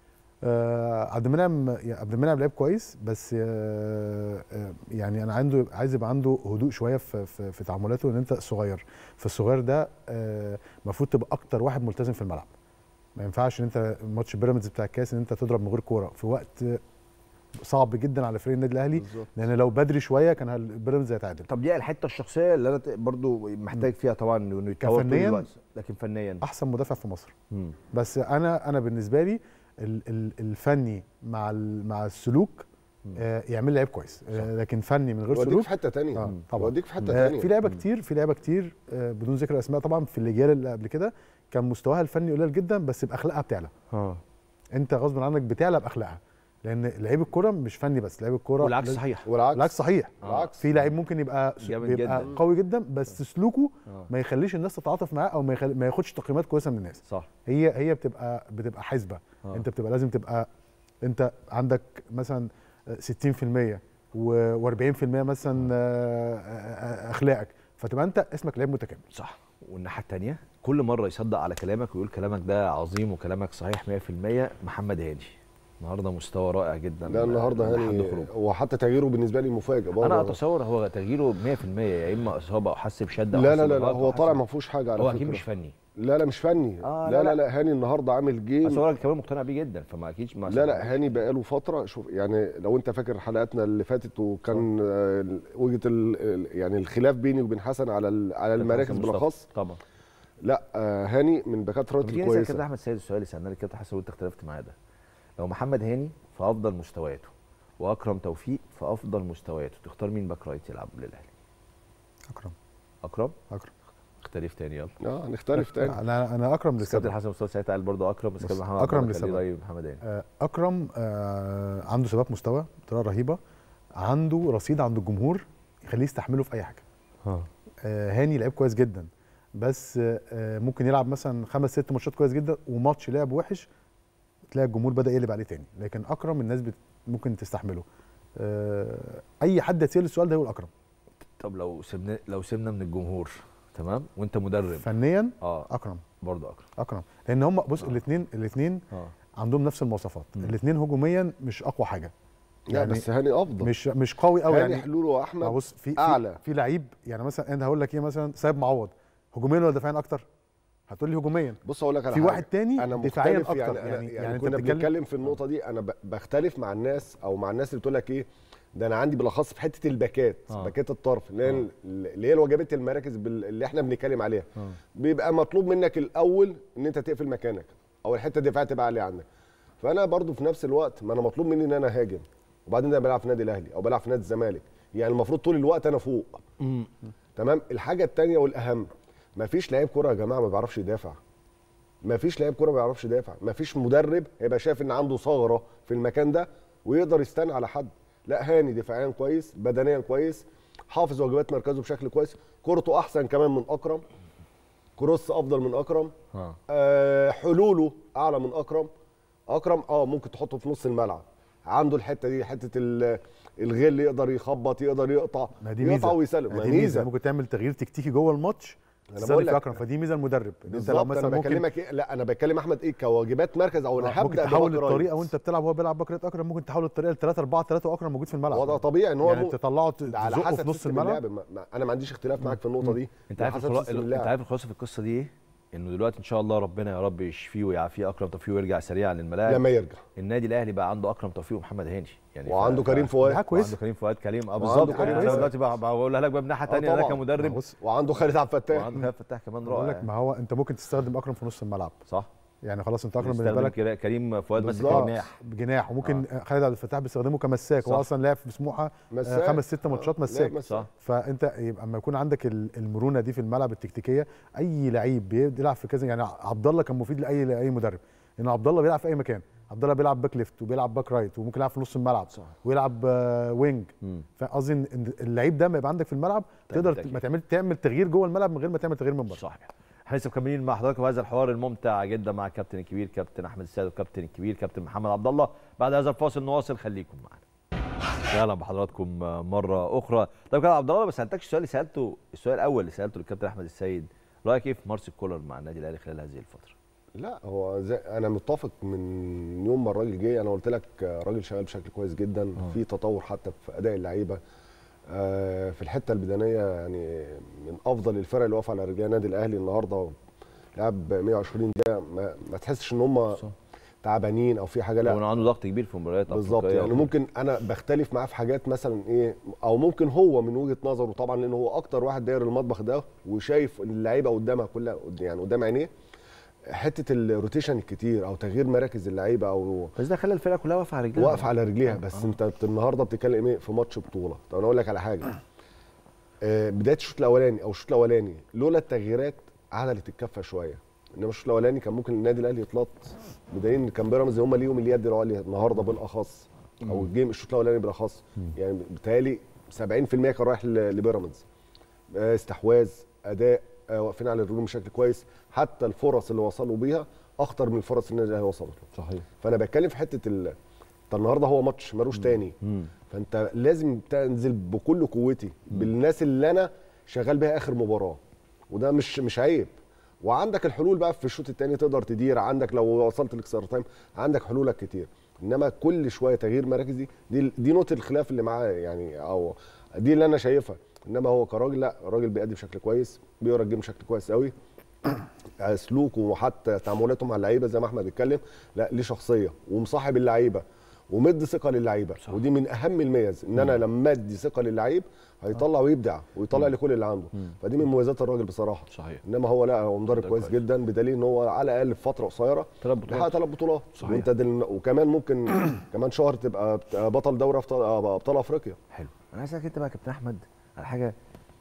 آه عبد المنعم يا عبد المنعم لعيب كويس بس آه آه يعني انا عنده عايز يبقى عنده هدوء شويه في في, في تعاملاته ان انت صغير فالصغير ده المفروض تبقى اكتر واحد ملتزم في الملعب ما ينفعش ان انت ماتش بيراميدز بتاع الكاس ان انت تضرب من غير كوره في وقت صعب جدا على فريق النادي الاهلي بالظبط. لان لو بدري شويه كان هال- بيراميدز هيتعادل طب دي الحته الشخصيه اللي انا ت- برضو محتاج فيها طبعا انه يتطور طول كفنياً؟ الوقت لكن فنيا احسن مدافع في مصر مم. بس انا انا بالنسبه لي ال- ال- الفني مع ال- مع السلوك آه يعمل لعيب كويس آه لكن فني من غير وديك سلوك في حته ثانيه آه طبعا وديك في حته آه ثانيه في لعيبه كتير في لعيبه كتير آه بدون ذكر اسماء طبعا في الاجيال اللي قبل كده كان مستواها الفني قليل جدا بس باخلاقها بتعلى اه انت غصب عنك بتعلى باخلاقها لان لعيب الكوره مش فني بس لعيب الكوره والعكس لازم- صحيح والعكس العكس صحيح العكس في لعيب ممكن يبقى جامد بيبقى جداً. قوي جدا بس سلوكه آه. ما يخليش الناس تتعاطف معاه او ما, يخل... ما ياخدش تقييمات كويسه من الناس صح هي هي بتبقى بتبقى حسبه آه. انت بتبقى لازم تبقى انت عندك مثلا 60% و40% مثلا آه، آه، اخلاقك فتبقى انت اسمك لعيب متكامل صح والناحيه الثانيه كل مره يصدق على كلامك ويقول كلامك ده عظيم وكلامك صحيح 100% محمد هادي النهارده مستوى رائع جدا لا النهارده لحد هاني خروجه. وحتى تغييره بالنسبه لي مفاجئ برضه انا اتصور هو تغييره 100% يا اما اصابه او حس بشده أو لا حس لا لا, لا بإرهاق هو أو طالع حس- ما فيهوش حاجه على هو فكره اكيد مش فني لا لا مش فني آه، لا لا، لا لا هاني النهارده عامل جيم بس هو راجل كمان مقتنع بيه جدا فما اكيد ما لا لا هاني بقاله فتره شوف يعني لو انت فاكر حلقاتنا اللي فاتت وكان آه، وجهه ال- ال- يعني الخلاف بيني وبين حسن على ال- على المراكز مصطفى. بالاخص طبعا لا آه، هاني من باكات طب رات تيجي نسال كابتن الكويسه احمد سيد السؤال اللي سالناه الكابتن حسن وانت اختلفت معاه ده لو محمد هاني في افضل مستوياته واكرم توفيق في افضل مستوياته تختار مين باك رايت يلعب للاهلي اكرم اكرم اكرم اختلف تاني يلا اه نختلف تاني انا انا اكرم بس كابتن لسبب حسن مصطفى ساعتها قال برضه اكرم بس بص، كابتن محمد أكرم عبد الله كان لسبب. ليه رأي محمد هاني آه، اكرم آه، عنده ثبات مستوى بطريقه رهيبه عنده رصيد عند الجمهور يخليه يستحمله في اي حاجه اه آه، هاني لعيب كويس جدا بس آه، ممكن يلعب مثلا خمس ست ماتشات كويس جدا وماتش لعب وحش تلاقي الجمهور بدا يقلب عليه تاني لكن اكرم الناس بت ممكن تستحمله آه، اي حد يتسال السؤال ده يقول اكرم طب لو سيبنا لو سيبنا من الجمهور تمام وانت مدرب فنيا اه اكرم برضه اكرم اكرم لان هم بص الاثنين الاثنين اه عندهم نفس المواصفات مم. الاثنين هجوميا مش اقوى حاجه لا يعني بس هاني افضل مش مش قوي قوي هاني يعني حلول ما واحمد بص في أعلى. في, في لعيب يعني مثلا انا هقول لك ايه مثلا سايب معوض هجوميا ولا دفاعيا اكتر هتقول لي هجوميا بص اقول لك على في حاجة. واحد تاني انا دفاعيا مختلف أكتر. يعني, يعني- يعني, يعني يعني أنت كنا بتتكلم- بنتكلم في النقطه دي انا ب- بختلف مع الناس او مع الناس اللي بتقول لك ايه ده انا عندي بالاخص في حته الباكات آه. باكات الطرف اللي هي آه. اللي هي الوجبات المراكز بال- اللي احنا بنتكلم عليها آه. بيبقى مطلوب منك الاول ان انت تقفل مكانك او الحته الدفاعيه تبقى عاليه عندك فانا برضو في نفس الوقت ما انا مطلوب مني ان انا هاجم وبعدين انا بلعب في نادي الاهلي او بلعب في نادي الزمالك يعني المفروض طول الوقت انا فوق تمام الحاجه الثانيه والاهم مفيش لعيب كوره يا جماعه ما بيعرفش يدافع مفيش لعيب كوره ما بيعرفش يدافع مفيش مدرب هيبقى شايف ان عنده ثغره في المكان ده ويقدر يستنى على حد لا هاني دفاعيا كويس بدنيا كويس حافظ واجبات مركزه بشكل كويس كورته احسن كمان من اكرم كروس افضل من اكرم اه آه حلوله اعلى من اكرم اكرم اه ممكن تحطه في نص الملعب عنده الحته دي حته ال- الغل يقدر يخبط يقدر يقطع ما دي يقطع ميزه ويسلم ما ما دي ميزه ميزه ممكن تعمل تغيير تكتيكي جوه الماتش أنا تستهدف بقول لك- اكرم فدي ميزه المدرب ان انت لو بالظبط مثلا انا ممكن بكلمك إيه؟ لا انا بكلم احمد ايه كواجبات مركز او انا آه، ممكن هبدا تحول بباك رايت. الطريقه وانت بتلعب وهو بيلعب باك رايت اكرم ممكن تحول الطريقه ل 3 4 3 واكرم موجود في الملعب وضع طبيعي ان هو يعني مو- تطلعه ده على تزقه حسب في نص سيستم الملعب اللعب ما ما انا ما عنديش اختلاف معاك في النقطه دي انت على عارف حسب الخلا... سيستم انت اللعب عارف الخلاصه في القصه دي ايه؟ انه دلوقتي ان شاء الله ربنا يا رب يشفيه ويعافيه اكرم توفيق ويرجع سريعا للملاعب لما يرجع النادي الاهلي بقى عنده اكرم توفيق ومحمد هاني يعني وعنده ف- كريم ف- فؤاد ده كويس وعنده كريم فؤاد كريم اه وعنده بالظبط كريم يعني فؤاد. انا دلوقتي بقى- بقولها لك بقى من ناحيه آه ثانيه انا طبعاً. كمدرب بص وعنده خالد عبد الفتاح وعنده خالد فتاح كمان بقول رائع لك ما هو انت ممكن تستخدم اكرم في نص الملعب صح يعني خلاص انت اكرم بالنسبه بيستخدم لك كرا- كريم فؤاد ماسك بالظبط. جناح بجناح وممكن خالد عبد الفتاح بيستخدمه كمساك هو صح. اصلا لعب في سموحه آه، مساك. خمس ست ماتشات آه، مساك لعب صح فانت يبقى اما يكون عندك ال- المرونه دي في الملعب التكتيكيه اي لعيب بيلعب في كذا يعني عبد الله كان مفيد لاي لاي مدرب لان عبد الله بيلعب في اي مكان عبد الله بيلعب باك ليفت وبيلعب باك رايت وممكن يلعب في نص الملعب صح. ويلعب آه، وينج مم. فقصدي ان إن اللعيب ده ما يبقى عندك في الملعب تعمل تقدر تغيير. ما تعمل تعمل تغيير جوه الملعب من غير ما تعمل تغيير من بره صحيح احنا لسه مكملين مع حضراتكم هذا الحوار الممتع جدا مع الكابتن الكبير كابتن احمد السيد والكابتن الكبير كابتن محمد عبد الله بعد هذا الفاصل نواصل خليكم معنا اهلا بحضراتكم مره اخرى طيب كابتن عبد الله ما سالتكش السؤال اللي سالته السؤال الاول اللي سالته للكابتن احمد السيد رايك ايه في مارسيل كولر مع النادي الاهلي خلال هذه الفتره لا هو زي انا متفق من يوم ما الراجل جه انا قلت لك راجل شغال بشكل كويس جدا آه. في تطور حتى في اداء اللعيبه آه، في الحته البدنيه يعني من افضل الفرق اللي واقفه على رجليها النادي الاهلي النهارده لعب 120 دقيقه ما, ما تحسش ان هم صح. تعبانين او في حاجه لا هو عنده ضغط كبير في مباريات بالظبط أفريقية يعني وكده. ممكن انا بختلف معاه في حاجات مثلا ايه او ممكن هو من وجهه نظره طبعا لان هو اكتر واحد داير المطبخ ده وشايف اللعيبه قدامها كلها قد- يعني قدام عينيه حته الروتيشن الكتير او تغيير مراكز اللعيبه او بس ده خلى الفرقه كلها واقفه على رجلها واقف على رجليها بس انت بت- النهارده بتتكلم ايه في ماتش بطوله طب انا اقول لك على حاجه آه، بدايه الشوط الاولاني او الشوط الاولاني لولا التغييرات عدلت الكفه شويه انما الشوط الاولاني كان ممكن النادي الاهلي يتلط بدليل ان كان بيراميدز هم ليهم اليد العليا النهارده بالاخص او الجيم الشوط الاولاني بالاخص يعني بالتالي 70% كان رايح ل- لبيراميدز آه، استحواذ اداء آه، واقفين على الرجول بشكل كويس حتى الفرص اللي وصلوا بيها اخطر من الفرص اللي النادي الاهلي وصلت له صحيح فانا بتكلم في حته ال طب النهارده هو ماتش ملوش تاني فانت لازم تنزل بكل قوتي بالناس اللي انا شغال بيها اخر مباراه وده مش مش عيب وعندك الحلول بقى في الشوط الثاني تقدر تدير عندك لو وصلت الاكسترا تايم عندك حلولك كتير انما كل شويه تغيير مراكز دي دي, دي نقطه الخلاف اللي معاه يعني او دي اللي انا شايفها انما هو كراجل لا راجل بيأدي بشكل كويس بيقرا الجيم بشكل كويس قوي سلوكه وحتى تعاملاته مع اللعيبه زي ما احمد اتكلم لا ليه شخصيه ومصاحب اللعيبه ومدي ثقه للعيبه صح. ودي من اهم الميز ان انا لما ادي ثقه للعيب هيطلع ويبدع ويطلع لي كل اللي عنده فدي من مميزات الراجل بصراحه صحيح انما هو لا هو مدرب مدرب كويس كويس. جدا بدليل ان هو على الاقل في فتره قصيره ثلاث حقق بطولات ثلاث بطولات صحيح. وانت دل... وكمان ممكن كمان شهر تبقى بطل دوري ابطال ابطال افريقيا حلو انا عايز اسالك انت بقى يا كابتن احمد على حاجه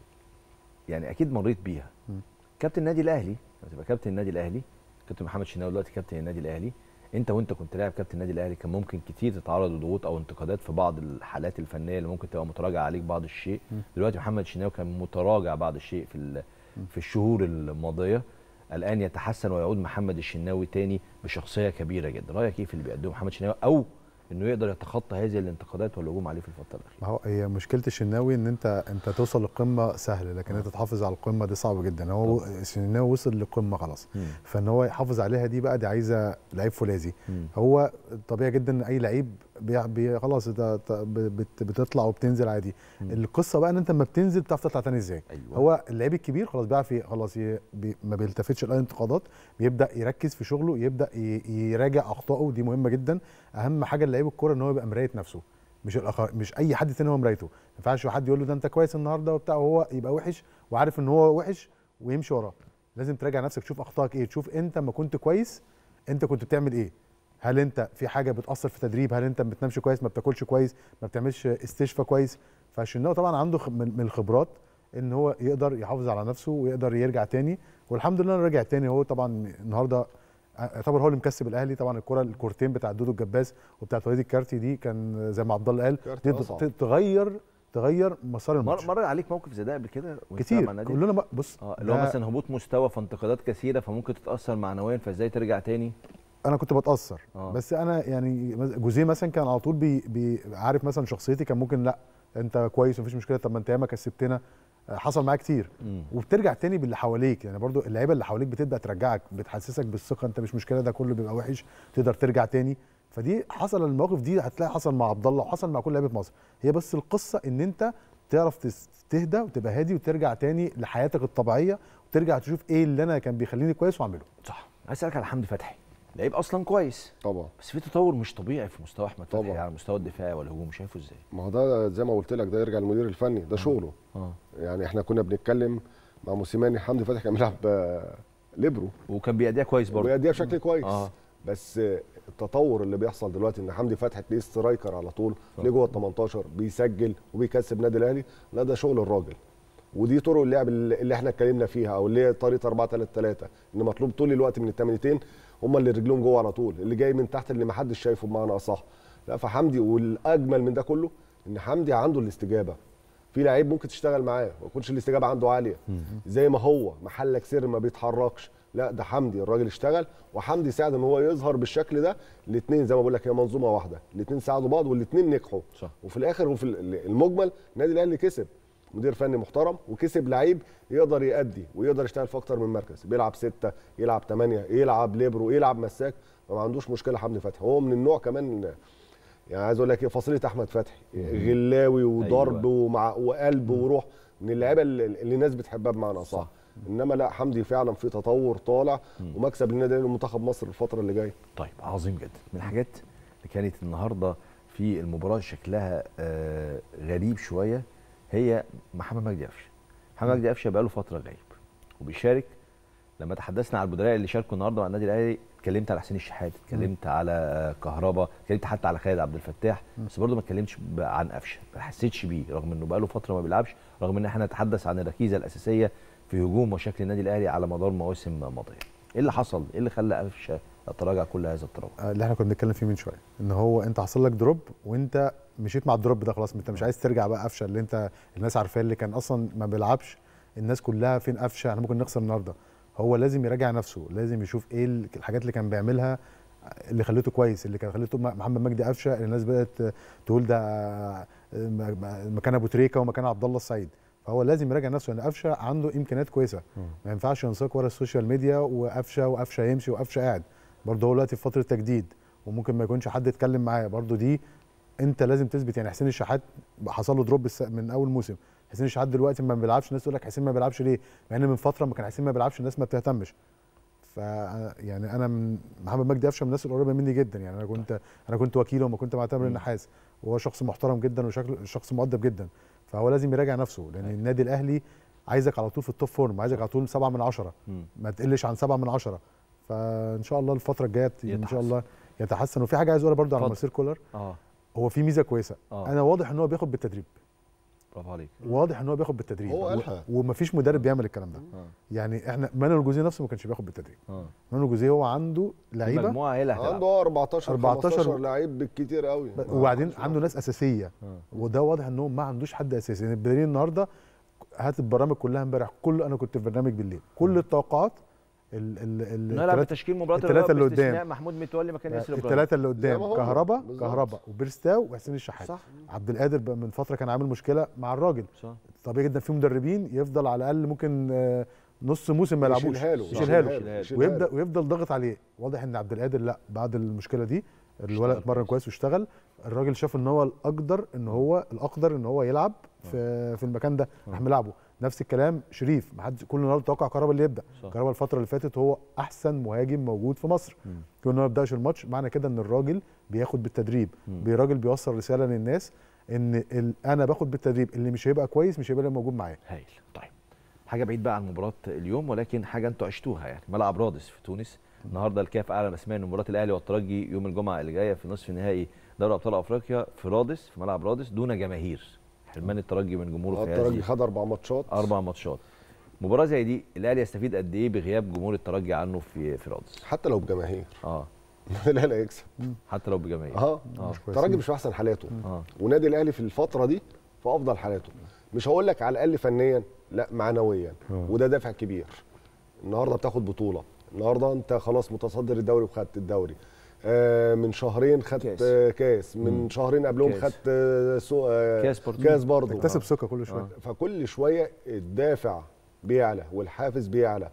يعني اكيد مريت بيها كابتن النادي الاهلي لما تبقى كابتن النادي الاهلي كابتن محمد شناوي دلوقتي كابتن النادي الاهلي انت وانت كنت لاعب كابتن النادي الاهلي كان ممكن كتير تتعرض لضغوط او انتقادات في بعض الحالات الفنيه اللي ممكن تبقى متراجع عليك بعض الشيء دلوقتي محمد شناوي كان متراجع بعض الشيء في ال- في الشهور الماضيه الان يتحسن ويعود محمد الشناوي تاني بشخصيه كبيره جدا رايك ايه في اللي بيقدمه محمد شناوي او انه يقدر يتخطى هذه الانتقادات والهجوم عليه في الفتره الاخيره ما هو هي مشكله الشناوي ان انت انت توصل للقمه سهل لكن انت تحافظ على القمه دي صعب جدا هو الشناوي وصل للقمه خلاص مم. فان هو يحافظ عليها دي بقى دي عايزه لعيب فولاذي مم. هو طبيعي جدا ان اي لعيب بي بي خلاص انت ت- ب- بت بتطلع وبتنزل عادي القصه بقى ان انت لما بتنزل بتعرف تطلع تاني ازاي أيوة. هو اللعيب الكبير خلاص بيعرف ي- خلاص ي- بي ما بيلتفتش لاي انتقادات بيبدا يركز في شغله يبدا ي- يراجع اخطائه دي مهمه جدا اهم حاجه لعيب الكوره ان هو يبقى مرايه نفسه مش الأخ... مش اي حد تاني هو مرايته ما ينفعش حد يقول له ده انت كويس النهارده وبتاع وهو يبقى وحش وعارف ان هو وحش ويمشي وراه لازم تراجع نفسك تشوف اخطائك ايه تشوف انت ما كنت كويس انت كنت بتعمل ايه هل انت في حاجه بتاثر في تدريب هل انت ما بتنامش كويس ما بتاكلش كويس ما بتعملش استشفاء كويس فالشناوي طبعا عنده خ- من من الخبرات ان هو يقدر يحافظ على نفسه ويقدر يرجع تاني والحمد لله انه رجع تاني هو طبعا النهارده يعتبر هو اللي مكسب الاهلي طبعا الكره الكورتين بتاع دودو الجباس وبتاعت وليد الكارتي دي كان زي ما عبد الله قال كارتي دي أصعب. ت- تغير تغير مسار مر الماتش مر عليك موقف زي ده قبل كده وأنت مع كتير النادي؟ كلنا م- بص اه اللي هو ده- مثلا هبوط مستوى في انتقادات كثيره فممكن تتاثر معنويا فازاي ترجع تاني انا كنت بتاثر آه. بس انا يعني مز- جوزيه مثلا كان على طول بي بي عارف مثلا شخصيتي كان ممكن لا انت كويس مفيش مشكله طب ما انت ياما كسبتنا آه، حصل معايا كتير مم. وبترجع تاني باللي حواليك يعني برضو اللعيبه اللي حواليك بتبدا ترجعك بتحسسك بالثقه انت مش مشكله ده كله بيبقى وحش تقدر ترجع تاني فدي حصل المواقف دي هتلاقي حصل مع عبد الله وحصل مع كل لعيبه مصر هي بس القصه ان انت تعرف تس- تهدى وتبقى هادي وترجع تاني لحياتك الطبيعيه وترجع تشوف ايه اللي انا كان بيخليني كويس واعمله صح عايز اسالك على حمدي فتحي لعيب اصلا كويس طبعا بس في تطور مش طبيعي في مستوى احمد فتحي طبعا. على مستوى الدفاع والهجوم شايفه ازاي ما هو ده زي ما قلت لك ده يرجع للمدير الفني ده شغله اه يعني احنا كنا بنتكلم مع موسيماني حمدي فتحي كان بيلعب آه، ليبرو وكان بيأديها كويس برضه وبيأديها بشكل كويس آه. بس آه، التطور اللي بيحصل دلوقتي ان حمدي فتحي تلاقيه سترايكر على طول ليه جوه ال 18 بيسجل وبيكسب نادي الاهلي لا ده شغل الراجل ودي طرق اللعب اللي اللي احنا اتكلمنا فيها او اللي هي طريقه 4 3 3 ان مطلوب طول الوقت من الثمانيتين هم اللي رجلهم جوه على طول اللي جاي من تحت اللي ما حدش شايفه بمعنى اصح لا فحمدي والاجمل من ده كله ان حمدي عنده الاستجابه في لعيب ممكن تشتغل معاه ما يكونش الاستجابه عنده عاليه زي ما هو محلك سر ما بيتحركش لا ده حمدي الراجل اشتغل وحمدي ساعد ان هو يظهر بالشكل ده الاثنين زي ما بقول لك هي منظومه واحده الاثنين ساعدوا بعض والاثنين نجحوا صح. وفي الاخر وفي المجمل النادي الاهلي كسب مدير فني محترم وكسب لعيب يقدر يأدي ويقدر يشتغل في اكتر من مركز بيلعب ستة يلعب ثمانية يلعب ليبرو يلعب مساك فما عندوش مشكله حمدي فتحي هو من النوع كمان يعني عايز اقول لك ايه فصيله احمد فتحي غلاوي وضرب أيوة. ومع وقلب وروح من اللعيبه اللي, اللي الناس بتحبها بمعنى صح. صح انما لا حمدي فعلا في تطور طالع ومكسب للنادي الاهلي ومنتخب مصر الفتره اللي جايه طيب عظيم جدا من الحاجات اللي كانت النهارده في المباراه شكلها آه غريب شويه هي محمد مجدي قفشه محمد مجدي قفشه بقاله فتره غايب وبيشارك لما تحدثنا على البدلاء اللي شاركوا النهارده مع النادي الاهلي اتكلمت على حسين الشحات اتكلمت على كهربا اتكلمت حتى على خالد عبد الفتاح بس برضه ما اتكلمتش ب- عن قفشه ما حسيتش بيه رغم انه بقاله فتره ما بيلعبش رغم ان احنا نتحدث عن الركيزه الاساسيه في هجوم وشكل النادي الاهلي على مدار مواسم ماضيه ايه اللي حصل ايه اللي خلى قفشه يتراجع كل هذا التراجع آه، اللي احنا كنا بنتكلم فيه من شويه ان هو انت حصل لك دروب وانت مشيت مع الدروب ده خلاص انت مش عايز ترجع بقى قفشه اللي انت الناس عارفاه اللي كان اصلا ما بيلعبش الناس كلها فين قفشه احنا ممكن نخسر النهارده هو لازم يراجع نفسه لازم يشوف ايه ال- الحاجات اللي كان بيعملها اللي خليته كويس اللي كان خليته م- محمد مجدي قفشه اللي الناس بدات تقول ده آه، م- م- مكان ابو تريكه ومكان عبد الله السعيد فهو لازم يراجع نفسه لان قفشه عنده امكانيات كويسه ما ينفعش ينساق ورا السوشيال ميديا وقفشه وقفشه يمشي وقفشه قاعد برضه هو دلوقتي في فتره تجديد وممكن ما يكونش حد يتكلم معاه برضه دي انت لازم تثبت يعني حسين الشحات حصل له دروب الس- من اول موسم حسين الشحات دلوقتي ما بيلعبش الناس تقول لك حسين ما بيلعبش ليه مع ان من فتره ما كان حسين ما بيلعبش الناس ما بتهتمش ف يعني انا من محمد مجدي قفشه من الناس القريبه مني جدا يعني انا كنت انا كنت وكيله وما كنت مع تامر النحاس وهو شخص محترم جدا وشكله شخص مؤدب جدا فهو لازم يراجع نفسه لان النادي الاهلي عايزك على طول في التوب فورم عايزك على طول سبعة من عشرة مم. ما تقلش عن سبعة من عشرة فان شاء الله الفتره الجايه ان يتحسن. شاء الله يتحسن وفي حاجه عايز اقولها برضو على اتفضل. مارسيل كولر اه هو في ميزه كويسه آه. انا واضح ان هو بياخد بالتدريب برافو عليك واضح ان هو بياخد بالتدريب هو و- قالها. ومفيش مدرب بيعمل الكلام ده آه. يعني احنا مانويل جوزيه نفسه ما كانش بياخد بالتدريب اه مانويل جوزيه هو عنده لعيبه المجموعه هي اللي هتلعب عنده 14 14 15 لعيب بالكتير قوي ب- وبعدين عنده ناس اساسيه آه. وده واضح ان هو ما عندوش حد اساسي يعني بدليل النهارده هات البرامج كلها امبارح كل انا كنت في برنامج بالليل كل التوقعات ال ال ال نلعب التلات- بتشكيل مباراه التلاتة الرجاء اللي باستثناء قدام. محمود متولي مكان ياسر ابراهيم الثلاثه اللي زي ما قدام هم. كهربا بالظبط. كهربا وبيرستاو وحسين الشحات صح عبد القادر بقى من فتره كان عامل مشكله مع الراجل صح طبيعي جدا في مدربين يفضل على الاقل ممكن آه، نص موسم ما يلعبوش يشيلها له يشيلها له يشيلها له. ويبدا ويفضل ضاغط عليه واضح ان عبد القادر لا بعد المشكله دي الولد اتمرن كويس واشتغل الراجل شاف ان هو الاقدر ان هو الاقدر ان هو يلعب في في المكان ده راح ملعبه نفس الكلام شريف ما حد كل النهارده توقع كهربا اللي يبدا صح. كهربا الفتره اللي فاتت هو احسن مهاجم موجود في مصر مم. كل ما يبداش الماتش معنى كده ان الراجل بياخد بالتدريب مم. الراجل بيوصل رساله للناس ان ال... انا باخد بالتدريب اللي مش هيبقى كويس مش هيبقى موجود معايا هايل طيب حاجه بعيد بقى عن مباراه اليوم ولكن حاجه انتوا عشتوها يعني ملعب رادس في تونس النهارده الكاف اعلن رسميا ان مباراه الاهلي والترجي يوم الجمعه اللي جايه في نصف نهائي دوري ابطال افريقيا في رادس في ملعب رادس دون جماهير حرمان الترجي من جمهوره في الترجي هذه خد اربع ماتشات اربع ماتشات مباراه زي دي الاهلي يستفيد قد ايه بغياب جمهور الترجي عنه في في رادس حتى لو بجماهير اه لا لا يكسب حتى لو بجماهير اه اه الترجي مش في احسن حالاته اه ونادي الاهلي في الفتره دي في افضل حالاته مش هقول لك على الاقل فنيا لا معنويا وده دافع كبير النهارده بتاخد بطوله النهارده انت خلاص متصدر الدوري وخدت الدوري آه من شهرين خدت كاس. آه كاس من شهرين قبلهم كاس. خدت آه سو آه كاس برضه. كاس برضه تكتسب ثقه كل شويه فكل شويه الدافع بيعلى والحافز بيعلى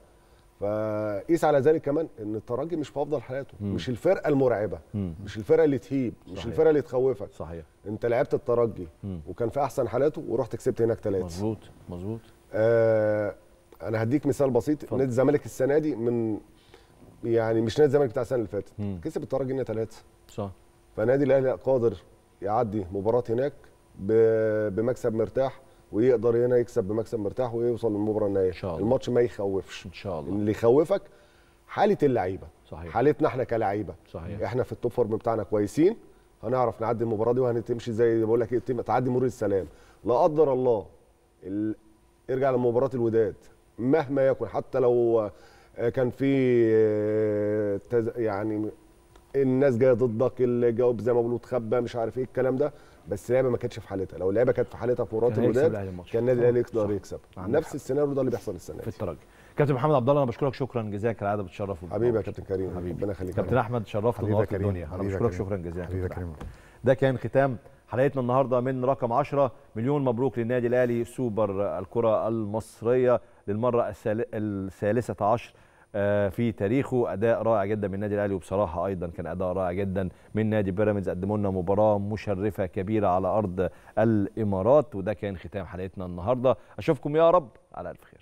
فقيس على ذلك كمان ان الترجي مش في افضل حالاته مم. مش الفرقه المرعبه مم. مش الفرقه اللي تهيب مش صحيح. الفرقه اللي تخوفك صحيح انت لعبت الترجي مم. وكان في احسن حالاته ورحت كسبت هناك ثلاثه مظبوط مظبوط آه انا هديك مثال بسيط اتفضل. نادي الزمالك السنه دي من يعني مش نادي الزمالك بتاع السنه اللي فاتت مم. كسب الترجي هنا ثلاثه صح فنادي الاهلي قادر يعدي مباراه هناك ب- بمكسب مرتاح ويقدر هنا يكسب بمكسب مرتاح ويوصل للمباراه النهائيه إن شاء الله. الماتش ما يخوفش ان شاء الله اللي يخوفك حاله اللعيبه صحيح حالتنا احنا كلاعيبه صحيح احنا في التوب فورم بتاعنا كويسين هنعرف نعدي المباراه دي وهنتمشي زي بقول لك ايه تم- تعدي مرور السلام لا قدر الله ال... ارجع لمباراه الوداد مهما يكن حتى لو آه، كان في آه، تز... يعني الناس جايه ضدك اللي جاوب زي ما بيقولوا اتخبى مش عارف ايه الكلام ده بس اللعبه ما كانتش في حالتها لو اللعبه كانت في حالتها في مباراه كان هيكسب الوداد الأهلي الماتش. كان النادي الاهلي صح. يقدر يكسب عندك نفس حق. السيناريو ده اللي بيحصل السنه في دي الترجي كابتن محمد عبد الله انا بشكرك شكرا جزيلا كالعاده بتشرف حبيبي يا وبتنور. كابتن كريم حبيبي ربنا يخليك كابتن احمد شرفت حبيبي يا ونورت كريم. الدنيا انا حبيبي يا بشكرك كريم. شكرا جزيلا حبيبي يا كابتن كريم أحمد. ده كان ختام حلقتنا النهارده من رقم 10 مليون مبروك للنادي الاهلي سوبر الكره المصريه للمره الثال- الثالثه عشر آه، في تاريخه اداء رائع جدا من النادي الاهلي وبصراحه ايضا كان اداء رائع جدا من نادي بيراميدز قدموا لنا مباراه مشرفه كبيره على ارض الامارات وده كان ختام حلقتنا النهارده اشوفكم يا رب على الف خير